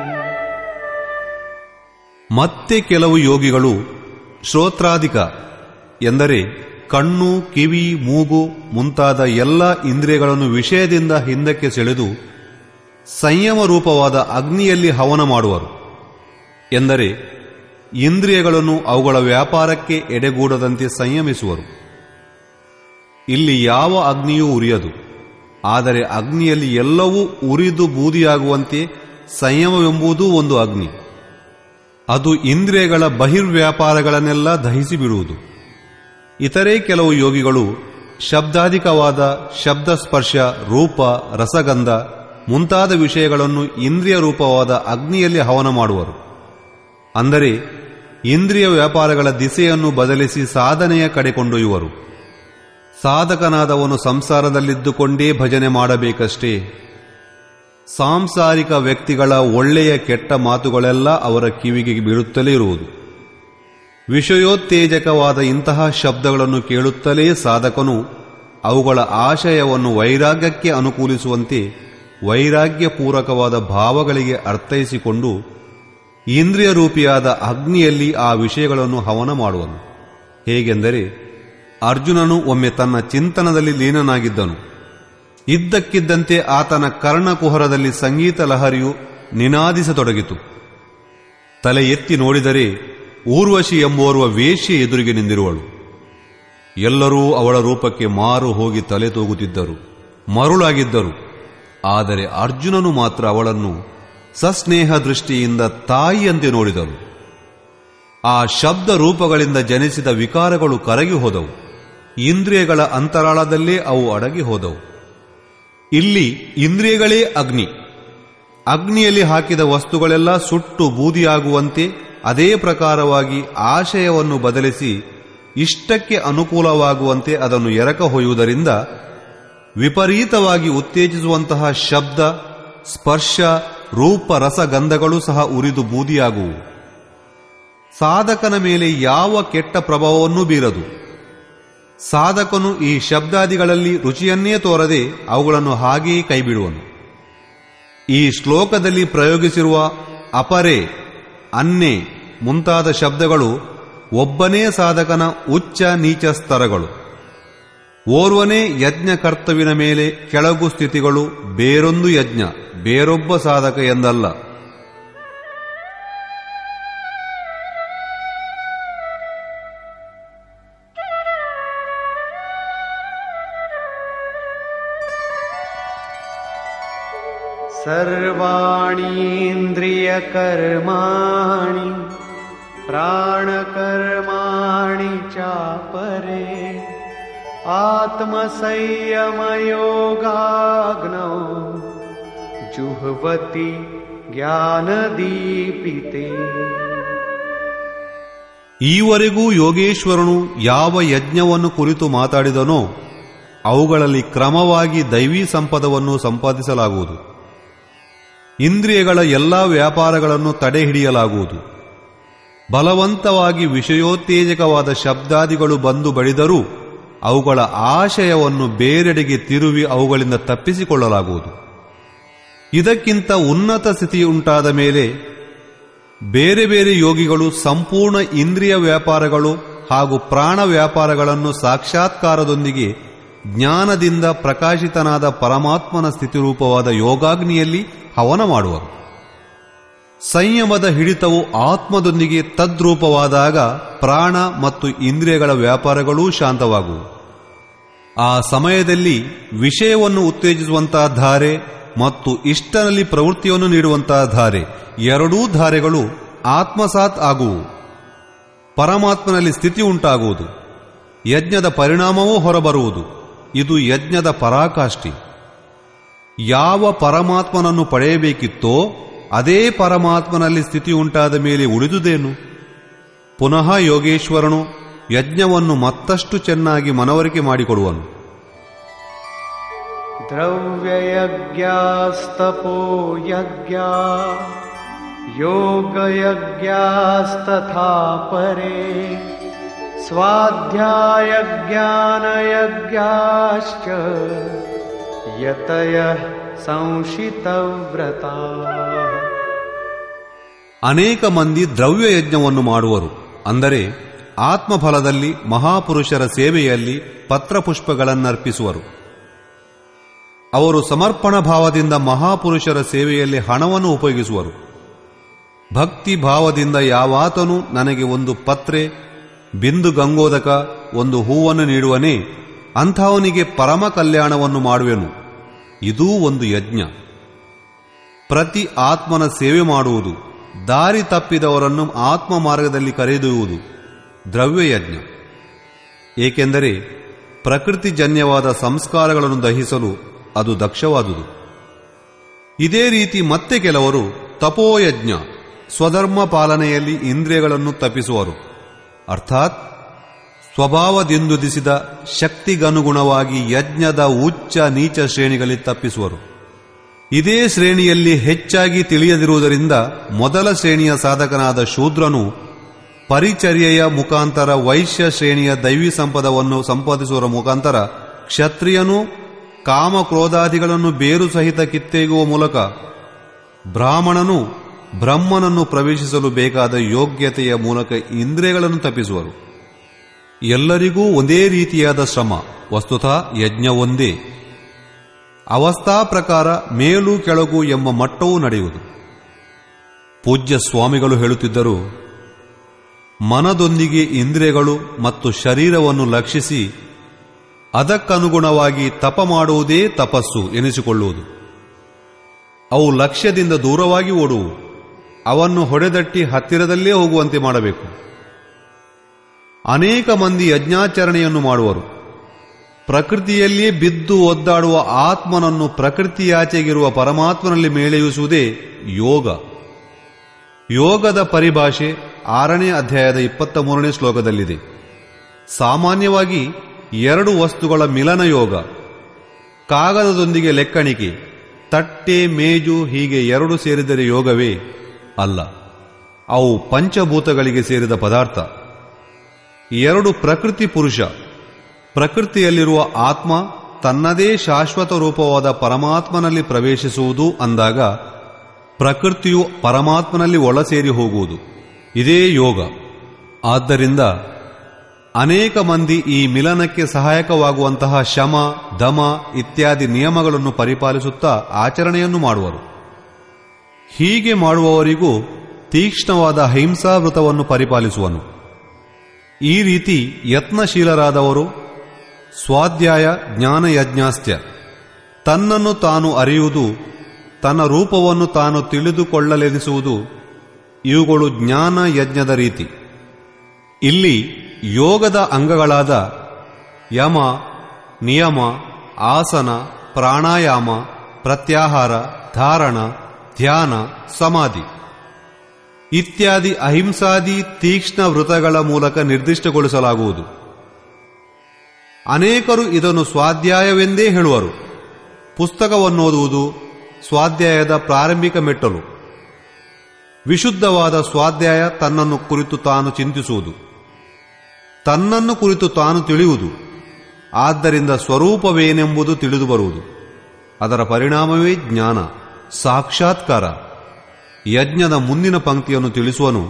ಮತ್ತೆ ಕೆಲವು ಯೋಗಿಗಳು ಶ್ರೋತ್ರಾಧಿಕ ಎಂದರೆ ಕಣ್ಣು ಕಿವಿ ಮೂಗು ಮುಂತಾದ ಎಲ್ಲ ಇಂದ್ರಿಯಗಳನ್ನು ವಿಷಯದಿಂದ ಹಿಂದಕ್ಕೆ ಸೆಳೆದು ಸಂಯಮ ರೂಪವಾದ ಅಗ್ನಿಯಲ್ಲಿ ಹವನ ಮಾಡುವರು ಎಂದರೆ ಇಂದ್ರಿಯಗಳನ್ನು ಅವುಗಳ ವ್ಯಾಪಾರಕ್ಕೆ ಎಡೆಗೂಡದಂತೆ ಸಂಯಮಿಸುವರು ಇಲ್ಲಿ ಯಾವ ಅಗ್ನಿಯೂ ಉರಿಯದು ಆದರೆ ಅಗ್ನಿಯಲ್ಲಿ ಎಲ್ಲವೂ ಉರಿದು ಬೂದಿಯಾಗುವಂತೆ ಸಂಯಮವೆಂಬುದೂ ಒಂದು ಅಗ್ನಿ ಅದು ಇಂದ್ರಿಯಗಳ ಬಹಿರ್ವ್ಯಾಪಾರಗಳನ್ನೆಲ್ಲ ದಹಿಸಿ ಬಿಡುವುದು ಇತರೆ ಕೆಲವು ಯೋಗಿಗಳು ಶಬ್ದಾಧಿಕವಾದ ಶಬ್ದ ಸ್ಪರ್ಶ ರೂಪ ರಸಗಂಧ ಮುಂತಾದ ವಿಷಯಗಳನ್ನು ಇಂದ್ರಿಯ ರೂಪವಾದ ಅಗ್ನಿಯಲ್ಲಿ ಹವನ ಮಾಡುವರು ಅಂದರೆ ಇಂದ್ರಿಯ ವ್ಯಾಪಾರಗಳ ದಿಸೆಯನ್ನು ಬದಲಿಸಿ ಸಾಧನೆಯ ಕಡೆ ಕೊಂಡೊಯ್ಯುವರು ಸಾಧಕನಾದವನು ಸಂಸಾರದಲ್ಲಿದ್ದುಕೊಂಡೇ ಭಜನೆ ಮಾಡಬೇಕಷ್ಟೇ ಸಾಂಸಾರಿಕ ವ್ಯಕ್ತಿಗಳ ಒಳ್ಳೆಯ ಕೆಟ್ಟ ಮಾತುಗಳೆಲ್ಲ ಅವರ ಕಿವಿಗೆ ಬೀಳುತ್ತಲೇ ಇರುವುದು ವಿಷಯೋತ್ತೇಜಕವಾದ ಇಂತಹ ಶಬ್ದಗಳನ್ನು ಕೇಳುತ್ತಲೇ ಸಾಧಕನು ಅವುಗಳ ಆಶಯವನ್ನು ವೈರಾಗ್ಯಕ್ಕೆ ಅನುಕೂಲಿಸುವಂತೆ ವೈರಾಗ್ಯಪೂರ್ವಕವಾದ ಭಾವಗಳಿಗೆ ಅರ್ಥೈಸಿಕೊಂಡು ಇಂದ್ರಿಯ ರೂಪಿಯಾದ ಅಗ್ನಿಯಲ್ಲಿ ಆ ವಿಷಯಗಳನ್ನು ಹವನ ಮಾಡುವನು ಹೇಗೆಂದರೆ ಅರ್ಜುನನು ಒಮ್ಮೆ ತನ್ನ ಚಿಂತನದಲ್ಲಿ ಲೀನನಾಗಿದ್ದನು ಇದ್ದಕ್ಕಿದ್ದಂತೆ ಆತನ ಕರ್ಣಕುಹರದಲ್ಲಿ ಸಂಗೀತ ಲಹರಿಯು ನಿನಾದಿಸತೊಡಗಿತು ತಲೆ ಎತ್ತಿ ನೋಡಿದರೆ ಊರ್ವಶಿ ಎಂಬೋರ್ವ ವೇಶ್ಯೆ ಎದುರಿಗೆ ನಿಂದಿರುವಳು ಎಲ್ಲರೂ ಅವಳ ರೂಪಕ್ಕೆ ಮಾರು ಹೋಗಿ ತಲೆ ತೂಗುತ್ತಿದ್ದರು ಮರುಳಾಗಿದ್ದರು ಆದರೆ ಅರ್ಜುನನು ಮಾತ್ರ ಅವಳನ್ನು ಸಸ್ನೇಹ ದೃಷ್ಟಿಯಿಂದ ತಾಯಿಯಂತೆ ನೋಡಿದನು ಆ ಶಬ್ದ ರೂಪಗಳಿಂದ ಜನಿಸಿದ ವಿಕಾರಗಳು ಕರಗಿ ಹೋದವು ಇಂದ್ರಿಯಗಳ ಅಂತರಾಳದಲ್ಲೇ ಅವು ಅಡಗಿ ಹೋದವು ಇಲ್ಲಿ ಇಂದ್ರಿಯಗಳೇ ಅಗ್ನಿ ಅಗ್ನಿಯಲ್ಲಿ ಹಾಕಿದ ವಸ್ತುಗಳೆಲ್ಲ ಸುಟ್ಟು ಬೂದಿಯಾಗುವಂತೆ ಅದೇ ಪ್ರಕಾರವಾಗಿ ಆಶಯವನ್ನು ಬದಲಿಸಿ ಇಷ್ಟಕ್ಕೆ ಅನುಕೂಲವಾಗುವಂತೆ ಅದನ್ನು ಎರಕ ಹೊಯ್ಯುವುದರಿಂದ ವಿಪರೀತವಾಗಿ ಉತ್ತೇಜಿಸುವಂತಹ ಶಬ್ದ ಸ್ಪರ್ಶ ರೂಪ ರಸಗಂಧಗಳು ಸಹ ಉರಿದು ಬೂದಿಯಾಗುವು ಸಾಧಕನ ಮೇಲೆ ಯಾವ ಕೆಟ್ಟ ಪ್ರಭಾವವನ್ನೂ ಬೀರದು ಸಾಧಕನು ಈ ಶಬ್ದಾದಿಗಳಲ್ಲಿ ರುಚಿಯನ್ನೇ ತೋರದೆ ಅವುಗಳನ್ನು ಹಾಗೆಯೇ ಕೈಬಿಡುವನು ಈ ಶ್ಲೋಕದಲ್ಲಿ ಪ್ರಯೋಗಿಸಿರುವ ಅಪರೆ ಅನ್ನೆ ಮುಂತಾದ ಶಬ್ದಗಳು ಒಬ್ಬನೇ ಸಾಧಕನ ಉಚ್ಚ ನೀಚ ಸ್ತರಗಳು ಓರ್ವನೇ ಯಜ್ಞ ಕರ್ತವ್ಯನ ಮೇಲೆ ಕೆಳಗು ಸ್ಥಿತಿಗಳು ಬೇರೊಂದು ಯಜ್ಞ ಬೇರೊಬ್ಬ ಸಾಧಕ ಎಂದಲ್ಲ सर्वाणीन्द्रियकर्माणि प्राणकर्माणि चापरे आत्मसंयमयोगाग्नौ जुह्वति ज्ञानदीपिते ಈವರೆಗೂ ಯೋಗೇಶ್ವರನು ಯಾವ ಯಜ್ಞವನ್ನು ಕುರಿತು ಮಾತಾಡಿದನೋ ಅವುಗಳಲ್ಲಿ ಕ್ರಮವಾಗಿ ದೈವೀ ಸಂಪದವನ್ನು ಸಂಪಾದಿಸಲಾಗುವುದು ಇಂದ್ರಿಯಗಳ ಎಲ್ಲಾ ವ್ಯಾಪಾರಗಳನ್ನು ತಡೆಹಿಡಿಯಲಾಗುವುದು ಬಲವಂತವಾಗಿ ವಿಷಯೋತ್ತೇಜಕವಾದ ಶಬ್ದಾದಿಗಳು ಬಂದು ಬಡಿದರೂ ಅವುಗಳ ಆಶಯವನ್ನು ಬೇರೆಡೆಗೆ ತಿರುವಿ ಅವುಗಳಿಂದ ತಪ್ಪಿಸಿಕೊಳ್ಳಲಾಗುವುದು ಇದಕ್ಕಿಂತ ಉನ್ನತ ಸ್ಥಿತಿಯುಂಟಾದ ಮೇಲೆ ಬೇರೆ ಬೇರೆ ಯೋಗಿಗಳು ಸಂಪೂರ್ಣ ಇಂದ್ರಿಯ ವ್ಯಾಪಾರಗಳು ಹಾಗೂ ಪ್ರಾಣ ವ್ಯಾಪಾರಗಳನ್ನು ಸಾಕ್ಷಾತ್ಕಾರದೊಂದಿಗೆ ಜ್ಞಾನದಿಂದ ಪ್ರಕಾಶಿತನಾದ ಪರಮಾತ್ಮನ ಸ್ಥಿತಿರೂಪವಾದ ಯೋಗಾಗ್ನಿಯಲ್ಲಿ ಹವನ ಮಾಡುವರು ಸಂಯಮದ ಹಿಡಿತವು ಆತ್ಮದೊಂದಿಗೆ ತದ್ರೂಪವಾದಾಗ ಪ್ರಾಣ ಮತ್ತು ಇಂದ್ರಿಯಗಳ ವ್ಯಾಪಾರಗಳೂ ಶಾಂತವಾಗುವು ಆ ಸಮಯದಲ್ಲಿ ವಿಷಯವನ್ನು ಉತ್ತೇಜಿಸುವಂತಹ ಧಾರೆ ಮತ್ತು ಇಷ್ಟನಲ್ಲಿ ಪ್ರವೃತ್ತಿಯನ್ನು ನೀಡುವಂತಹ ಧಾರೆ ಎರಡೂ ಧಾರೆಗಳು ಆತ್ಮಸಾತ್ ಆಗುವು ಪರಮಾತ್ಮನಲ್ಲಿ ಸ್ಥಿತಿ ಉಂಟಾಗುವುದು ಯಜ್ಞದ ಪರಿಣಾಮವೂ ಹೊರಬರುವುದು ಇದು ಯಜ್ಞದ ಪರಾಕಾಷ್ಠಿ ಯಾವ ಪರಮಾತ್ಮನನ್ನು ಪಡೆಯಬೇಕಿತ್ತೋ ಅದೇ ಪರಮಾತ್ಮನಲ್ಲಿ ಸ್ಥಿತಿ ಉಂಟಾದ ಮೇಲೆ ಉಳಿದುದೇನು ಪುನಃ ಯೋಗೇಶ್ವರನು ಯಜ್ಞವನ್ನು ಮತ್ತಷ್ಟು ಚೆನ್ನಾಗಿ ಮನವರಿಕೆ ಮಾಡಿಕೊಡುವನು द्रव्ययज्ञास्तपो यज्ञा योगयज्ञास्तथा परे स्वाध्यायज्ञानयज्ञाश्च यतयः संशितव्रताः ಅನೇಕ ಮಂದಿ ದ್ರವ್ಯ ಯಜ್ಞವನ್ನು ಮಾಡುವರು ಅಂದರೆ ಆತ್ಮಫಲದಲ್ಲಿ ಮಹಾಪುರುಷರ ಸೇವೆಯಲ್ಲಿ ಪತ್ರಪುಷ್ಪಗಳನ್ನರ್ಪಿಸುವರು ಅವರು ಸಮರ್ಪಣ ಭಾವದಿಂದ ಮಹಾಪುರುಷರ ಸೇವೆಯಲ್ಲಿ ಹಣವನ್ನು ಉಪಯೋಗಿಸುವರು ಭಕ್ತಿ ಭಾವದಿಂದ ಯಾವಾತನು ನನಗೆ ಒಂದು ಪತ್ರೆ ಬಿಂದು ಗಂಗೋದಕ ಒಂದು ಹೂವನ್ನು ನೀಡುವನೇ ಅಂಥವನಿಗೆ ಪರಮ ಕಲ್ಯಾಣವನ್ನು ಮಾಡುವೆನು ಇದೂ ಒಂದು ಯಜ್ಞ ಪ್ರತಿ ಆತ್ಮನ ಸೇವೆ ಮಾಡುವುದು ದಾರಿ ತಪ್ಪಿದವರನ್ನು ಆತ್ಮ ಮಾರ್ಗದಲ್ಲಿ ಕರೆದೊಯ್ಯುವುದು ದ್ರವ್ಯಯಜ್ಞ ಏಕೆಂದರೆ ಪ್ರಕೃತಿಜನ್ಯವಾದ ಸಂಸ್ಕಾರಗಳನ್ನು ದಹಿಸಲು ಅದು ದಕ್ಷವಾದುದು ಇದೇ ರೀತಿ ಮತ್ತೆ ಕೆಲವರು ತಪೋಯಜ್ಞ ಸ್ವಧರ್ಮ ಪಾಲನೆಯಲ್ಲಿ ಇಂದ್ರಿಯಗಳನ್ನು ತಪ್ಪಿಸುವರು ಅರ್ಥಾತ್ ಸ್ವಭಾವದಿಂದುದಿಸಿದ ಶಕ್ತಿಗನುಗುಣವಾಗಿ ಯಜ್ಞದ ಉಚ್ಚ ನೀಚ ಶ್ರೇಣಿಗಳಲ್ಲಿ ತಪ್ಪಿಸುವರು ಇದೇ ಶ್ರೇಣಿಯಲ್ಲಿ ಹೆಚ್ಚಾಗಿ ತಿಳಿಯದಿರುವುದರಿಂದ ಮೊದಲ ಶ್ರೇಣಿಯ ಸಾಧಕನಾದ ಶೂದ್ರನು ಪರಿಚರ್ಯೆಯ ಮುಖಾಂತರ ವೈಶ್ಯ ಶ್ರೇಣಿಯ ದೈವಿ ಸಂಪದವನ್ನು ಸಂಪಾದಿಸುವ ಮುಖಾಂತರ ಕ್ಷತ್ರಿಯನು ಕಾಮ ಕ್ರೋಧಾದಿಗಳನ್ನು ಬೇರು ಸಹಿತ ಕಿತ್ತೆಗೆಯುವ ಮೂಲಕ ಬ್ರಾಹ್ಮಣನು ಬ್ರಹ್ಮನನ್ನು ಪ್ರವೇಶಿಸಲು ಬೇಕಾದ ಯೋಗ್ಯತೆಯ ಮೂಲಕ ಇಂದ್ರಿಯಗಳನ್ನು ತಪ್ಪಿಸುವರು ಎಲ್ಲರಿಗೂ ಒಂದೇ ರೀತಿಯಾದ ಶ್ರಮ ವಸ್ತುತಃ ಯಜ್ಞ ಒಂದೇ ಅವಸ್ಥಾ ಪ್ರಕಾರ ಮೇಲು ಕೆಳಗು ಎಂಬ ಮಟ್ಟವೂ ನಡೆಯುವುದು ಪೂಜ್ಯ ಸ್ವಾಮಿಗಳು ಹೇಳುತ್ತಿದ್ದರು ಮನದೊಂದಿಗೆ ಇಂದ್ರಿಯಗಳು ಮತ್ತು ಶರೀರವನ್ನು ಲಕ್ಷಿಸಿ ಅದಕ್ಕನುಗುಣವಾಗಿ ತಪ ಮಾಡುವುದೇ ತಪಸ್ಸು ಎನಿಸಿಕೊಳ್ಳುವುದು ಅವು ಲಕ್ಷ್ಯದಿಂದ ದೂರವಾಗಿ ಓಡುವು ಅವನ್ನು ಹೊಡೆದಟ್ಟಿ ಹತ್ತಿರದಲ್ಲೇ ಹೋಗುವಂತೆ ಮಾಡಬೇಕು ಅನೇಕ ಮಂದಿ ಯಜ್ಞಾಚರಣೆಯನ್ನು ಮಾಡುವರು ಪ್ರಕೃತಿಯಲ್ಲಿಯೇ ಬಿದ್ದು ಒದ್ದಾಡುವ ಆತ್ಮನನ್ನು ಪ್ರಕೃತಿಯಾಚೆಗಿರುವ ಪರಮಾತ್ಮನಲ್ಲಿ ಮೇಳೆಯಿಸುವುದೇ ಯೋಗ ಯೋಗದ ಪರಿಭಾಷೆ ಆರನೇ ಅಧ್ಯಾಯದ ಇಪ್ಪತ್ತ ಮೂರನೇ ಶ್ಲೋಕದಲ್ಲಿದೆ ಸಾಮಾನ್ಯವಾಗಿ ಎರಡು ವಸ್ತುಗಳ ಮಿಲನ ಯೋಗ ಕಾಗದದೊಂದಿಗೆ ಲೆಕ್ಕಣಿಕೆ ತಟ್ಟೆ ಮೇಜು ಹೀಗೆ ಎರಡು ಸೇರಿದರೆ ಯೋಗವೇ ಅಲ್ಲ ಅವು ಪಂಚಭೂತಗಳಿಗೆ ಸೇರಿದ ಪದಾರ್ಥ ಎರಡು ಪ್ರಕೃತಿ ಪುರುಷ ಪ್ರಕೃತಿಯಲ್ಲಿರುವ ಆತ್ಮ ತನ್ನದೇ ಶಾಶ್ವತ ರೂಪವಾದ ಪರಮಾತ್ಮನಲ್ಲಿ ಪ್ರವೇಶಿಸುವುದು ಅಂದಾಗ ಪ್ರಕೃತಿಯು ಪರಮಾತ್ಮನಲ್ಲಿ ಒಳಸೇರಿ ಹೋಗುವುದು ಇದೇ ಯೋಗ ಆದ್ದರಿಂದ ಅನೇಕ ಮಂದಿ ಈ ಮಿಲನಕ್ಕೆ ಸಹಾಯಕವಾಗುವಂತಹ ಶಮ ದಮ ಇತ್ಯಾದಿ ನಿಯಮಗಳನ್ನು ಪರಿಪಾಲಿಸುತ್ತಾ ಆಚರಣೆಯನ್ನು ಮಾಡುವರು ಹೀಗೆ ಮಾಡುವವರಿಗೂ ತೀಕ್ಷ್ಣವಾದ ಹಿಂಸಾವೃತವನ್ನು ಪರಿಪಾಲಿಸುವನು ಈ ರೀತಿ ಯತ್ನಶೀಲರಾದವರು ಸ್ವಾಧ್ಯಾಯ ಜ್ಞಾನಯಜ್ಞಾಸ್ತ್ಯ ತನ್ನನ್ನು ತಾನು ಅರಿಯುವುದು ತನ್ನ ರೂಪವನ್ನು ತಾನು ತಿಳಿದುಕೊಳ್ಳಲೆನಿಸುವುದು ಇವುಗಳು ಜ್ಞಾನ ಯಜ್ಞದ ರೀತಿ ಇಲ್ಲಿ ಯೋಗದ ಅಂಗಗಳಾದ ಯಮ ನಿಯಮ ಆಸನ ಪ್ರಾಣಾಯಾಮ ಪ್ರತ್ಯಾಹಾರ ಧಾರಣ ಧ್ಯಾನ ಸಮಾಧಿ ಇತ್ಯಾದಿ ಅಹಿಂಸಾದಿ ತೀಕ್ಷ್ಣ ವೃತಗಳ ಮೂಲಕ ನಿರ್ದಿಷ್ಟಗೊಳಿಸಲಾಗುವುದು ಅನೇಕರು ಇದನ್ನು ಸ್ವಾಧ್ಯಾಯವೆಂದೇ ಹೇಳುವರು ಪುಸ್ತಕವನ್ನೋದುವುದು ಸ್ವಾಧ್ಯಾಯದ ಪ್ರಾರಂಭಿಕ ಮೆಟ್ಟಲು ವಿಶುದ್ಧವಾದ ಸ್ವಾಧ್ಯಾಯ ತನ್ನನ್ನು ಕುರಿತು ತಾನು ಚಿಂತಿಸುವುದು ತನ್ನನ್ನು ಕುರಿತು ತಾನು ತಿಳಿಯುವುದು ಆದ್ದರಿಂದ ಸ್ವರೂಪವೇನೆಂಬುದು ತಿಳಿದು ಬರುವುದು ಅದರ ಪರಿಣಾಮವೇ ಜ್ಞಾನ ಸಾಕ್ಷಾತ್ಕಾರ ಯಜ್ಞದ ಮುಂದಿನ ಪಂಕ್ತಿಯನ್ನು ತಿಳಿಸುವನು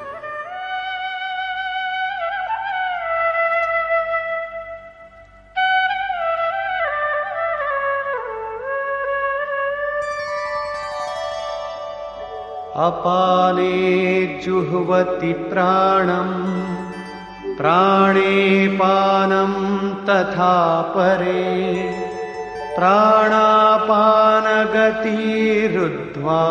अपाने जुह्वति प्राणम् प्राणे पानं तथा परे प्राणापानगतिरुद्ध्वा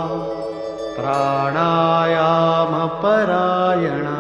प्राणायामपरायणा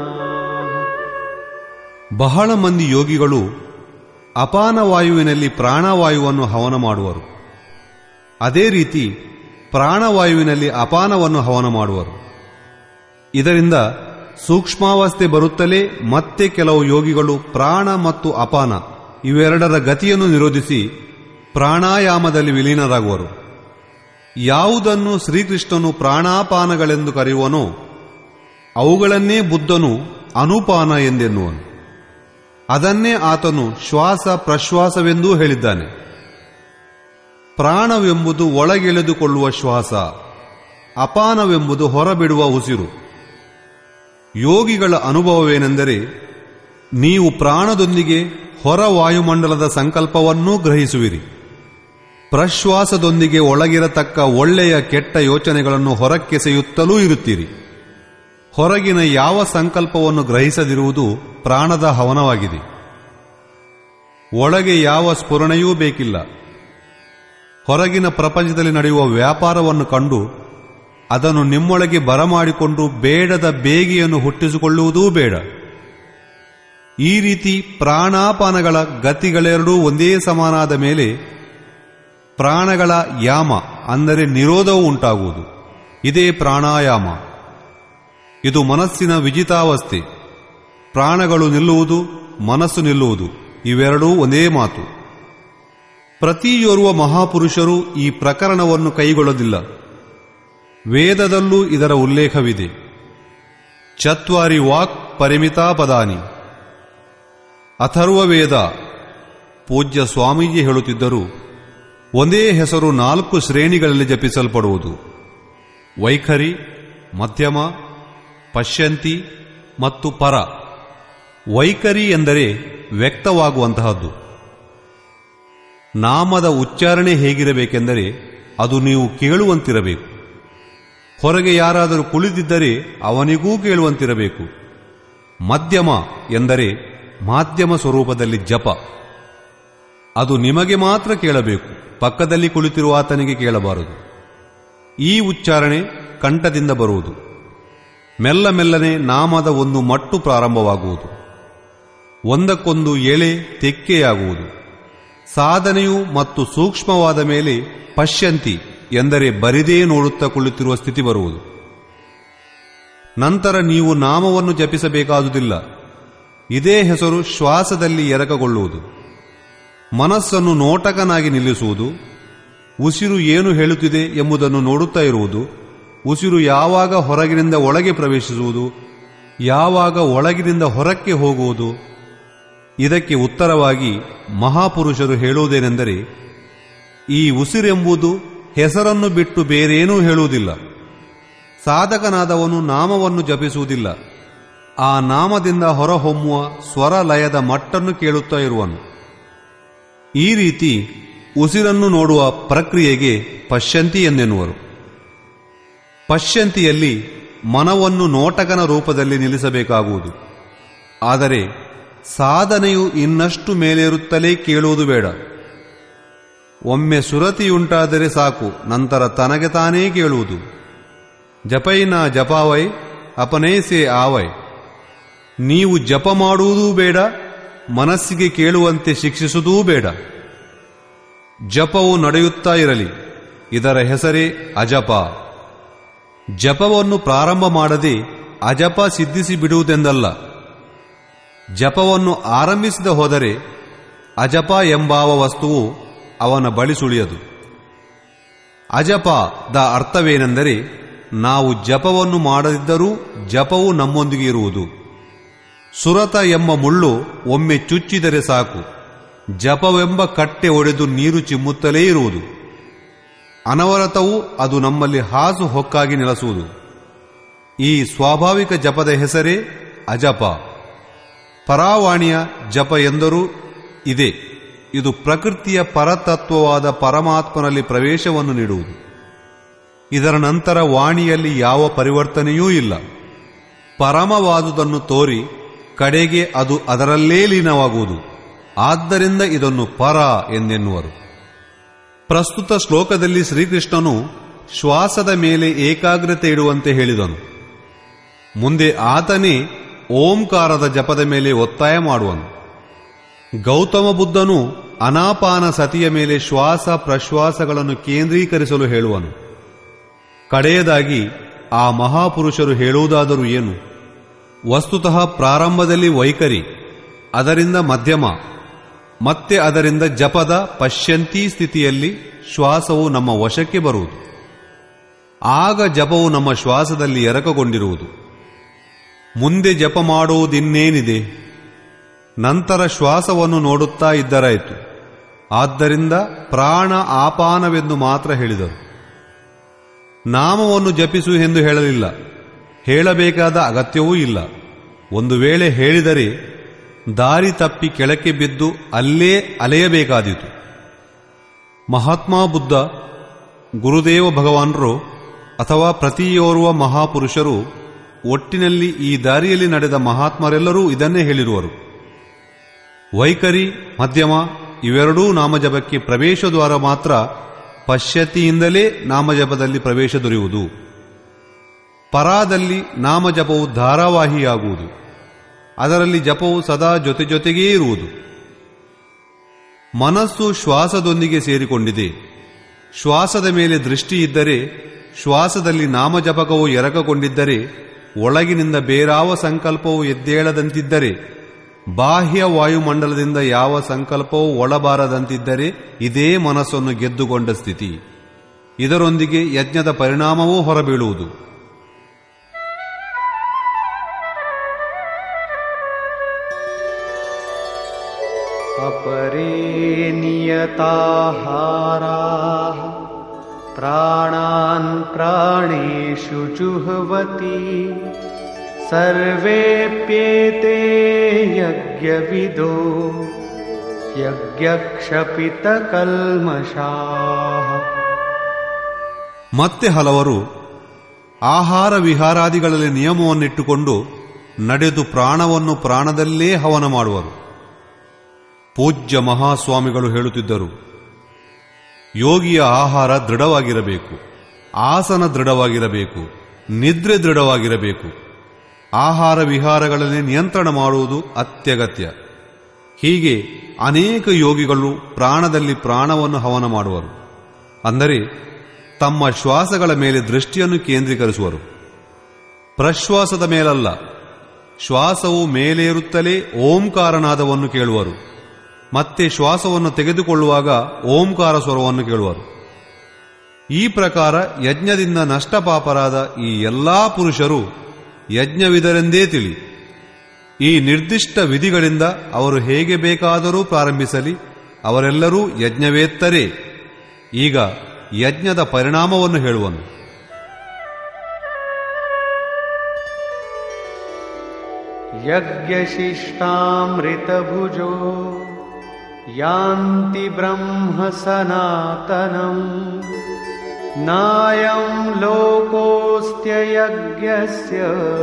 ಬಹಳ ಮಂದಿ ಯೋಗಿಗಳು ಅಪಾನವಾಯುವಿನಲ್ಲಿ ಪ್ರಾಣವಾಯುವನ್ನು ಹವನ ಮಾಡುವರು ಅದೇ ರೀತಿ ಪ್ರಾಣವಾಯುವಿನಲ್ಲಿ ಅಪಾನವನ್ನು ಹವನ ಮಾಡುವರು ಇದರಿಂದ ಸೂಕ್ಷ್ಮಾವಸ್ಥೆ ಬರುತ್ತಲೇ ಮತ್ತೆ ಕೆಲವು ಯೋಗಿಗಳು ಪ್ರಾಣ ಮತ್ತು ಅಪಾನ ಇವೆರಡರ ಗತಿಯನ್ನು ನಿರೋಧಿಸಿ ಪ್ರಾಣಾಯಾಮದಲ್ಲಿ ವಿಲೀನರಾಗುವರು ಯಾವುದನ್ನು ಶ್ರೀಕೃಷ್ಣನು ಪ್ರಾಣಾಪಾನಗಳೆಂದು ಕರೆಯುವನೋ ಅವುಗಳನ್ನೇ ಬುದ್ಧನು ಅನುಪಾನ ಎಂದೆನ್ನುವನು ಅದನ್ನೇ ಆತನು ಶ್ವಾಸ ಪ್ರಶ್ವಾಸವೆಂದೂ ಹೇಳಿದ್ದಾನೆ ಪ್ರಾಣವೆಂಬುದು ಒಳಗೆಳೆದುಕೊಳ್ಳುವ ಶ್ವಾಸ ಅಪಾನವೆಂಬುದು ಹೊರಬಿಡುವ ಉಸಿರು ಯೋಗಿಗಳ ಅನುಭವವೇನೆಂದರೆ ನೀವು ಪ್ರಾಣದೊಂದಿಗೆ ಹೊರ ವಾಯುಮಂಡಲದ ಸಂಕಲ್ಪವನ್ನೂ ಗ್ರಹಿಸುವಿರಿ ಪ್ರಶ್ವಾಸದೊಂದಿಗೆ ಒಳಗಿರತಕ್ಕ ಒಳ್ಳೆಯ ಕೆಟ್ಟ ಯೋಚನೆಗಳನ್ನು ಹೊರಕ್ಕೆಸೆಯುತ್ತಲೂ ಇರುತ್ತೀರಿ ಹೊರಗಿನ ಯಾವ ಸಂಕಲ್ಪವನ್ನು ಗ್ರಹಿಸದಿರುವುದು ಪ್ರಾಣದ ಹವನವಾಗಿದೆ ಒಳಗೆ ಯಾವ ಸ್ಫುರಣೆಯೂ ಬೇಕಿಲ್ಲ ಹೊರಗಿನ ಪ್ರಪಂಚದಲ್ಲಿ ನಡೆಯುವ ವ್ಯಾಪಾರವನ್ನು ಕಂಡು ಅದನ್ನು ನಿಮ್ಮೊಳಗೆ ಬರಮಾಡಿಕೊಂಡು ಬೇಡದ ಬೇಗೆಯನ್ನು ಹುಟ್ಟಿಸಿಕೊಳ್ಳುವುದೂ ಬೇಡ ಈ ರೀತಿ ಪ್ರಾಣಾಪಾನಗಳ ಗತಿಗಳೆರಡೂ ಒಂದೇ ಸಮಾನಾದ ಮೇಲೆ ಪ್ರಾಣಗಳ ಯಾಮ ಅಂದರೆ ನಿರೋಧವು ಉಂಟಾಗುವುದು ಇದೇ ಪ್ರಾಣಾಯಾಮ ಇದು ಮನಸ್ಸಿನ ವಿಜಿತಾವಸ್ಥೆ ಪ್ರಾಣಗಳು ನಿಲ್ಲುವುದು ಮನಸ್ಸು ನಿಲ್ಲುವುದು ಇವೆರಡೂ ಒಂದೇ ಮಾತು ಪ್ರತಿಯೋರ್ವ ಮಹಾಪುರುಷರು ಈ ಪ್ರಕರಣವನ್ನು ಕೈಗೊಳ್ಳೋದಿಲ್ಲ ವೇದದಲ್ಲೂ ಇದರ ಉಲ್ಲೇಖವಿದೆ ಚತ್ವಾರಿ ವಾಕ್ ಪರಿಮಿತಾ ಪದಾನಿ ಅಥರ್ವ ವೇದ ಪೂಜ್ಯ ಸ್ವಾಮೀಜಿ ಹೇಳುತ್ತಿದ್ದರು ಒಂದೇ ಹೆಸರು ನಾಲ್ಕು ಶ್ರೇಣಿಗಳಲ್ಲಿ ಜಪಿಸಲ್ಪಡುವುದು ವೈಖರಿ ಮಧ್ಯಮ ಪಶ್ಯಂತಿ ಮತ್ತು ಪರ ವೈಖರಿ ಎಂದರೆ ವ್ಯಕ್ತವಾಗುವಂತಹದ್ದು ನಾಮದ ಉಚ್ಚಾರಣೆ ಹೇಗಿರಬೇಕೆಂದರೆ ಅದು ನೀವು ಕೇಳುವಂತಿರಬೇಕು ಹೊರಗೆ ಯಾರಾದರೂ ಕುಳಿತಿದ್ದರೆ ಅವನಿಗೂ ಕೇಳುವಂತಿರಬೇಕು ಮಧ್ಯಮ ಎಂದರೆ ಮಾಧ್ಯಮ ಸ್ವರೂಪದಲ್ಲಿ ಜಪ ಅದು ನಿಮಗೆ ಮಾತ್ರ ಕೇಳಬೇಕು ಪಕ್ಕದಲ್ಲಿ ಕುಳಿತಿರುವ ಆತನಿಗೆ ಕೇಳಬಾರದು ಈ ಉಚ್ಚಾರಣೆ ಕಂಠದಿಂದ ಬರುವುದು ಮೆಲ್ಲ ಮೆಲ್ಲನೆ ನಾಮದ ಒಂದು ಮಟ್ಟು ಪ್ರಾರಂಭವಾಗುವುದು ಒಂದಕ್ಕೊಂದು ಎಳೆ ತೆಕ್ಕೆಯಾಗುವುದು ಸಾಧನೆಯು ಮತ್ತು ಸೂಕ್ಷ್ಮವಾದ ಮೇಲೆ ಪಶ್ಯಂತಿ ಎಂದರೆ ಬರಿದೇ ನೋಡುತ್ತಾ ಕುಳಿತಿರುವ ಸ್ಥಿತಿ ಬರುವುದು ನಂತರ ನೀವು ನಾಮವನ್ನು ಜಪಿಸಬೇಕಾದುದಿಲ್ಲ ಇದೇ ಹೆಸರು ಶ್ವಾಸದಲ್ಲಿ ಎರಕಗೊಳ್ಳುವುದು ಮನಸ್ಸನ್ನು ನೋಟಕನಾಗಿ ನಿಲ್ಲಿಸುವುದು ಉಸಿರು ಏನು ಹೇಳುತ್ತಿದೆ ಎಂಬುದನ್ನು ನೋಡುತ್ತಾ ಇರುವುದು ಉಸಿರು ಯಾವಾಗ ಹೊರಗಿನಿಂದ ಒಳಗೆ ಪ್ರವೇಶಿಸುವುದು ಯಾವಾಗ ಒಳಗಿನಿಂದ ಹೊರಕ್ಕೆ ಹೋಗುವುದು ಇದಕ್ಕೆ ಉತ್ತರವಾಗಿ ಮಹಾಪುರುಷರು ಹೇಳುವುದೇನೆಂದರೆ ಈ ಉಸಿರೆಂಬುದು ಹೆಸರನ್ನು ಬಿಟ್ಟು ಬೇರೇನೂ ಹೇಳುವುದಿಲ್ಲ ಸಾಧಕನಾದವನು ನಾಮವನ್ನು ಜಪಿಸುವುದಿಲ್ಲ ಆ ನಾಮದಿಂದ ಹೊರಹೊಮ್ಮುವ ಸ್ವರ ಲಯದ ಮಟ್ಟನ್ನು ಕೇಳುತ್ತಾ ಇರುವನು ಈ ರೀತಿ ಉಸಿರನ್ನು ನೋಡುವ ಪ್ರಕ್ರಿಯೆಗೆ ಪಶ್ಯಂತಿ ಎಂದೆನ್ನುವರು ಪಶ್ಯಂತಿಯಲ್ಲಿ ಮನವನ್ನು ನೋಟಕನ ರೂಪದಲ್ಲಿ ನಿಲ್ಲಿಸಬೇಕಾಗುವುದು ಆದರೆ ಸಾಧನೆಯು ಇನ್ನಷ್ಟು ಮೇಲೇರುತ್ತಲೇ ಕೇಳುವುದು ಬೇಡ ಒಮ್ಮೆ ಸುರತಿಯುಂಟಾದರೆ ಸಾಕು ನಂತರ ತನಗೆ ತಾನೇ ಕೇಳುವುದು ಜಪೈನ ಜಪಾವೈ ಅಪನೈಸೆ ಆವೈ ನೀವು ಜಪ ಮಾಡುವುದೂ ಬೇಡ ಮನಸ್ಸಿಗೆ ಕೇಳುವಂತೆ ಶಿಕ್ಷಿಸುವುದೂ ಬೇಡ ಜಪವು ನಡೆಯುತ್ತಾ ಇರಲಿ ಇದರ ಹೆಸರೇ ಅಜಪ ಜಪವನ್ನು ಪ್ರಾರಂಭ ಮಾಡದೆ ಅಜಪ ಸಿದ್ಧಿಸಿ ಬಿಡುವುದೆಂದಲ್ಲ ಜಪವನ್ನು ಆರಂಭಿಸಿದ ಹೋದರೆ ಅಜಪ ಎಂಬಾವ ವಸ್ತುವು ಅವನ ಬಳಿ ಸುಳಿಯದು ಅಜಪ ದ ಅರ್ಥವೇನೆಂದರೆ ನಾವು ಜಪವನ್ನು ಮಾಡದಿದ್ದರೂ ಜಪವು ನಮ್ಮೊಂದಿಗೆ ಇರುವುದು ಸುರತ ಎಂಬ ಮುಳ್ಳು ಒಮ್ಮೆ ಚುಚ್ಚಿದರೆ ಸಾಕು ಜಪವೆಂಬ ಕಟ್ಟೆ ಒಡೆದು ನೀರು ಚಿಮ್ಮುತ್ತಲೇ ಇರುವುದು ಅನವರತವೂ ಅದು ನಮ್ಮಲ್ಲಿ ಹಾಸು ಹೊಕ್ಕಾಗಿ ನೆಲೆಸುವುದು ಈ ಸ್ವಾಭಾವಿಕ ಜಪದ ಹೆಸರೇ ಅಜಪ ಪರಾವಾಣಿಯ ಜಪ ಎಂದರೂ ಇದೆ ಇದು ಪ್ರಕೃತಿಯ ಪರತತ್ವವಾದ ಪರಮಾತ್ಮನಲ್ಲಿ ಪ್ರವೇಶವನ್ನು ನೀಡುವುದು ಇದರ ನಂತರ ವಾಣಿಯಲ್ಲಿ ಯಾವ ಪರಿವರ್ತನೆಯೂ ಇಲ್ಲ ಪರಮವಾದುದನ್ನು ತೋರಿ ಕಡೆಗೆ ಅದು ಅದರಲ್ಲೇ ಲೀನವಾಗುವುದು ಆದ್ದರಿಂದ ಇದನ್ನು ಪರ ಎಂದೆನ್ನುವರು ಪ್ರಸ್ತುತ ಶ್ಲೋಕದಲ್ಲಿ ಶ್ರೀಕೃಷ್ಣನು ಶ್ವಾಸದ ಮೇಲೆ ಏಕಾಗ್ರತೆ ಇಡುವಂತೆ ಹೇಳಿದನು ಮುಂದೆ ಆತನೇ ಓಂಕಾರದ ಜಪದ ಮೇಲೆ ಒತ್ತಾಯ ಮಾಡುವನು ಗೌತಮ ಬುದ್ಧನು ಅನಾಪಾನ ಸತಿಯ ಮೇಲೆ ಶ್ವಾಸ ಪ್ರಶ್ವಾಸಗಳನ್ನು ಕೇಂದ್ರೀಕರಿಸಲು ಹೇಳುವನು ಕಡೆಯದಾಗಿ ಆ ಮಹಾಪುರುಷರು ಹೇಳುವುದಾದರೂ ಏನು ವಸ್ತುತಃ ಪ್ರಾರಂಭದಲ್ಲಿ ವೈಖರಿ ಅದರಿಂದ ಮಧ್ಯಮ ಮತ್ತೆ ಅದರಿಂದ ಜಪದ ಪಶ್ಯಂತಿ ಸ್ಥಿತಿಯಲ್ಲಿ ಶ್ವಾಸವು ನಮ್ಮ ವಶಕ್ಕೆ ಬರುವುದು ಆಗ ಜಪವು ನಮ್ಮ ಶ್ವಾಸದಲ್ಲಿ ಎರಕಗೊಂಡಿರುವುದು ಮುಂದೆ ಜಪ ಮಾಡುವುದಿನ್ನೇನಿದೆ ನಂತರ ಶ್ವಾಸವನ್ನು ನೋಡುತ್ತಾ ಇದ್ದರಾಯಿತು ಆದ್ದರಿಂದ ಪ್ರಾಣ ಆಪಾನವೆಂದು ಮಾತ್ರ ಹೇಳಿದರು ನಾಮವನ್ನು ಜಪಿಸು ಎಂದು ಹೇಳಲಿಲ್ಲ ಹೇಳಬೇಕಾದ ಅಗತ್ಯವೂ ಇಲ್ಲ ಒಂದು ವೇಳೆ ಹೇಳಿದರೆ ದಾರಿ ತಪ್ಪಿ ಕೆಳಕ್ಕೆ ಬಿದ್ದು ಅಲ್ಲೇ ಅಲೆಯಬೇಕಾದೀತು ಮಹಾತ್ಮ ಬುದ್ಧ ಗುರುದೇವ ಭಗವಾನರು ಅಥವಾ ಪ್ರತಿಯೋರ್ವ ಮಹಾಪುರುಷರು ಒಟ್ಟಿನಲ್ಲಿ ಈ ದಾರಿಯಲ್ಲಿ ನಡೆದ ಮಹಾತ್ಮರೆಲ್ಲರೂ ಇದನ್ನೇ ಹೇಳಿರುವರು ವೈಖರಿ ಮಧ್ಯಮ ಇವೆರಡೂ ನಾಮಜಪಕ್ಕೆ ಪ್ರವೇಶ ದ್ವಾರ ಮಾತ್ರ ಪಶ್ಯತಿಯಿಂದಲೇ ನಾಮಜಪದಲ್ಲಿ ಪ್ರವೇಶ ದೊರೆಯುವುದು ಪರಾದಲ್ಲಿ ನಾಮಜಪವು ಧಾರಾವಾಹಿಯಾಗುವುದು ಅದರಲ್ಲಿ ಜಪವು ಸದಾ ಜೊತೆ ಜೊತೆಗೇ ಇರುವುದು ಮನಸ್ಸು ಶ್ವಾಸದೊಂದಿಗೆ ಸೇರಿಕೊಂಡಿದೆ ಶ್ವಾಸದ ಮೇಲೆ ದೃಷ್ಟಿ ಇದ್ದರೆ ಶ್ವಾಸದಲ್ಲಿ ನಾಮಜಪಕವು ಎರಕಗೊಂಡಿದ್ದರೆ ಒಳಗಿನಿಂದ ಬೇರಾವ ಸಂಕಲ್ಪವು ಎದ್ದೇಳದಂತಿದ್ದರೆ ಬಾಹ್ಯ ವಾಯುಮಂಡಲದಿಂದ ಯಾವ ಸಂಕಲ್ಪವೂ ಒಳಬಾರದಂತಿದ್ದರೆ ಇದೇ ಮನಸ್ಸನ್ನು ಗೆದ್ದುಕೊಂಡ ಸ್ಥಿತಿ ಇದರೊಂದಿಗೆ ಯಜ್ಞದ ಪರಿಣಾಮವೂ ಹೊರಬೀಳುವುದು अपरे नियताहाराः प्राणान् प्राणेषु जुह्वति सर्वेऽप्येते यज्ञविदो यज्ञक्षपितकल्मषाः ಮತ್ತೆ ಹಲವರು ಆಹಾರ ವಿಹಾರಾದಿಗಳಲ್ಲಿ ನಿಯಮವನ್ನಿಟ್ಟುಕೊಂಡು ನಡೆದು ಪ್ರಾಣವನ್ನು ಪ್ರಾಣದಲ್ಲೇ ಹವನ ಮಾಡುವರು ಪೂಜ್ಯ ಮಹಾಸ್ವಾಮಿಗಳು ಹೇಳುತ್ತಿದ್ದರು ಯೋಗಿಯ ಆಹಾರ ದೃಢವಾಗಿರಬೇಕು ಆಸನ ದೃಢವಾಗಿರಬೇಕು ನಿದ್ರೆ ದೃಢವಾಗಿರಬೇಕು ಆಹಾರ ವಿಹಾರಗಳಲ್ಲಿ ನಿಯಂತ್ರಣ ಮಾಡುವುದು ಅತ್ಯಗತ್ಯ ಹೀಗೆ ಅನೇಕ ಯೋಗಿಗಳು ಪ್ರಾಣದಲ್ಲಿ ಪ್ರಾಣವನ್ನು ಹವನ ಮಾಡುವರು ಅಂದರೆ ತಮ್ಮ ಶ್ವಾಸಗಳ ಮೇಲೆ ದೃಷ್ಟಿಯನ್ನು ಕೇಂದ್ರೀಕರಿಸುವರು ಪ್ರಶ್ವಾಸದ ಮೇಲಲ್ಲ ಶ್ವಾಸವು ಮೇಲೇರುತ್ತಲೇ ಓಂಕಾರನಾದವನ್ನು ಕೇಳುವರು ಮತ್ತೆ ಶ್ವಾಸವನ್ನು ತೆಗೆದುಕೊಳ್ಳುವಾಗ ಓಂಕಾರ ಸ್ವರವನ್ನು ಕೇಳುವರು ಈ ಪ್ರಕಾರ ಯಜ್ಞದಿಂದ ನಷ್ಟಪಾಪರಾದ ಈ ಎಲ್ಲಾ ಪುರುಷರು ಯಜ್ಞವಿದರೆಂದೇ ತಿಳಿ ಈ ನಿರ್ದಿಷ್ಟ ವಿಧಿಗಳಿಂದ ಅವರು ಹೇಗೆ ಬೇಕಾದರೂ ಪ್ರಾರಂಭಿಸಲಿ ಅವರೆಲ್ಲರೂ ಯಜ್ಞವೇತ್ತರೇ ಈಗ ಯಜ್ಞದ ಪರಿಣಾಮವನ್ನು ಹೇಳುವನು यज्ञशिष्टामृतभुजो यान्ति ब्रह्म सनातनम् नायं लोकोऽस्त्ययज्ञस्य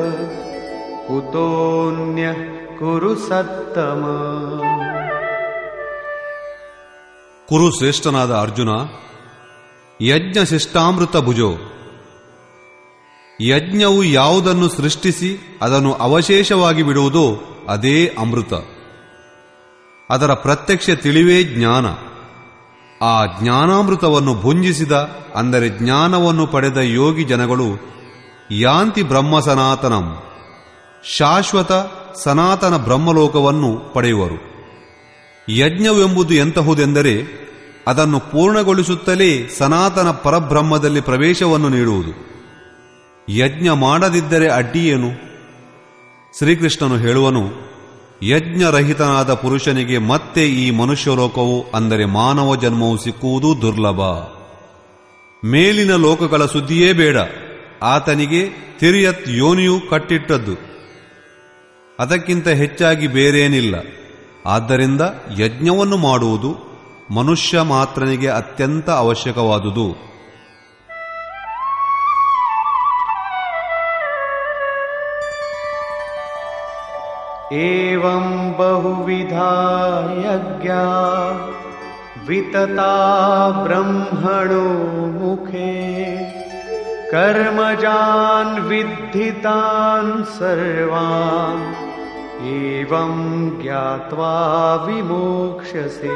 कुतोऽन्यः कुरु सत्तम ಕುರು ಶ್ರೇಷ್ಠನಾದ ಅರ್ಜುನ ಯಜ್ಞ ಶಿಷ್ಟಾಮೃತ ಭುಜೋ ಯಜ್ಞವು ಯಾವುದನ್ನು ಸೃಷ್ಟಿಸಿ ಅದನ್ನು ಅವಶೇಷವಾಗಿ ಬಿಡುವುದೋ ಅದೇ ಅಮೃತ ಅದರ ಪ್ರತ್ಯಕ್ಷ ತಿಳಿವೇ ಜ್ಞಾನ ಆ ಜ್ಞಾನಾಮೃತವನ್ನು ಭುಂಜಿಸಿದ ಅಂದರೆ ಜ್ಞಾನವನ್ನು ಪಡೆದ ಯೋಗಿ ಜನಗಳು ಯಾಂತಿ ಬ್ರಹ್ಮ ಸನಾತನಂ ಶಾಶ್ವತ ಸನಾತನ ಬ್ರಹ್ಮಲೋಕವನ್ನು ಪಡೆಯುವರು ಯಜ್ಞವೆಂಬುದು ಎಂತಹುದೆಂದರೆ ಅದನ್ನು ಪೂರ್ಣಗೊಳಿಸುತ್ತಲೇ ಸನಾತನ ಪರಬ್ರಹ್ಮದಲ್ಲಿ ಪ್ರವೇಶವನ್ನು ನೀಡುವುದು ಯಜ್ಞ ಮಾಡದಿದ್ದರೆ ಅಡ್ಡಿಯೇನು ಶ್ರೀಕೃಷ್ಣನು ಹೇಳುವನು ಯಜ್ಞರಹಿತನಾದ ಪುರುಷನಿಗೆ ಮತ್ತೆ ಈ ಮನುಷ್ಯಲೋಕವು ಅಂದರೆ ಮಾನವ ಜನ್ಮವು ಸಿಕ್ಕುವುದು ದುರ್ಲಭ ಮೇಲಿನ ಲೋಕಗಳ ಸುದ್ದಿಯೇ ಬೇಡ ಆತನಿಗೆ ತಿರಿಯತ್ ಯೋನಿಯು ಕಟ್ಟಿಟ್ಟದ್ದು ಅದಕ್ಕಿಂತ ಹೆಚ್ಚಾಗಿ ಬೇರೇನಿಲ್ಲ ಆದ್ದರಿಂದ ಯಜ್ಞವನ್ನು ಮಾಡುವುದು ಮನುಷ್ಯ ಮಾತ್ರನಿಗೆ ಅತ್ಯಂತ ಅವಶ್ಯಕವಾದುದು एवं बहुविधा यज्ञा वितता ब्रह्मणो मुखे कर्मजान् विद्धितान् सर्वान् एवं ज्ञात्वा विमोक्ष्यसे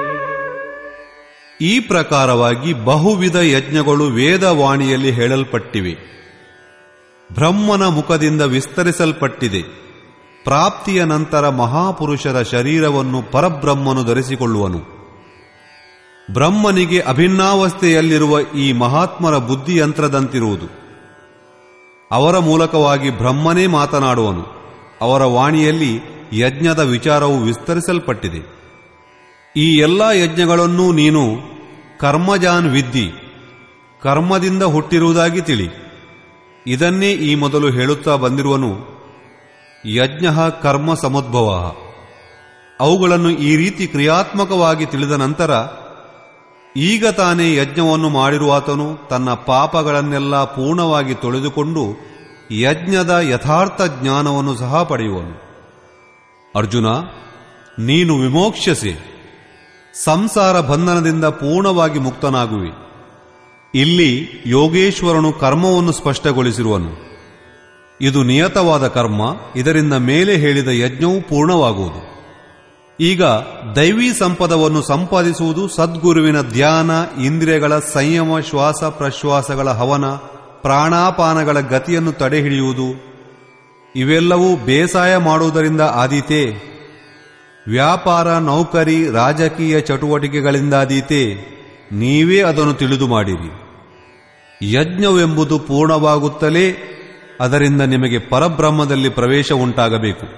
ಈ ಪ್ರಕಾರವಾಗಿ ಬಹುವಿಧ ಯಜ್ಞಗಳು ವೇದವಾಣಿಯಲ್ಲಿ ಹೇಳಲ್ಪಟ್ಟಿವೆ ಬ್ರಹ್ಮನ ಮುಖದಿಂದ ವಿಸ್ತರಿಸಲ್ಪಟ್ಟಿದೆ ಪ್ರಾಪ್ತಿಯ ನಂತರ ಮಹಾಪುರುಷರ ಶರೀರವನ್ನು ಪರಬ್ರಹ್ಮನು ಧರಿಸಿಕೊಳ್ಳುವನು ಬ್ರಹ್ಮನಿಗೆ ಅಭಿನ್ನಾವಸ್ಥೆಯಲ್ಲಿರುವ ಈ ಮಹಾತ್ಮರ ಬುದ್ಧಿಯಂತ್ರದಂತಿರುವುದು ಅವರ ಮೂಲಕವಾಗಿ ಬ್ರಹ್ಮನೇ ಮಾತನಾಡುವನು ಅವರ ವಾಣಿಯಲ್ಲಿ ಯಜ್ಞದ ವಿಚಾರವು ವಿಸ್ತರಿಸಲ್ಪಟ್ಟಿದೆ ಈ ಎಲ್ಲ ಯಜ್ಞಗಳನ್ನೂ ನೀನು ಕರ್ಮಜಾನ್ ವಿದ್ದಿ ಕರ್ಮದಿಂದ ಹುಟ್ಟಿರುವುದಾಗಿ ತಿಳಿ ಇದನ್ನೇ ಈ ಮೊದಲು ಹೇಳುತ್ತಾ ಬಂದಿರುವನು ಯಜ್ಞ ಕರ್ಮ ಸಮುದ್ಭವ ಅವುಗಳನ್ನು ಈ ರೀತಿ ಕ್ರಿಯಾತ್ಮಕವಾಗಿ ತಿಳಿದ ನಂತರ ಈಗ ತಾನೇ ಯಜ್ಞವನ್ನು ಮಾಡಿರುವಾತನು ತನ್ನ ಪಾಪಗಳನ್ನೆಲ್ಲ ಪೂರ್ಣವಾಗಿ ತೊಳೆದುಕೊಂಡು ಯಜ್ಞದ ಯಥಾರ್ಥ ಜ್ಞಾನವನ್ನು ಸಹ ಪಡೆಯುವನು ಅರ್ಜುನ ನೀನು ವಿಮೋಕ್ಷಸೆ ಸಂಸಾರ ಬಂಧನದಿಂದ ಪೂರ್ಣವಾಗಿ ಮುಕ್ತನಾಗುವಿ ಇಲ್ಲಿ ಯೋಗೇಶ್ವರನು ಕರ್ಮವನ್ನು ಸ್ಪಷ್ಟಗೊಳಿಸಿರುವನು ಇದು ನಿಯತವಾದ ಕರ್ಮ ಇದರಿಂದ ಮೇಲೆ ಹೇಳಿದ ಯಜ್ಞವು ಪೂರ್ಣವಾಗುವುದು ಈಗ ದೈವಿ ಸಂಪದವನ್ನು ಸಂಪಾದಿಸುವುದು ಸದ್ಗುರುವಿನ ಧ್ಯಾನ ಇಂದ್ರಿಯಗಳ ಸಂಯಮ ಶ್ವಾಸ ಪ್ರಶ್ವಾಸಗಳ ಹವನ ಪ್ರಾಣಾಪಾನಗಳ ಗತಿಯನ್ನು ತಡೆಹಿಡಿಯುವುದು ಇವೆಲ್ಲವೂ ಬೇಸಾಯ ಮಾಡುವುದರಿಂದ ಆದೀತೆ ವ್ಯಾಪಾರ ನೌಕರಿ ರಾಜಕೀಯ ಚಟುವಟಿಕೆಗಳಿಂದಾದೀತೆ ನೀವೇ ಅದನ್ನು ತಿಳಿದು ಮಾಡಿರಿ ಯಜ್ಞವೆಂಬುದು ಪೂರ್ಣವಾಗುತ್ತಲೇ ಅದರಿಂದ ನಿಮಗೆ ಪರಬ್ರಹ್ಮದಲ್ಲಿ ಪ್ರವೇಶ ಉಂಟಾಗಬೇಕು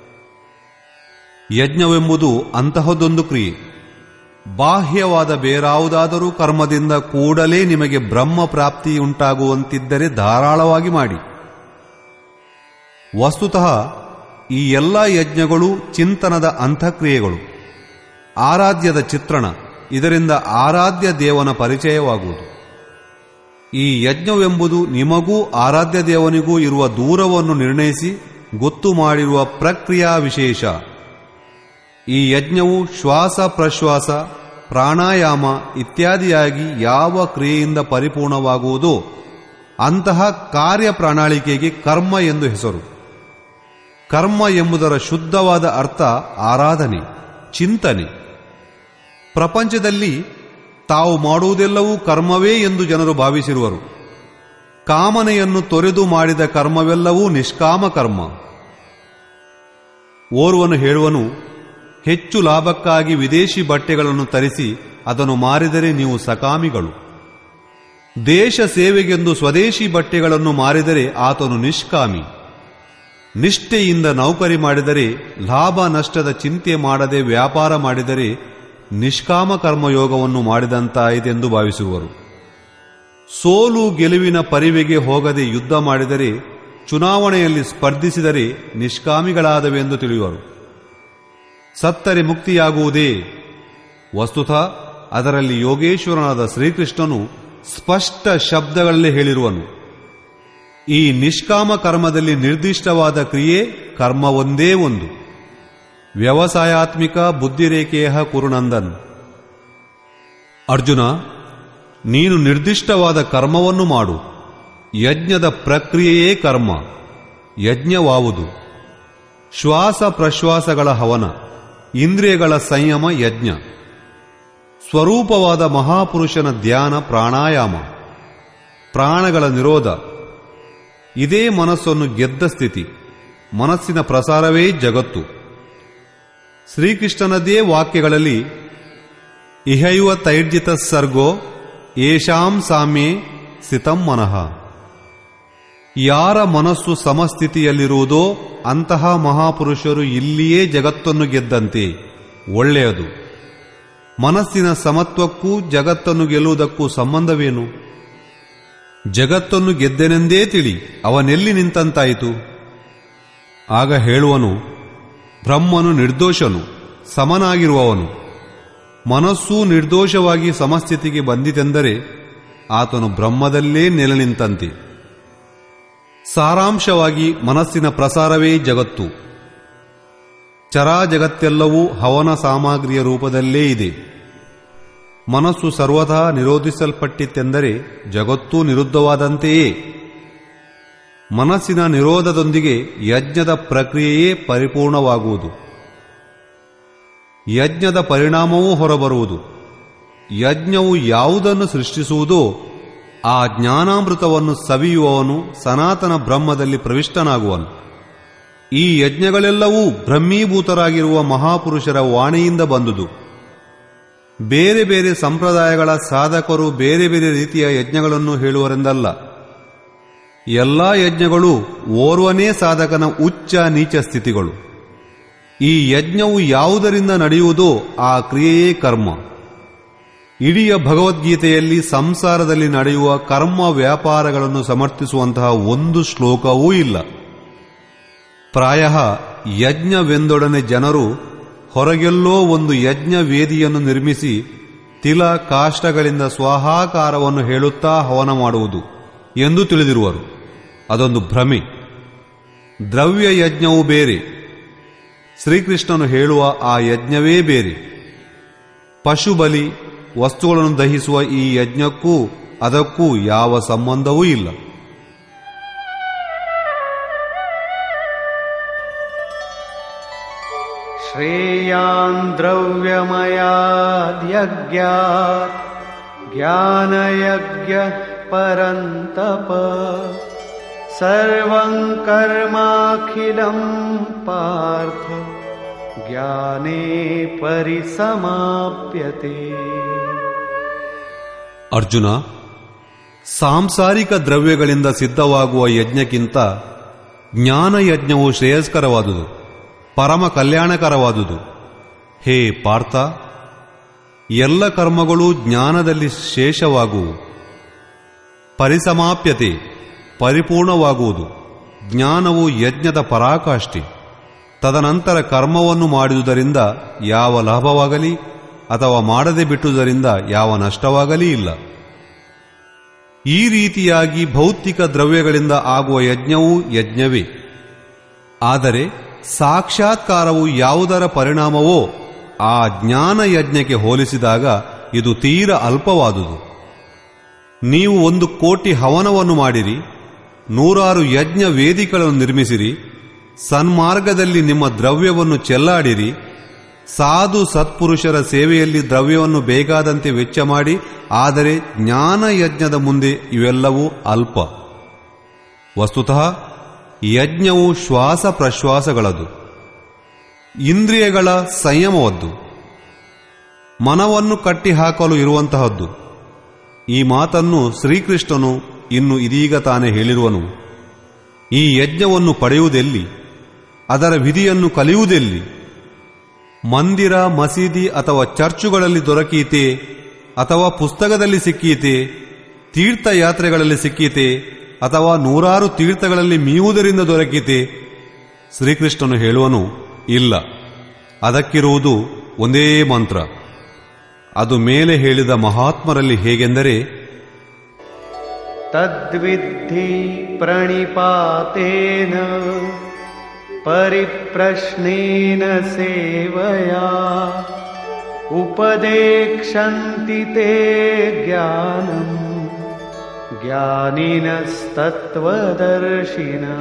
ಯಜ್ಞವೆಂಬುದು ಅಂತಹದೊಂದು ಕ್ರಿಯೆ ಬಾಹ್ಯವಾದ ಬೇರಾವುದಾದರೂ ಕರ್ಮದಿಂದ ಕೂಡಲೇ ನಿಮಗೆ ಬ್ರಹ್ಮ ಪ್ರಾಪ್ತಿಯುಂಟಾಗುವಂತಿದ್ದರೆ ಧಾರಾಳವಾಗಿ ಮಾಡಿ ವಸ್ತುತಃ ಈ ಎಲ್ಲ ಯಜ್ಞಗಳು ಚಿಂತನದ ಅಂತಃಕ್ರಿಯೆಗಳು ಆರಾಧ್ಯದ ಚಿತ್ರಣ ಇದರಿಂದ ಆರಾಧ್ಯ ದೇವನ ಪರಿಚಯವಾಗುವುದು ಈ ಯಜ್ಞವೆಂಬುದು ನಿಮಗೂ ಆರಾಧ್ಯ ದೇವನಿಗೂ ಇರುವ ದೂರವನ್ನು ನಿರ್ಣಯಿಸಿ ಗೊತ್ತು ಮಾಡಿರುವ ಪ್ರಕ್ರಿಯಾ ವಿಶೇಷ ಈ ಯಜ್ಞವು ಶ್ವಾಸ ಪ್ರಶ್ವಾಸ ಪ್ರಾಣಾಯಾಮ ಇತ್ಯಾದಿಯಾಗಿ ಯಾವ ಕ್ರಿಯೆಯಿಂದ ಪರಿಪೂರ್ಣವಾಗುವುದೋ ಅಂತಹ ಕಾರ್ಯ ಪ್ರಣಾಳಿಕೆಗೆ ಕರ್ಮ ಎಂದು ಹೆಸರು ಕರ್ಮ ಎಂಬುದರ ಶುದ್ಧವಾದ ಅರ್ಥ ಆರಾಧನೆ ಚಿಂತನೆ ಪ್ರಪಂಚದಲ್ಲಿ ತಾವು ಮಾಡುವುದೆಲ್ಲವೂ ಕರ್ಮವೇ ಎಂದು ಜನರು ಭಾವಿಸಿರುವರು ಕಾಮನೆಯನ್ನು ತೊರೆದು ಮಾಡಿದ ಕರ್ಮವೆಲ್ಲವೂ ನಿಷ್ಕಾಮ ಕರ್ಮ ಓರ್ವನು ಹೇಳುವನು ಹೆಚ್ಚು ಲಾಭಕ್ಕಾಗಿ ವಿದೇಶಿ ಬಟ್ಟೆಗಳನ್ನು ತರಿಸಿ ಅದನ್ನು ಮಾರಿದರೆ ನೀವು ಸಕಾಮಿಗಳು ದೇಶ ಸೇವೆಗೆಂದು ಸ್ವದೇಶಿ ಬಟ್ಟೆಗಳನ್ನು ಮಾರಿದರೆ ಆತನು ನಿಷ್ಕಾಮಿ ನಿಷ್ಠೆಯಿಂದ ನೌಕರಿ ಮಾಡಿದರೆ ಲಾಭ ನಷ್ಟದ ಚಿಂತೆ ಮಾಡದೆ ವ್ಯಾಪಾರ ಮಾಡಿದರೆ ನಿಷ್ಕಾಮ ಕರ್ಮಯೋಗವನ್ನು ಮಾಡಿದಂತಾಯಿತೆಂದು ಭಾವಿಸುವರು ಸೋಲು ಗೆಲುವಿನ ಪರಿವೆಗೆ ಹೋಗದೆ ಯುದ್ಧ ಮಾಡಿದರೆ ಚುನಾವಣೆಯಲ್ಲಿ ಸ್ಪರ್ಧಿಸಿದರೆ ನಿಷ್ಕಾಮಿಗಳಾದವೆಂದು ತಿಳಿಯುವರು ಸತ್ತರೆ ಮುಕ್ತಿಯಾಗುವುದೇ ವಸ್ತುತ ಅದರಲ್ಲಿ ಯೋಗೇಶ್ವರನಾದ ಶ್ರೀಕೃಷ್ಣನು ಸ್ಪಷ್ಟ ಶಬ್ದಗಳಲ್ಲೇ ಹೇಳಿರುವನು ಈ ನಿಷ್ಕಾಮ ಕರ್ಮದಲ್ಲಿ ನಿರ್ದಿಷ್ಟವಾದ ಕ್ರಿಯೆ ಕರ್ಮ ಒಂದೇ ಒಂದು ವ್ಯವಸಾಯಾತ್ಮಿಕ ಬುದ್ಧಿರೇಖೆಯ ಕುರುನಂದನ್ ಅರ್ಜುನ ನೀನು ನಿರ್ದಿಷ್ಟವಾದ ಕರ್ಮವನ್ನು ಮಾಡು ಯಜ್ಞದ ಪ್ರಕ್ರಿಯೆಯೇ ಕರ್ಮ ಯಜ್ಞವಾವುದು ಶ್ವಾಸ ಪ್ರಶ್ವಾಸಗಳ ಹವನ ಇಂದ್ರಿಯಗಳ ಸಂಯಮ ಯಜ್ಞ ಸ್ವರೂಪವಾದ ಮಹಾಪುರುಷನ ಧ್ಯಾನ ಪ್ರಾಣಾಯಾಮ ಪ್ರಾಣಗಳ ನಿರೋಧ ಇದೇ ಮನಸ್ಸನ್ನು ಗೆದ್ದ ಸ್ಥಿತಿ ಮನಸ್ಸಿನ ಪ್ರಸಾರವೇ ಜಗತ್ತು ಶ್ರೀಕೃಷ್ಣನದೇ ವಾಕ್ಯಗಳಲ್ಲಿ ಇಹೈವ ತೈರ್ಜಿತ ಸರ್ಗೋ ಏಷಾಂ ಸಾಮ್ಯೆ ಸ್ಥಿತಂ ಮನಃ ಯಾರ ಮನಸ್ಸು ಸಮಸ್ಥಿತಿಯಲ್ಲಿರುವುದೋ ಅಂತಹ ಮಹಾಪುರುಷರು ಇಲ್ಲಿಯೇ ಜಗತ್ತನ್ನು ಗೆದ್ದಂತೆ ಒಳ್ಳೆಯದು ಮನಸ್ಸಿನ ಸಮತ್ವಕ್ಕೂ ಜಗತ್ತನ್ನು ಗೆಲ್ಲುವುದಕ್ಕೂ ಸಂಬಂಧವೇನು ಜಗತ್ತನ್ನು ಗೆದ್ದೆನೆಂದೇ ತಿಳಿ ಅವನೆಲ್ಲಿ ನಿಂತಂತಾಯಿತು ಆಗ ಹೇಳುವನು ಬ್ರಹ್ಮನು ನಿರ್ದೋಷನು ಸಮನಾಗಿರುವವನು ಮನಸ್ಸೂ ನಿರ್ದೋಷವಾಗಿ ಸಮಸ್ಥಿತಿಗೆ ಬಂದಿತೆಂದರೆ ಆತನು ಬ್ರಹ್ಮದಲ್ಲೇ ನೆಲೆ ನಿಂತಂತೆ ಸಾರಾಂಶವಾಗಿ ಮನಸ್ಸಿನ ಪ್ರಸಾರವೇ ಜಗತ್ತು ಚರಾ ಜಗತ್ತೆಲ್ಲವೂ ಹವನ ಸಾಮಗ್ರಿಯ ರೂಪದಲ್ಲೇ ಇದೆ ಮನಸ್ಸು ಸರ್ವಥಾ ನಿರೋಧಿಸಲ್ಪಟ್ಟಿತೆಂದರೆ ಜಗತ್ತೂ ನಿರುದ್ಧವಾದಂತೆಯೇ ಮನಸ್ಸಿನ ನಿರೋಧದೊಂದಿಗೆ ಯಜ್ಞದ ಪ್ರಕ್ರಿಯೆಯೇ ಪರಿಪೂರ್ಣವಾಗುವುದು ಯಜ್ಞದ ಪರಿಣಾಮವೂ ಹೊರಬರುವುದು ಯಜ್ಞವು ಯಾವುದನ್ನು ಸೃಷ್ಟಿಸುವುದೋ ಆ ಜ್ಞಾನಾಮೃತವನ್ನು ಸವಿಯುವವನು ಸನಾತನ ಬ್ರಹ್ಮದಲ್ಲಿ ಪ್ರವಿಷ್ಟನಾಗುವನು ಈ ಯಜ್ಞಗಳೆಲ್ಲವೂ ಬ್ರಹ್ಮೀಭೂತರಾಗಿರುವ ಮಹಾಪುರುಷರ ವಾಣಿಯಿಂದ ಬಂದುದು ಬೇರೆ ಬೇರೆ ಸಂಪ್ರದಾಯಗಳ ಸಾಧಕರು ಬೇರೆ ಬೇರೆ ರೀತಿಯ ಯಜ್ಞಗಳನ್ನು ಹೇಳುವರೆಂದಲ್ಲ ಎಲ್ಲಾ ಯಜ್ಞಗಳು ಓರ್ವನೇ ಸಾಧಕನ ಉಚ್ಚ ನೀಚ ಸ್ಥಿತಿಗಳು ಈ ಯಜ್ಞವು ಯಾವುದರಿಂದ ನಡೆಯುವುದೋ ಆ ಕ್ರಿಯೆಯೇ ಕರ್ಮ ಇಡೀ ಭಗವದ್ಗೀತೆಯಲ್ಲಿ ಸಂಸಾರದಲ್ಲಿ ನಡೆಯುವ ಕರ್ಮ ವ್ಯಾಪಾರಗಳನ್ನು ಸಮರ್ಥಿಸುವಂತಹ ಒಂದು ಶ್ಲೋಕವೂ ಇಲ್ಲ ಪ್ರಾಯ ಯಜ್ಞವೆಂದೊಡನೆ ಜನರು ಹೊರಗೆಲ್ಲೋ ಒಂದು ಯಜ್ಞ ವೇದಿಯನ್ನು ನಿರ್ಮಿಸಿ ತಿಲ ಕಾಷ್ಟಗಳಿಂದ ಸ್ವಾಹಾಕಾರವನ್ನು ಹೇಳುತ್ತಾ ಹವನ ಮಾಡುವುದು ಎಂದು ತಿಳಿದಿರುವರು ಅದೊಂದು ಭ್ರಮೆ ದ್ರವ್ಯ ಯಜ್ಞವು ಬೇರೆ ಶ್ರೀಕೃಷ್ಣನು ಹೇಳುವ ಆ ಯಜ್ಞವೇ ಬೇರೆ ಪಶುಬಲಿ ವಸ್ತುಗಳನ್ನು ದಹಿಸುವ ಈ ಯಜ್ಞಕ್ಕೂ ಅದಕ್ಕೂ ಯಾವ ಸಂಬಂಧವೂ ಇಲ್ಲ श्रेयान् द्रव्यमयाद्यज्ञात् ज्ञानयज्ञः परन्तप सर्वं कर्माखिलं पार्थ ज्ञाने परिसमाप्यते ಅರ್ಜುನ ಸಾಂಸಾರಿಕ ದ್ರವ್ಯಗಳಿಂದ ಸಿದ್ಧವಾಗುವ ಯಜ್ಞಕ್ಕಿಂತ ಜ್ಞಾನ ಯಜ್ಞವು ಶ್ರೇಯಸ್ಕರವಾದುದು ಪರಮ ಕಲ್ಯಾಣಕರವಾದುದು ಹೇ ಪಾರ್ಥ ಎಲ್ಲ ಕರ್ಮಗಳು ಜ್ಞಾನದಲ್ಲಿ ಶೇಷವಾಗುವು ಪರಿಸಮಾಪ್ಯತೆ ಪರಿಪೂರ್ಣವಾಗುವುದು ಜ್ಞಾನವು ಯಜ್ಞದ ಪರಾಕಾಷ್ಠೆ ತದನಂತರ ಕರ್ಮವನ್ನು ಮಾಡಿದುದರಿಂದ ಯಾವ ಲಾಭವಾಗಲಿ ಅಥವಾ ಮಾಡದೆ ಬಿಟ್ಟುದರಿಂದ ಯಾವ ನಷ್ಟವಾಗಲಿ ಇಲ್ಲ ಈ ರೀತಿಯಾಗಿ ಭೌತಿಕ ದ್ರವ್ಯಗಳಿಂದ ಆಗುವ ಯಜ್ಞವೂ ಯಜ್ಞವೇ ಆದರೆ ಸಾಕ್ಷಾತ್ಕಾರವು ಯಾವುದರ ಪರಿಣಾಮವೋ ಆ ಜ್ಞಾನ ಯಜ್ಞಕ್ಕೆ ಹೋಲಿಸಿದಾಗ ಇದು ತೀರ ಅಲ್ಪವಾದುದು ನೀವು ಒಂದು ಕೋಟಿ ಹವನವನ್ನು ಮಾಡಿರಿ ನೂರಾರು ಯಜ್ಞ ವೇದಿಕೆಗಳನ್ನು ನಿರ್ಮಿಸಿರಿ ಸನ್ಮಾರ್ಗದಲ್ಲಿ ನಿಮ್ಮ ದ್ರವ್ಯವನ್ನು ಚೆಲ್ಲಾಡಿರಿ ಸಾಧು ಸತ್ಪುರುಷರ ಸೇವೆಯಲ್ಲಿ ದ್ರವ್ಯವನ್ನು ಬೇಕಾದಂತೆ ವೆಚ್ಚ ಮಾಡಿ ಆದರೆ ಜ್ಞಾನ ಯಜ್ಞದ ಮುಂದೆ ಇವೆಲ್ಲವೂ ಅಲ್ಪ ವಸ್ತುತಃ ಯಜ್ಞವು ಶ್ವಾಸ ಪ್ರಶ್ವಾಸಗಳದು ಇಂದ್ರಿಯಗಳ ಸಂಯಮವದ್ದು ಮನವನ್ನು ಕಟ್ಟಿಹಾಕಲು ಇರುವಂತಹದ್ದು ಈ ಮಾತನ್ನು ಶ್ರೀಕೃಷ್ಣನು ಇನ್ನು ಇದೀಗ ತಾನೇ ಹೇಳಿರುವನು ಈ ಯಜ್ಞವನ್ನು ಪಡೆಯುವುದೆಲ್ಲಿ ಅದರ ವಿಧಿಯನ್ನು ಕಲಿಯುವುದೆಲ್ಲಿ ಮಂದಿರ ಮಸೀದಿ ಅಥವಾ ಚರ್ಚುಗಳಲ್ಲಿ ದೊರಕೀತೆ ಅಥವಾ ಪುಸ್ತಕದಲ್ಲಿ ಸಿಕ್ಕೀತೆ ತೀರ್ಥಯಾತ್ರೆಗಳಲ್ಲಿ ಸಿಕ್ಕೀತೆ ಅಥವಾ ನೂರಾರು ತೀರ್ಥಗಳಲ್ಲಿ ಮೀಯುವುದರಿಂದ ದೊರಕೀತೆ ಶ್ರೀಕೃಷ್ಣನು ಹೇಳುವನು ಇಲ್ಲ ಅದಕ್ಕಿರುವುದು ಒಂದೇ ಮಂತ್ರ ಅದು ಮೇಲೆ ಹೇಳಿದ ಮಹಾತ್ಮರಲ್ಲಿ ಹೇಗೆಂದರೆ तद्विद्धि प्रणिपातेन परिप्रश्नेन सेवया उपदेक्षन्ति ते ज्ञानम् ज्ञानिनस्तत्त्वदर्शिनः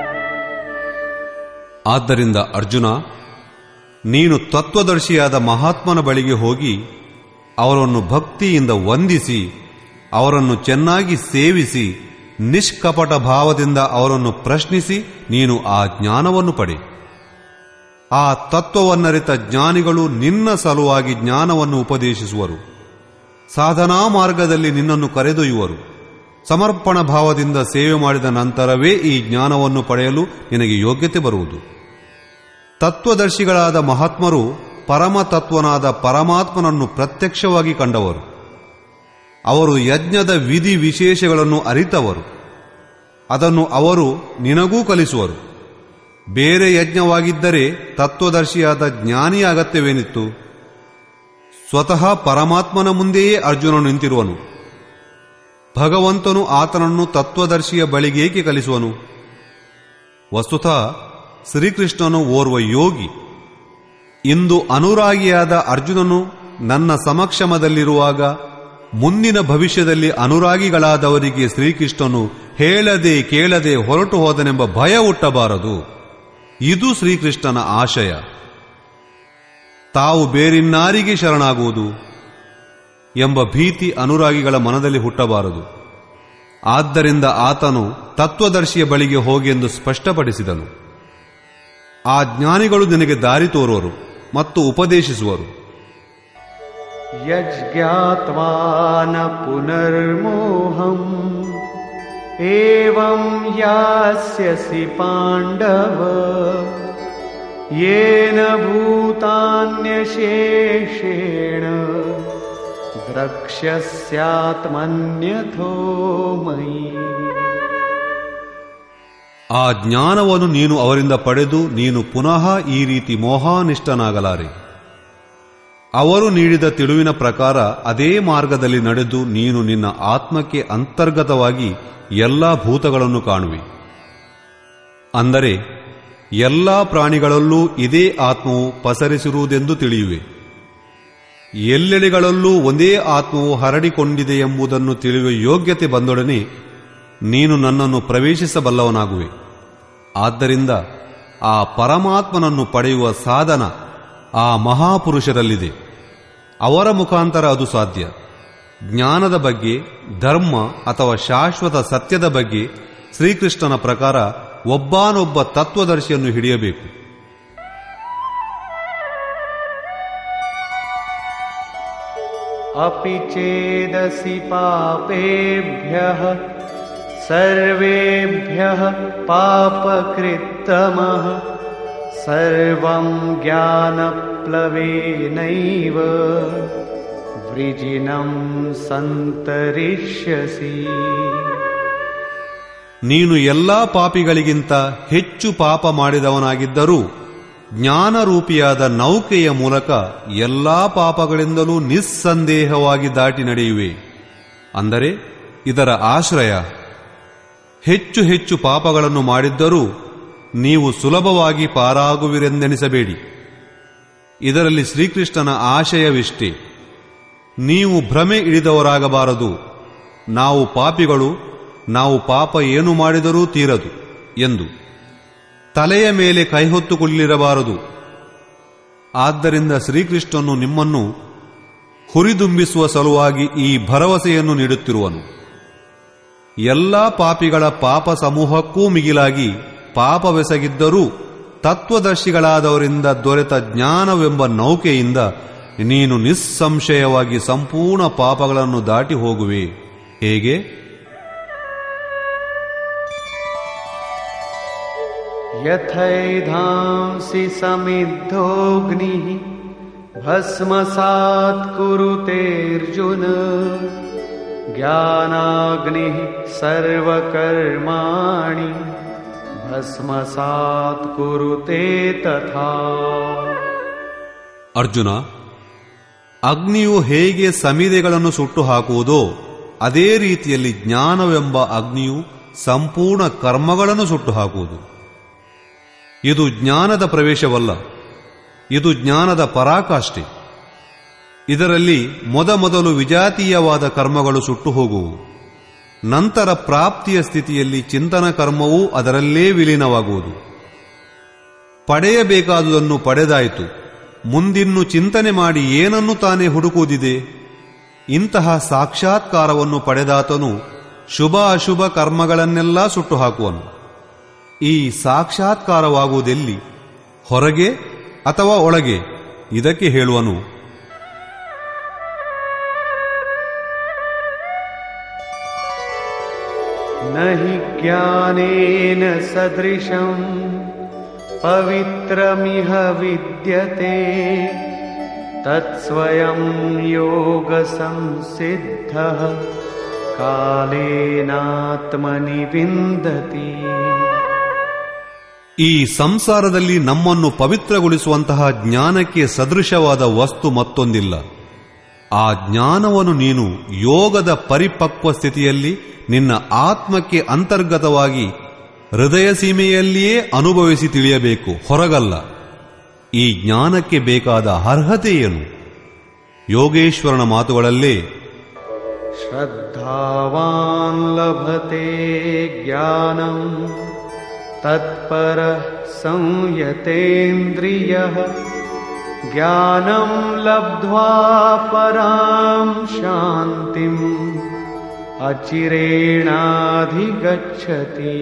ಆದ್ದರಿಂದ ಅರ್ಜುನ ನೀನು ತತ್ವದರ್ಶಿಯಾದ ಮಹಾತ್ಮನ ಬಳಿಗೆ ಹೋಗಿ ಅವರನ್ನು ಭಕ್ತಿಯಿಂದ ವಂದಿಸಿ ಅವರನ್ನು ಚೆನ್ನಾಗಿ ಸೇವಿಸಿ ನಿಷ್ಕಪಟ ಭಾವದಿಂದ ಅವರನ್ನು ಪ್ರಶ್ನಿಸಿ ನೀನು ಆ ಜ್ಞಾನವನ್ನು ಪಡೆ ಆ ತತ್ವವನ್ನರಿತ ಜ್ಞಾನಿಗಳು ನಿನ್ನ ಸಲುವಾಗಿ ಜ್ಞಾನವನ್ನು ಉಪದೇಶಿಸುವರು ಸಾಧನಾ ಮಾರ್ಗದಲ್ಲಿ ನಿನ್ನನ್ನು ಕರೆದೊಯ್ಯುವರು ಸಮರ್ಪಣ ಭಾವದಿಂದ ಸೇವೆ ಮಾಡಿದ ನಂತರವೇ ಈ ಜ್ಞಾನವನ್ನು ಪಡೆಯಲು ನಿನಗೆ ಯೋಗ್ಯತೆ ಬರುವುದು ತತ್ವದರ್ಶಿಗಳಾದ ಮಹಾತ್ಮರು ಪರಮತತ್ವನಾದ ಪರಮಾತ್ಮನನ್ನು ಪ್ರತ್ಯಕ್ಷವಾಗಿ ಕಂಡವರು ಅವರು ಯಜ್ಞದ ವಿಧಿ ವಿಶೇಷಗಳನ್ನು ಅರಿತವರು ಅದನ್ನು ಅವರು ನಿನಗೂ ಕಲಿಸುವರು ಬೇರೆ ಯಜ್ಞವಾಗಿದ್ದರೆ ತತ್ವದರ್ಶಿಯಾದ ಜ್ಞಾನಿ ಅಗತ್ಯವೇನಿತ್ತು ಸ್ವತಃ ಪರಮಾತ್ಮನ ಮುಂದೆಯೇ ಅರ್ಜುನನು ನಿಂತಿರುವನು ಭಗವಂತನು ಆತನನ್ನು ತತ್ವದರ್ಶಿಯ ಬಳಿಗೇಕೆ ಕಲಿಸುವನು ವಸ್ತುತಃ ಶ್ರೀಕೃಷ್ಣನು ಓರ್ವ ಯೋಗಿ ಇಂದು ಅನುರಾಗಿಯಾದ ಅರ್ಜುನನು ನನ್ನ ಸಮಕ್ಷಮದಲ್ಲಿರುವಾಗ ಮುಂದಿನ ಭವಿಷ್ಯದಲ್ಲಿ ಅನುರಾಗಿಗಳಾದವರಿಗೆ ಶ್ರೀಕೃಷ್ಣನು ಹೇಳದೆ ಕೇಳದೆ ಹೊರಟು ಹೋದನೆಂಬ ಭಯ ಹುಟ್ಟಬಾರದು ಇದು ಶ್ರೀಕೃಷ್ಣನ ಆಶಯ ತಾವು ಬೇರಿನ್ನಾರಿಗೆ ಶರಣಾಗುವುದು ಎಂಬ ಭೀತಿ ಅನುರಾಗಿಗಳ ಮನದಲ್ಲಿ ಹುಟ್ಟಬಾರದು ಆದ್ದರಿಂದ ಆತನು ತತ್ವದರ್ಶಿಯ ಬಳಿಗೆ ಹೋಗಿ ಎಂದು ಸ್ಪಷ್ಟಪಡಿಸಿದನು ಆ ಜ್ಞಾನಿಗಳು ನಿನಗೆ ದಾರಿ ತೋರುವರು ಮತ್ತು ಉಪದೇಶಿಸುವರು यज्ञात्वा न पुनर्मोहम् एवं यास्यसि पाण्डव येन भूतान्यशेषेण द्रक्ष्यस्यात्मन्यथो मयि ಆ ಜ್ಞಾನವನ್ನು ನೀನು ಅವರಿಂದ ಪಡೆದು ನೀನು ಪುನಃ ಈ ರೀತಿ ಮೋಹಾನಿಷ್ಠನಾಗಲಾರೆ ಅವರು ನೀಡಿದ ತಿಳುವಿನ ಪ್ರಕಾರ ಅದೇ ಮಾರ್ಗದಲ್ಲಿ ನಡೆದು ನೀನು ನಿನ್ನ ಆತ್ಮಕ್ಕೆ ಅಂತರ್ಗತವಾಗಿ ಎಲ್ಲಾ ಭೂತಗಳನ್ನು ಕಾಣುವಿ ಅಂದರೆ ಎಲ್ಲಾ ಪ್ರಾಣಿಗಳಲ್ಲೂ ಇದೇ ಆತ್ಮವು ಪಸರಿಸಿರುವುದೆಂದು ತಿಳಿಯುವೆ ಎಲ್ಲೆಡೆಗಳಲ್ಲೂ ಒಂದೇ ಆತ್ಮವು ಹರಡಿಕೊಂಡಿದೆ ಎಂಬುದನ್ನು ತಿಳಿಯುವ ಯೋಗ್ಯತೆ ಬಂದೊಡನೆ ನೀನು ನನ್ನನ್ನು ಪ್ರವೇಶಿಸಬಲ್ಲವನಾಗುವೆ ಆದ್ದರಿಂದ ಆ ಪರಮಾತ್ಮನನ್ನು ಪಡೆಯುವ ಸಾಧನ ಆ ಮಹಾಪುರುಷರಲ್ಲಿದೆ ಅವರ ಮುಖಾಂತರ ಅದು ಸಾಧ್ಯ ಜ್ಞಾನದ ಬಗ್ಗೆ ಧರ್ಮ ಅಥವಾ ಶಾಶ್ವತ ಸತ್ಯದ ಬಗ್ಗೆ ಶ್ರೀಕೃಷ್ಣನ ಪ್ರಕಾರ ಒಬ್ಬಾನೊಬ್ಬ ತತ್ವದರ್ಶಿಯನ್ನು ಹಿಡಿಯಬೇಕು अपि चेदसि पापेभ्यः सर्वेभ्यः पापकृत्तमः सर्वं ज्ञानप्लवेनैव वृजिनं सन्तरिष्यसि ನೀನು ಎಲ್ಲಾ ಪಾಪಿಗಳಿಗಿಂತ ಹೆಚ್ಚು ಪಾಪ ಮಾಡಿದವನಾಗಿದ್ದರೂ ಜ್ಞಾನರೂಪಿಯಾದ ನೌಕೆಯ ಮೂಲಕ ಎಲ್ಲಾ ಪಾಪಗಳಿಂದಲೂ ನಿಸ್ಸಂದೇಹವಾಗಿ ದಾಟಿ ನಡೆಯುವೆ ಅಂದರೆ ಇದರ ಆಶ್ರಯ ಹೆಚ್ಚು ಹೆಚ್ಚು ಪಾಪಗಳನ್ನು ಮಾಡಿದ್ದರೂ ನೀವು ಸುಲಭವಾಗಿ ಪಾರಾಗುವಿರೆಂದೆನಿಸಬೇಡಿ ಇದರಲ್ಲಿ ಶ್ರೀಕೃಷ್ಣನ ಆಶಯವಿಷ್ಟೇ ನೀವು ಭ್ರಮೆ ಇಳಿದವರಾಗಬಾರದು ನಾವು ಪಾಪಿಗಳು ನಾವು ಪಾಪ ಏನು ಮಾಡಿದರೂ ತೀರದು ಎಂದು ತಲೆಯ ಮೇಲೆ ಕೈಹೊತ್ತುಕೊಳ್ಳಿರಬಾರದು ಆದ್ದರಿಂದ ಶ್ರೀಕೃಷ್ಣನು ನಿಮ್ಮನ್ನು ಹುರಿದುಂಬಿಸುವ ಸಲುವಾಗಿ ಈ ಭರವಸೆಯನ್ನು ನೀಡುತ್ತಿರುವನು ಎಲ್ಲಾ ಪಾಪಿಗಳ ಪಾಪ ಸಮೂಹಕ್ಕೂ ಮಿಗಿಲಾಗಿ ಪಾಪವೆಸಗಿದ್ದರೂ ತತ್ವದರ್ಶಿಗಳಾದವರಿಂದ ದೊರೆತ ಜ್ಞಾನವೆಂಬ ನೌಕೆಯಿಂದ ನೀನು ನಿಸ್ಸಂಶಯವಾಗಿ ಸಂಪೂರ್ಣ ಪಾಪಗಳನ್ನು ದಾಟಿ ಹೋಗುವೆ ಹೇಗೆ यथैधांसि समिद्धोऽग्निः भस्मसात् कुरुतेऽर्जुन ज्ञानाग्निः सर्वकर्माणि भस्मसात् कुरुते तथा ಅರ್ಜುನ ಅಗ್ನಿಯು ಹೇಗೆ ಸಮಿದೆಗಳನ್ನು ಸುಟ್ಟು ಹಾಕುವುದೋ ಅದೇ ರೀತಿಯಲ್ಲಿ ಜ್ಞಾನವೆಂಬ ಅಗ್ನಿಯು ಸಂಪೂರ್ಣ ಕರ್ಮಗಳನ್ನು ಸುಟ್ಟು ಹಾಕುವುದು ಇದು ಜ್ಞಾನದ ಪ್ರವೇಶವಲ್ಲ ಇದು ಜ್ಞಾನದ ಪರಾಕಾಷ್ಠೆ ಇದರಲ್ಲಿ ಮೊದಮೊದಲು ವಿಜಾತೀಯವಾದ ಕರ್ಮಗಳು ಸುಟ್ಟು ಹೋಗುವು ನಂತರ ಪ್ರಾಪ್ತಿಯ ಸ್ಥಿತಿಯಲ್ಲಿ ಚಿಂತನ ಕರ್ಮವೂ ಅದರಲ್ಲೇ ವಿಲೀನವಾಗುವುದು ಪಡೆಯಬೇಕಾದುದನ್ನು ಪಡೆದಾಯಿತು ಮುಂದಿನ್ನು ಚಿಂತನೆ ಮಾಡಿ ಏನನ್ನು ತಾನೇ ಹುಡುಕುವುದಿದೆ ಇಂತಹ ಸಾಕ್ಷಾತ್ಕಾರವನ್ನು ಪಡೆದಾತನು ಶುಭ ಅಶುಭ ಕರ್ಮಗಳನ್ನೆಲ್ಲ ಸುಟ್ಟು ಹಾಕುವನು ಈ ಸಾಕ್ಷಾತ್ಕಾರವಾಗುವುದೆಲ್ಲಿ ಹೊರಗೆ ಅಥವಾ ಒಳಗೆ ಇದಕ್ಕೆ ಹೇಳುವನು न हि ज्ञानेन सदृशम् पवित्रमिह विद्यते तत्स्वयं योगसंसिद्धः कालेनात्मनि विन्दति ಈ ಸಂಸಾರದಲ್ಲಿ ನಮ್ಮನ್ನು ಪವಿತ್ರಗೊಳಿಸುವಂತಹ ಜ್ಞಾನಕ್ಕೆ ಸದೃಶವಾದ ವಸ್ತು ಮತ್ತೊಂದಿಲ್ಲ ಆ ಜ್ಞಾನವನ್ನು ನೀನು ಯೋಗದ ಪರಿಪಕ್ವ ಸ್ಥಿತಿಯಲ್ಲಿ ನಿನ್ನ ಆತ್ಮಕ್ಕೆ ಅಂತರ್ಗತವಾಗಿ ಹೃದಯ ಸೀಮೆಯಲ್ಲಿಯೇ ಅನುಭವಿಸಿ ತಿಳಿಯಬೇಕು ಹೊರಗಲ್ಲ ಈ ಜ್ಞಾನಕ್ಕೆ ಬೇಕಾದ ಅರ್ಹತೆ ಏನು ಯೋಗೇಶ್ವರನ ಮಾತುಗಳಲ್ಲೇ श्रद्धावान् लभते ज्ञानम् तत्परः संयतेन्द्रियः ज्ञानं लब्ध्वा परां शान्तिम् अचिरेणाधिगच्छति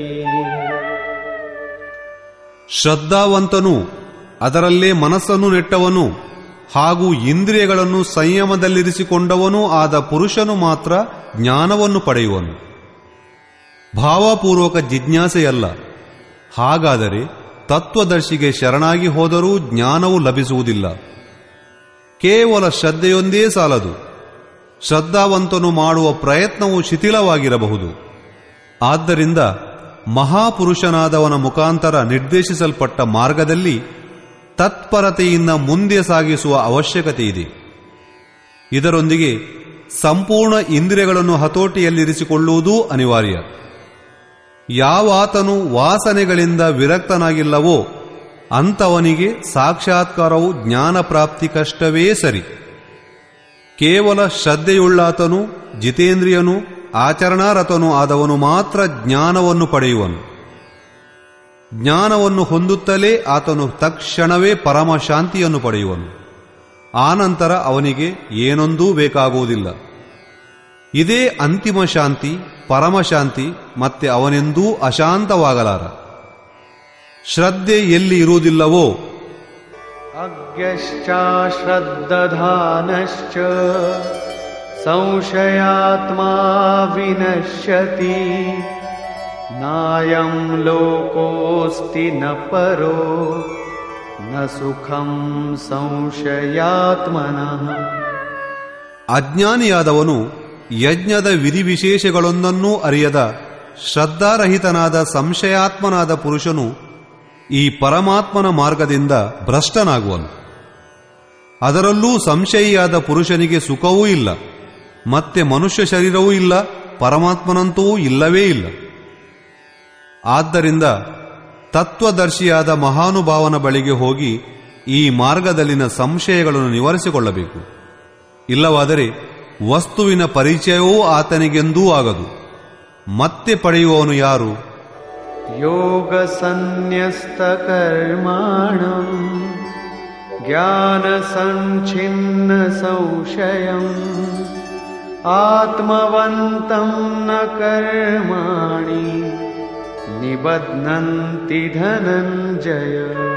ಶ್ರದ್ಧಾವಂತನು ಅದರಲ್ಲೇ ಮನಸ್ಸನ್ನು ನೆಟ್ಟವನು ಹಾಗೂ ಇಂದ್ರಿಯಗಳನ್ನು ಸಂಯಮದಲ್ಲಿರಿಸಿಕೊಂಡವನೂ ಆದ ಪುರುಷನು ಮಾತ್ರ ಜ್ಞಾನವನ್ನು ಪಡೆಯುವನು ಭಾವಪೂರ್ವಕ ಜಿಜ್ಞಾಸೆಯಲ್ಲ ಹಾಗಾದರೆ ತತ್ವದರ್ಶಿಗೆ ಶರಣಾಗಿ ಹೋದರೂ ಜ್ಞಾನವು ಲಭಿಸುವುದಿಲ್ಲ ಕೇವಲ ಶ್ರದ್ಧೆಯೊಂದೇ ಸಾಲದು ಶ್ರದ್ಧಾವಂತನು ಮಾಡುವ ಪ್ರಯತ್ನವು ಶಿಥಿಲವಾಗಿರಬಹುದು ಆದ್ದರಿಂದ ಮಹಾಪುರುಷನಾದವನ ಮುಖಾಂತರ ನಿರ್ದೇಶಿಸಲ್ಪಟ್ಟ ಮಾರ್ಗದಲ್ಲಿ ತತ್ಪರತೆಯಿಂದ ಮುಂದೆ ಸಾಗಿಸುವ ಅವಶ್ಯಕತೆ ಇದೆ ಇದರೊಂದಿಗೆ ಸಂಪೂರ್ಣ ಇಂದ್ರಿಯಗಳನ್ನು ಹತೋಟಿಯಲ್ಲಿರಿಸಿಕೊಳ್ಳುವುದೂ ಅನಿವಾರ್ಯ ಯಾವಾತನು ವಾಸನೆಗಳಿಂದ ವಿರಕ್ತನಾಗಿಲ್ಲವೋ ಅಂಥವನಿಗೆ ಸಾಕ್ಷಾತ್ಕಾರವು ಜ್ಞಾನ ಪ್ರಾಪ್ತಿ ಕಷ್ಟವೇ ಸರಿ ಕೇವಲ ಶ್ರದ್ಧೆಯುಳ್ಳಾತನು ಜಿತೇಂದ್ರಿಯನು ಆಚರಣಾರತನು ಆದವನು ಮಾತ್ರ ಜ್ಞಾನವನ್ನು ಪಡೆಯುವನು ಜ್ಞಾನವನ್ನು ಹೊಂದುತ್ತಲೇ ಆತನು ತಕ್ಷಣವೇ ಪರಮ ಶಾಂತಿಯನ್ನು ಪಡೆಯುವನು ಆನಂತರ ಅವನಿಗೆ ಏನೊಂದೂ ಬೇಕಾಗುವುದಿಲ್ಲ ಇದೇ ಅಂತಿಮ ಶಾಂತಿ ಪರಮಶಾಂತಿ ಮತ್ತೆ ಅವನೆಂದೂ ಅಶಾಂತವಾಗಲಾರ ಶ್ರದ್ಧೆ ಎಲ್ಲಿ ಇರುವುದಿಲ್ಲವೋ अज्ञश्चाश्रद्दधानश्च संशयात्मा विनश्यति नायं लोकोऽस्ति न परो न सुखं संशयात्मनः ಅಜ್ಞಾನಿಯಾದವನು ಯಜ್ಞದ ವಿಧಿವಿಶೇಷಗಳೊಂದನ್ನೂ ಅರಿಯದ ಶ್ರದ್ಧಾರಹಿತನಾದ ಸಂಶಯಾತ್ಮನಾದ ಪುರುಷನು ಈ ಪರಮಾತ್ಮನ ಮಾರ್ಗದಿಂದ ಭ್ರಷ್ಟನಾಗುವನು ಅದರಲ್ಲೂ ಸಂಶಯಿಯಾದ ಪುರುಷನಿಗೆ ಸುಖವೂ ಇಲ್ಲ ಮತ್ತೆ ಮನುಷ್ಯ ಶರೀರವೂ ಇಲ್ಲ ಪರಮಾತ್ಮನಂತೂ ಇಲ್ಲವೇ ಇಲ್ಲ ಆದ್ದರಿಂದ ತತ್ವದರ್ಶಿಯಾದ ಮಹಾನುಭಾವನ ಬಳಿಗೆ ಹೋಗಿ ಈ ಮಾರ್ಗದಲ್ಲಿನ ಸಂಶಯಗಳನ್ನು ನಿವಾರಿಸಿಕೊಳ್ಳಬೇಕು ಇಲ್ಲವಾದರೆ ವಸ್ತುವಿನ ಪರಿಚಯವೂ ಆತನಿಗೆಂದೂ ಆಗದು ಮತ್ತೆ ಪಡೆಯುವವನು ಯಾರು योगसन्न्यस्तकर्माणम् ज्ञानसञ्छिन्नसंशयम् आत्मवन्तं न कर्माणि निबध्नन्ति धनञ्जय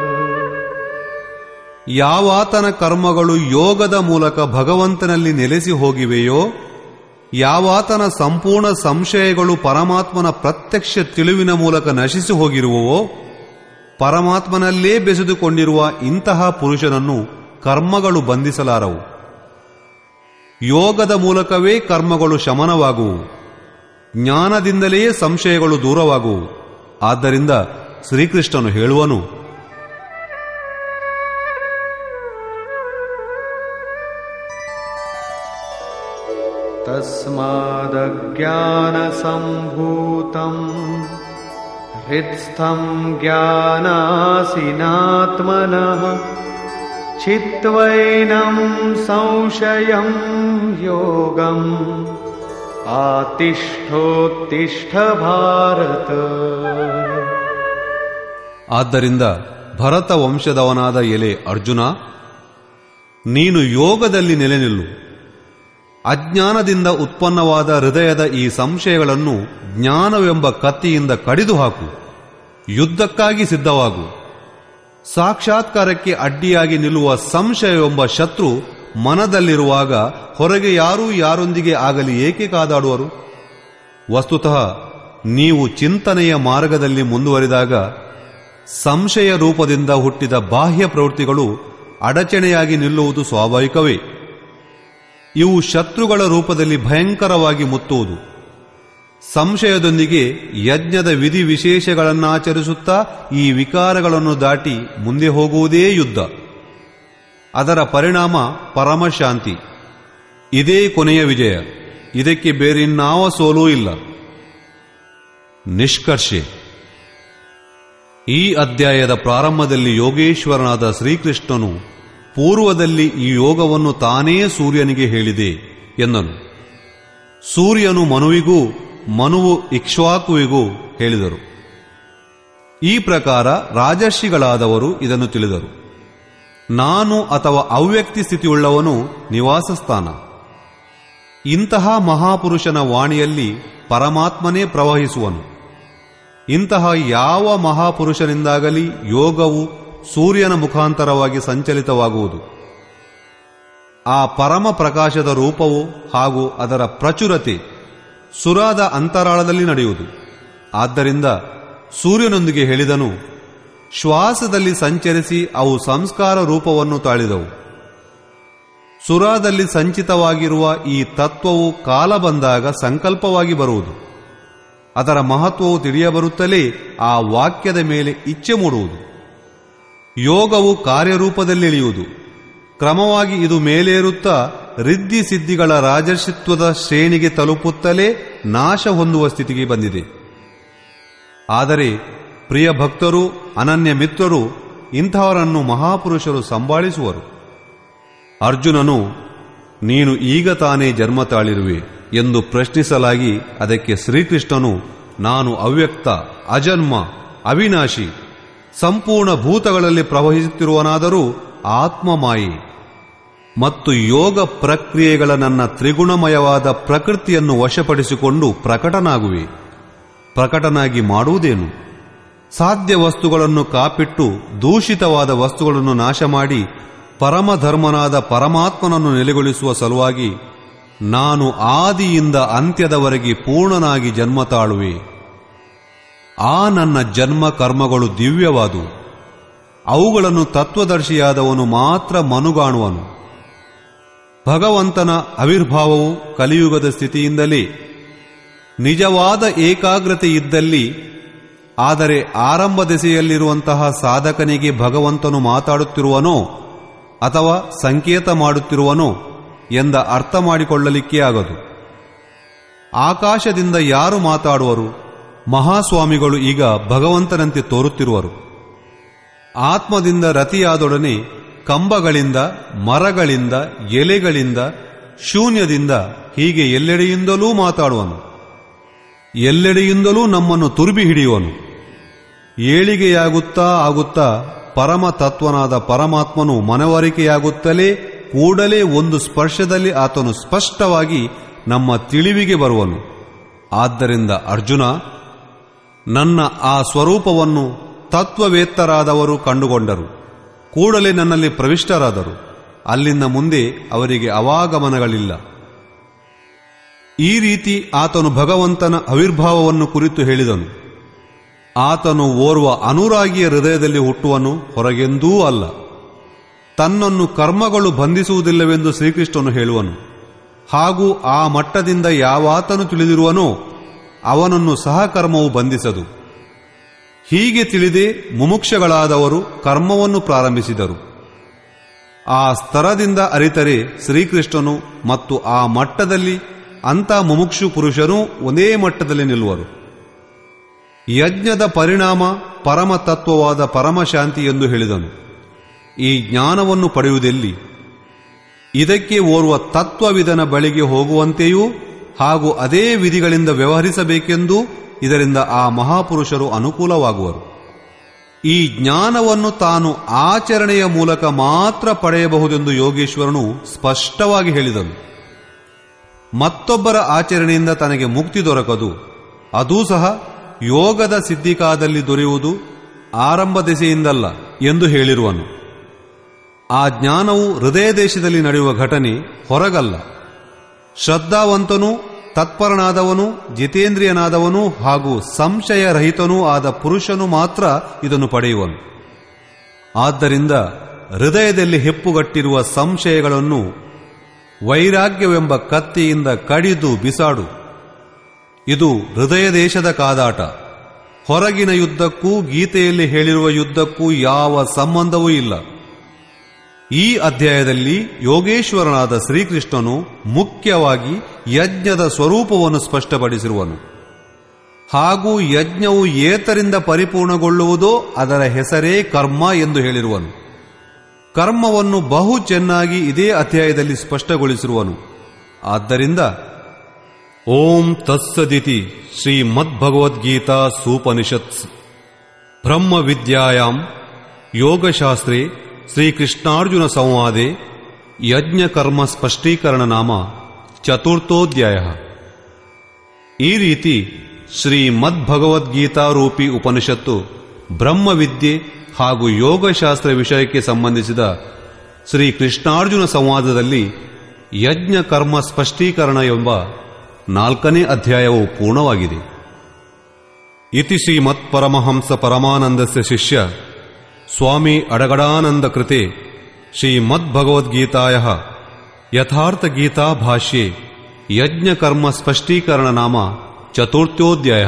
ಯಾವಾತನ ಕರ್ಮಗಳು ಯೋಗದ ಮೂಲಕ ಭಗವಂತನಲ್ಲಿ ನೆಲೆಸಿ ಹೋಗಿವೆಯೋ ಯಾವಾತನ ಸಂಪೂರ್ಣ ಸಂಶಯಗಳು ಪರಮಾತ್ಮನ ಪ್ರತ್ಯಕ್ಷ ತಿಳಿವಿನ ಮೂಲಕ ನಶಿಸಿ ಹೋಗಿರುವವೋ ಪರಮಾತ್ಮನಲ್ಲೇ ಬೆಸೆದುಕೊಂಡಿರುವ ಇಂತಹ ಪುರುಷನನ್ನು ಕರ್ಮಗಳು ಬಂಧಿಸಲಾರವು ಯೋಗದ ಮೂಲಕವೇ ಕರ್ಮಗಳು ಶಮನವಾಗುವು ಜ್ಞಾನದಿಂದಲೇ ಸಂಶಯಗಳು ದೂರವಾಗುವು ಆದ್ದರಿಂದ ಶ್ರೀಕೃಷ್ಣನು ಹೇಳುವನು तस्मादज्ञानसम्भूतम् हृत्स्थम् ज्ञानासिनात्मनः चित्वैनम् संशयम् योगम् आतिष्ठोत्तिष्ठ भारत ಆದ್ದರಿಂದ ಭರತ ವಂಶದವನಾದ ಎಲೆ ಅರ್ಜುನ ನೀನು ಯೋಗದಲ್ಲಿ ನೆಲೆ ನಿಲ್ಲು ಅಜ್ಞಾನದಿಂದ ಉತ್ಪನ್ನವಾದ ಹೃದಯದ ಈ ಸಂಶಯಗಳನ್ನು ಜ್ಞಾನವೆಂಬ ಕತ್ತಿಯಿಂದ ಕಡಿದು ಹಾಕು ಯುದ್ಧಕ್ಕಾಗಿ ಸಿದ್ಧವಾಗು ಸಾಕ್ಷಾತ್ಕಾರಕ್ಕೆ ಅಡ್ಡಿಯಾಗಿ ನಿಲ್ಲುವ ಸಂಶಯವೆಂಬ ಶತ್ರು ಮನದಲ್ಲಿರುವಾಗ ಹೊರಗೆ ಯಾರೂ ಯಾರೊಂದಿಗೆ ಆಗಲಿ ಏಕೆ ಕಾದಾಡುವರು ವಸ್ತುತಃ ನೀವು ಚಿಂತನೆಯ ಮಾರ್ಗದಲ್ಲಿ ಮುಂದುವರಿದಾಗ ಸಂಶಯ ರೂಪದಿಂದ ಹುಟ್ಟಿದ ಬಾಹ್ಯ ಪ್ರವೃತ್ತಿಗಳು ಅಡಚಣೆಯಾಗಿ ನಿಲ್ಲುವುದು ಸ್ವಾಭಾವಿಕವೇ ಇವು ಶತ್ರುಗಳ ರೂಪದಲ್ಲಿ ಭಯಂಕರವಾಗಿ ಮುತ್ತುವುದು ಸಂಶಯದೊಂದಿಗೆ ಯಜ್ಞದ ವಿಧಿ ವಿಶೇಷಗಳನ್ನಾಚರಿಸುತ್ತಾ ಈ ವಿಕಾರಗಳನ್ನು ದಾಟಿ ಮುಂದೆ ಹೋಗುವುದೇ ಯುದ್ಧ ಅದರ ಪರಿಣಾಮ ಪರಮಶಾಂತಿ ಇದೇ ಕೊನೆಯ ವಿಜಯ ಇದಕ್ಕೆ ಬೇರಿನ್ನಾವ ಸೋಲೂ ಇಲ್ಲ ನಿಷ್ಕರ್ಷೆ ಈ ಅಧ್ಯಾಯದ ಪ್ರಾರಂಭದಲ್ಲಿ ಯೋಗೇಶ್ವರನಾದ ಶ್ರೀಕೃಷ್ಣನು ಪೂರ್ವದಲ್ಲಿ ಈ ಯೋಗವನ್ನು ತಾನೇ ಸೂರ್ಯನಿಗೆ ಹೇಳಿದೆ ಎಂದನು ಸೂರ್ಯನು ಮನುವಿಗೂ ಮನುವು ಇಕ್ಷ್ವಾಕುವಿಗೂ ಹೇಳಿದರು ಈ ಪ್ರಕಾರ ರಾಜರ್ಷಿಗಳಾದವರು ಇದನ್ನು ತಿಳಿದರು ನಾನು ಅಥವಾ ಅವ್ಯಕ್ತಿ ಸ್ಥಿತಿಯುಳ್ಳವನು ನಿವಾಸ ಸ್ಥಾನ ಇಂತಹ ಮಹಾಪುರುಷನ ವಾಣಿಯಲ್ಲಿ ಪರಮಾತ್ಮನೇ ಪ್ರವಹಿಸುವನು ಇಂತಹ ಯಾವ ಮಹಾಪುರುಷನಿಂದಾಗಲಿ ಯೋಗವು ಸೂರ್ಯನ ಮುಖಾಂತರವಾಗಿ ಸಂಚಲಿತವಾಗುವುದು ಆ ಪರಮ ಪ್ರಕಾಶದ ರೂಪವು ಹಾಗೂ ಅದರ ಪ್ರಚುರತೆ ಸುರಾದ ಅಂತರಾಳದಲ್ಲಿ ನಡೆಯುವುದು ಆದ್ದರಿಂದ ಸೂರ್ಯನೊಂದಿಗೆ ಹೇಳಿದನು ಶ್ವಾಸದಲ್ಲಿ ಸಂಚರಿಸಿ ಅವು ಸಂಸ್ಕಾರ ರೂಪವನ್ನು ತಾಳಿದವು ಸುರಾದಲ್ಲಿ ಸಂಚಿತವಾಗಿರುವ ಈ ತತ್ವವು ಕಾಲ ಬಂದಾಗ ಸಂಕಲ್ಪವಾಗಿ ಬರುವುದು ಅದರ ಮಹತ್ವವು ತಿಳಿಯಬರುತ್ತಲೇ ಆ ವಾಕ್ಯದ ಮೇಲೆ ಇಚ್ಛೆ ಮೂಡುವುದು ಯೋಗವು ಕಾರ್ಯರೂಪದಲ್ಲಿಳಿಯುವುದು ಕ್ರಮವಾಗಿ ಇದು ಮೇಲೇರುತ್ತಾ ರಿದ್ಧಿ ಸಿದ್ಧಿಗಳ ರಾಜರ್ಷಿತ್ವದ ಶ್ರೇಣಿಗೆ ತಲುಪುತ್ತಲೇ ನಾಶ ಹೊಂದುವ ಸ್ಥಿತಿಗೆ ಬಂದಿದೆ ಆದರೆ ಪ್ರಿಯ ಭಕ್ತರು ಅನನ್ಯ ಮಿತ್ರರು ಇಂಥವರನ್ನು ಮಹಾಪುರುಷರು ಸಂಭಾಳಿಸುವರು ಅರ್ಜುನನು ನೀನು ಈಗ ತಾನೇ ಜನ್ಮ ತಾಳಿರುವೆ ಎಂದು ಪ್ರಶ್ನಿಸಲಾಗಿ ಅದಕ್ಕೆ ಶ್ರೀಕೃಷ್ಣನು ನಾನು ಅವ್ಯಕ್ತ ಅಜನ್ಮ ಅವಿನಾಶಿ ಸಂಪೂರ್ಣ ಭೂತಗಳಲ್ಲಿ ಪ್ರವಹಿಸುತ್ತಿರುವನಾದರೂ ಆತ್ಮಮಾಯಿ ಮತ್ತು ಯೋಗ ಪ್ರಕ್ರಿಯೆಗಳ ನನ್ನ ತ್ರಿಗುಣಮಯವಾದ ಪ್ರಕೃತಿಯನ್ನು ವಶಪಡಿಸಿಕೊಂಡು ಪ್ರಕಟನಾಗುವೆ ಪ್ರಕಟನಾಗಿ ಮಾಡುವುದೇನು ಸಾಧ್ಯ ವಸ್ತುಗಳನ್ನು ಕಾಪಿಟ್ಟು ದೂಷಿತವಾದ ವಸ್ತುಗಳನ್ನು ನಾಶ ಮಾಡಿ ಪರಮಧರ್ಮನಾದ ಪರಮಾತ್ಮನನ್ನು ನೆಲೆಗೊಳಿಸುವ ಸಲುವಾಗಿ ನಾನು ಆದಿಯಿಂದ ಅಂತ್ಯದವರೆಗೆ ಪೂರ್ಣನಾಗಿ ಜನ್ಮ ತಾಳುವೆ ಆ ನನ್ನ ಜನ್ಮ ಕರ್ಮಗಳು ದಿವ್ಯವಾದು ಅವುಗಳನ್ನು ತತ್ವದರ್ಶಿಯಾದವನು ಮಾತ್ರ ಮನುಗಾಣುವನು ಭಗವಂತನ ಆವಿರ್ಭಾವವು ಕಲಿಯುಗದ ಸ್ಥಿತಿಯಿಂದಲೇ ನಿಜವಾದ ಏಕಾಗ್ರತೆ ಇದ್ದಲ್ಲಿ ಆದರೆ ಆರಂಭ ದೆಸೆಯಲ್ಲಿರುವಂತಹ ಸಾಧಕನಿಗೆ ಭಗವಂತನು ಮಾತಾಡುತ್ತಿರುವನೋ ಅಥವಾ ಸಂಕೇತ ಮಾಡುತ್ತಿರುವನೋ ಎಂದ ಅರ್ಥ ಮಾಡಿಕೊಳ್ಳಲಿಕ್ಕೆ ಆಗದು ಆಕಾಶದಿಂದ ಯಾರು ಮಾತಾಡುವರು ಮಹಾಸ್ವಾಮಿಗಳು ಈಗ ಭಗವಂತನಂತೆ ತೋರುತ್ತಿರುವರು ಆತ್ಮದಿಂದ ರತಿಯಾದೊಡನೆ ಕಂಬಗಳಿಂದ ಮರಗಳಿಂದ ಎಲೆಗಳಿಂದ ಶೂನ್ಯದಿಂದ ಹೀಗೆ ಎಲ್ಲೆಡೆಯಿಂದಲೂ ಮಾತಾಡುವನು ಎಲ್ಲೆಡೆಯಿಂದಲೂ ನಮ್ಮನ್ನು ತುರುಬಿ ಹಿಡಿಯುವನು ಏಳಿಗೆಯಾಗುತ್ತಾ ಆಗುತ್ತಾ ಪರಮ ತತ್ವನಾದ ಪರಮಾತ್ಮನು ಮನವರಿಕೆಯಾಗುತ್ತಲೇ ಕೂಡಲೇ ಒಂದು ಸ್ಪರ್ಶದಲ್ಲಿ ಆತನು ಸ್ಪಷ್ಟವಾಗಿ ನಮ್ಮ ತಿಳಿವಿಗೆ ಬರುವನು ಆದ್ದರಿಂದ ಅರ್ಜುನ ನನ್ನ ಆ ಸ್ವರೂಪವನ್ನು ತತ್ವವೇತ್ತರಾದವರು ಕಂಡುಕೊಂಡರು ಕೂಡಲೇ ನನ್ನಲ್ಲಿ ಪ್ರವಿಷ್ಟರಾದರು ಅಲ್ಲಿಂದ ಮುಂದೆ ಅವರಿಗೆ ಅವಾಗಮನಗಳಿಲ್ಲ ಈ ರೀತಿ ಆತನು ಭಗವಂತನ ಆವಿರ್ಭಾವವನ್ನು ಕುರಿತು ಹೇಳಿದನು ಆತನು ಓರ್ವ ಅನುರಾಗಿಯ ಹೃದಯದಲ್ಲಿ ಹುಟ್ಟುವನು ಹೊರಗೆಂದೂ ಅಲ್ಲ ತನ್ನನ್ನು ಕರ್ಮಗಳು ಬಂಧಿಸುವುದಿಲ್ಲವೆಂದು ಶ್ರೀಕೃಷ್ಣನು ಹೇಳುವನು ಹಾಗೂ ಆ ಮಟ್ಟದಿಂದ ಯಾವಾತನು ತಿಳಿದಿರುವನೋ ಅವನನ್ನು ಸಹಕರ್ಮವು ಬಂಧಿಸದು ಹೀಗೆ ತಿಳಿದೇ ಮುಮುಕ್ಷಗಳಾದವರು ಕರ್ಮವನ್ನು ಪ್ರಾರಂಭಿಸಿದರು ಆ ಸ್ತರದಿಂದ ಅರಿತರೆ ಶ್ರೀಕೃಷ್ಣನು ಮತ್ತು ಆ ಮಟ್ಟದಲ್ಲಿ ಅಂಥ ಮುಮುಕ್ಷು ಪುರುಷರೂ ಒಂದೇ ಮಟ್ಟದಲ್ಲಿ ನಿಲ್ಲುವರು ಯಜ್ಞದ ಪರಿಣಾಮ ಪರಮ ತತ್ವವಾದ ಪರಮಶಾಂತಿ ಎಂದು ಹೇಳಿದನು ಈ ಜ್ಞಾನವನ್ನು ಪಡೆಯುವುದೆಲ್ಲಿ ಇದಕ್ಕೆ ಓರ್ವ ತತ್ವವಿದನ ಬಳಿಗೆ ಹೋಗುವಂತೆಯೂ ಹಾಗೂ ಅದೇ ವಿಧಿಗಳಿಂದ ವ್ಯವಹರಿಸಬೇಕೆಂದೂ ಇದರಿಂದ ಆ ಮಹಾಪುರುಷರು ಅನುಕೂಲವಾಗುವರು ಈ ಜ್ಞಾನವನ್ನು ತಾನು ಆಚರಣೆಯ ಮೂಲಕ ಮಾತ್ರ ಪಡೆಯಬಹುದೆಂದು ಯೋಗೇಶ್ವರನು ಸ್ಪಷ್ಟವಾಗಿ ಹೇಳಿದನು ಮತ್ತೊಬ್ಬರ ಆಚರಣೆಯಿಂದ ತನಗೆ ಮುಕ್ತಿ ದೊರಕದು ಅದೂ ಸಹ ಯೋಗದ ಸಿದ್ಧಿಕಾದಲ್ಲಿ ದೊರೆಯುವುದು ಆರಂಭ ದೆಸೆಯಿಂದಲ್ಲ ಎಂದು ಹೇಳಿರುವನು ಆ ಜ್ಞಾನವು ಹೃದಯ ದೇಶದಲ್ಲಿ ನಡೆಯುವ ಘಟನೆ ಹೊರಗಲ್ಲ ಶ್ರದ್ಧಾವಂತನೂ ತತ್ಪರನಾದವನು ಜಿತೇಂದ್ರಿಯನಾದವನು ಹಾಗೂ ಸಂಶಯರಹಿತನೂ ಆದ ಪುರುಷನು ಮಾತ್ರ ಇದನ್ನು ಪಡೆಯುವನು ಆದ್ದರಿಂದ ಹೃದಯದಲ್ಲಿ ಹೆಪ್ಪುಗಟ್ಟಿರುವ ಸಂಶಯಗಳನ್ನು ವೈರಾಗ್ಯವೆಂಬ ಕತ್ತಿಯಿಂದ ಕಡಿದು ಬಿಸಾಡು ಇದು ಹೃದಯ ದೇಶದ ಕಾದಾಟ ಹೊರಗಿನ ಯುದ್ಧಕ್ಕೂ ಗೀತೆಯಲ್ಲಿ ಹೇಳಿರುವ ಯುದ್ಧಕ್ಕೂ ಯಾವ ಸಂಬಂಧವೂ ಇಲ್ಲ ಈ ಅಧ್ಯಾಯದಲ್ಲಿ ಯೋಗೇಶ್ವರನಾದ ಶ್ರೀಕೃಷ್ಣನು ಮುಖ್ಯವಾಗಿ ಯಜ್ಞದ ಸ್ವರೂಪವನ್ನು ಸ್ಪಷ್ಟಪಡಿಸಿರುವನು ಹಾಗೂ ಯಜ್ಞವು ಏತರಿಂದ ಪರಿಪೂರ್ಣಗೊಳ್ಳುವುದೋ ಅದರ ಹೆಸರೇ ಕರ್ಮ ಎಂದು ಹೇಳಿರುವನು ಕರ್ಮವನ್ನು ಬಹು ಚೆನ್ನಾಗಿ ಇದೇ ಅಧ್ಯಾಯದಲ್ಲಿ ಸ್ಪಷ್ಟಗೊಳಿಸಿರುವನು ಆದ್ದರಿಂದ ಓಂ ತತ್ಸದಿತಿ ಶ್ರೀಮದ್ಭಗವದ್ಗೀತಾ ಸೂಪನಿಷತ್ಸ್ ಬ್ರಹ್ಮ ವಿದ್ಯಾಯಾಂ ಯೋಗಶಾಸ್ತ್ರೇ ಶ್ರೀಕೃಷ್ಣಾರ್ಜುನ ಸಂವಾದೆ ಯಜ್ಞಕರ್ಮ ಸ್ಪಷ್ಟೀಕರಣ ನಾಮ ಚತುರ್ಥೋಧ್ಯಾಯ ಈ ರೀತಿ ಶ್ರೀಮದ್ಭಗವದ್ಗೀತಾ ರೂಪಿ ಉಪನಿಷತ್ತು ಬ್ರಹ್ಮವಿದ್ಯೆ ಹಾಗೂ ಯೋಗಶಾಸ್ತ್ರ ವಿಷಯಕ್ಕೆ ಸಂಬಂಧಿಸಿದ ಶ್ರೀ ಕೃಷ್ಣಾರ್ಜುನ ಸಂವಾದದಲ್ಲಿ ಯಜ್ಞ ಕರ್ಮ ಸ್ಪಷ್ಟೀಕರಣ ಎಂಬ ನಾಲ್ಕನೇ ಅಧ್ಯಾಯವು ಪೂರ್ಣವಾಗಿದೆ ಇತಿ ಶ್ರೀಮತ್ಪರಮಹಂಸ ಪರಮಾನಂದಸ್ಯ ಶಿಷ್ಯ ಸ್ವಾಮಿ ಅಡಗಡಾನಂದ ಕೃತೆ ಶ್ರೀಮದ್ಭಗವದ್ಗೀತಾಯ ಯಥಾರ್ಥ ಗೀತಾ ಭಾಷ್ಯೆ ಯಜ್ಞಕರ್ಮ ಸ್ಪಷ್ಟೀಕರಣ ನಾಮ ಚತುರ್ಥೋಧ್ಯಾಯ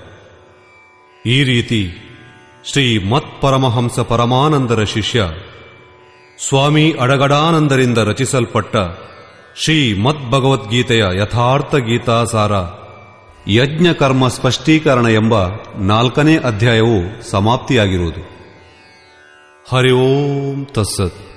ಈ ರೀತಿ ಶ್ರೀ ಮತ್ಪರಮಹಂಸ ಪರಮಾನಂದರ ಶಿಷ್ಯ ಸ್ವಾಮಿ ಅಡಗಡಾನಂದರಿಂದ ರಚಿಸಲ್ಪಟ್ಟ ಶ್ರೀ ಮದ್ಭಗವದ್ಗೀತೆಯ ಯಥಾರ್ಥ ಗೀತಾಸಾರ ಯಜ್ಞಕರ್ಮ ಸ್ಪಷ್ಟೀಕರಣ ಎಂಬ ನಾಲ್ಕನೇ ಅಧ್ಯಾಯವು ಸಮಾಪ್ತಿಯಾಗಿರುವುದು ಹರಿ ಓಂ ತಸ್ಸತ್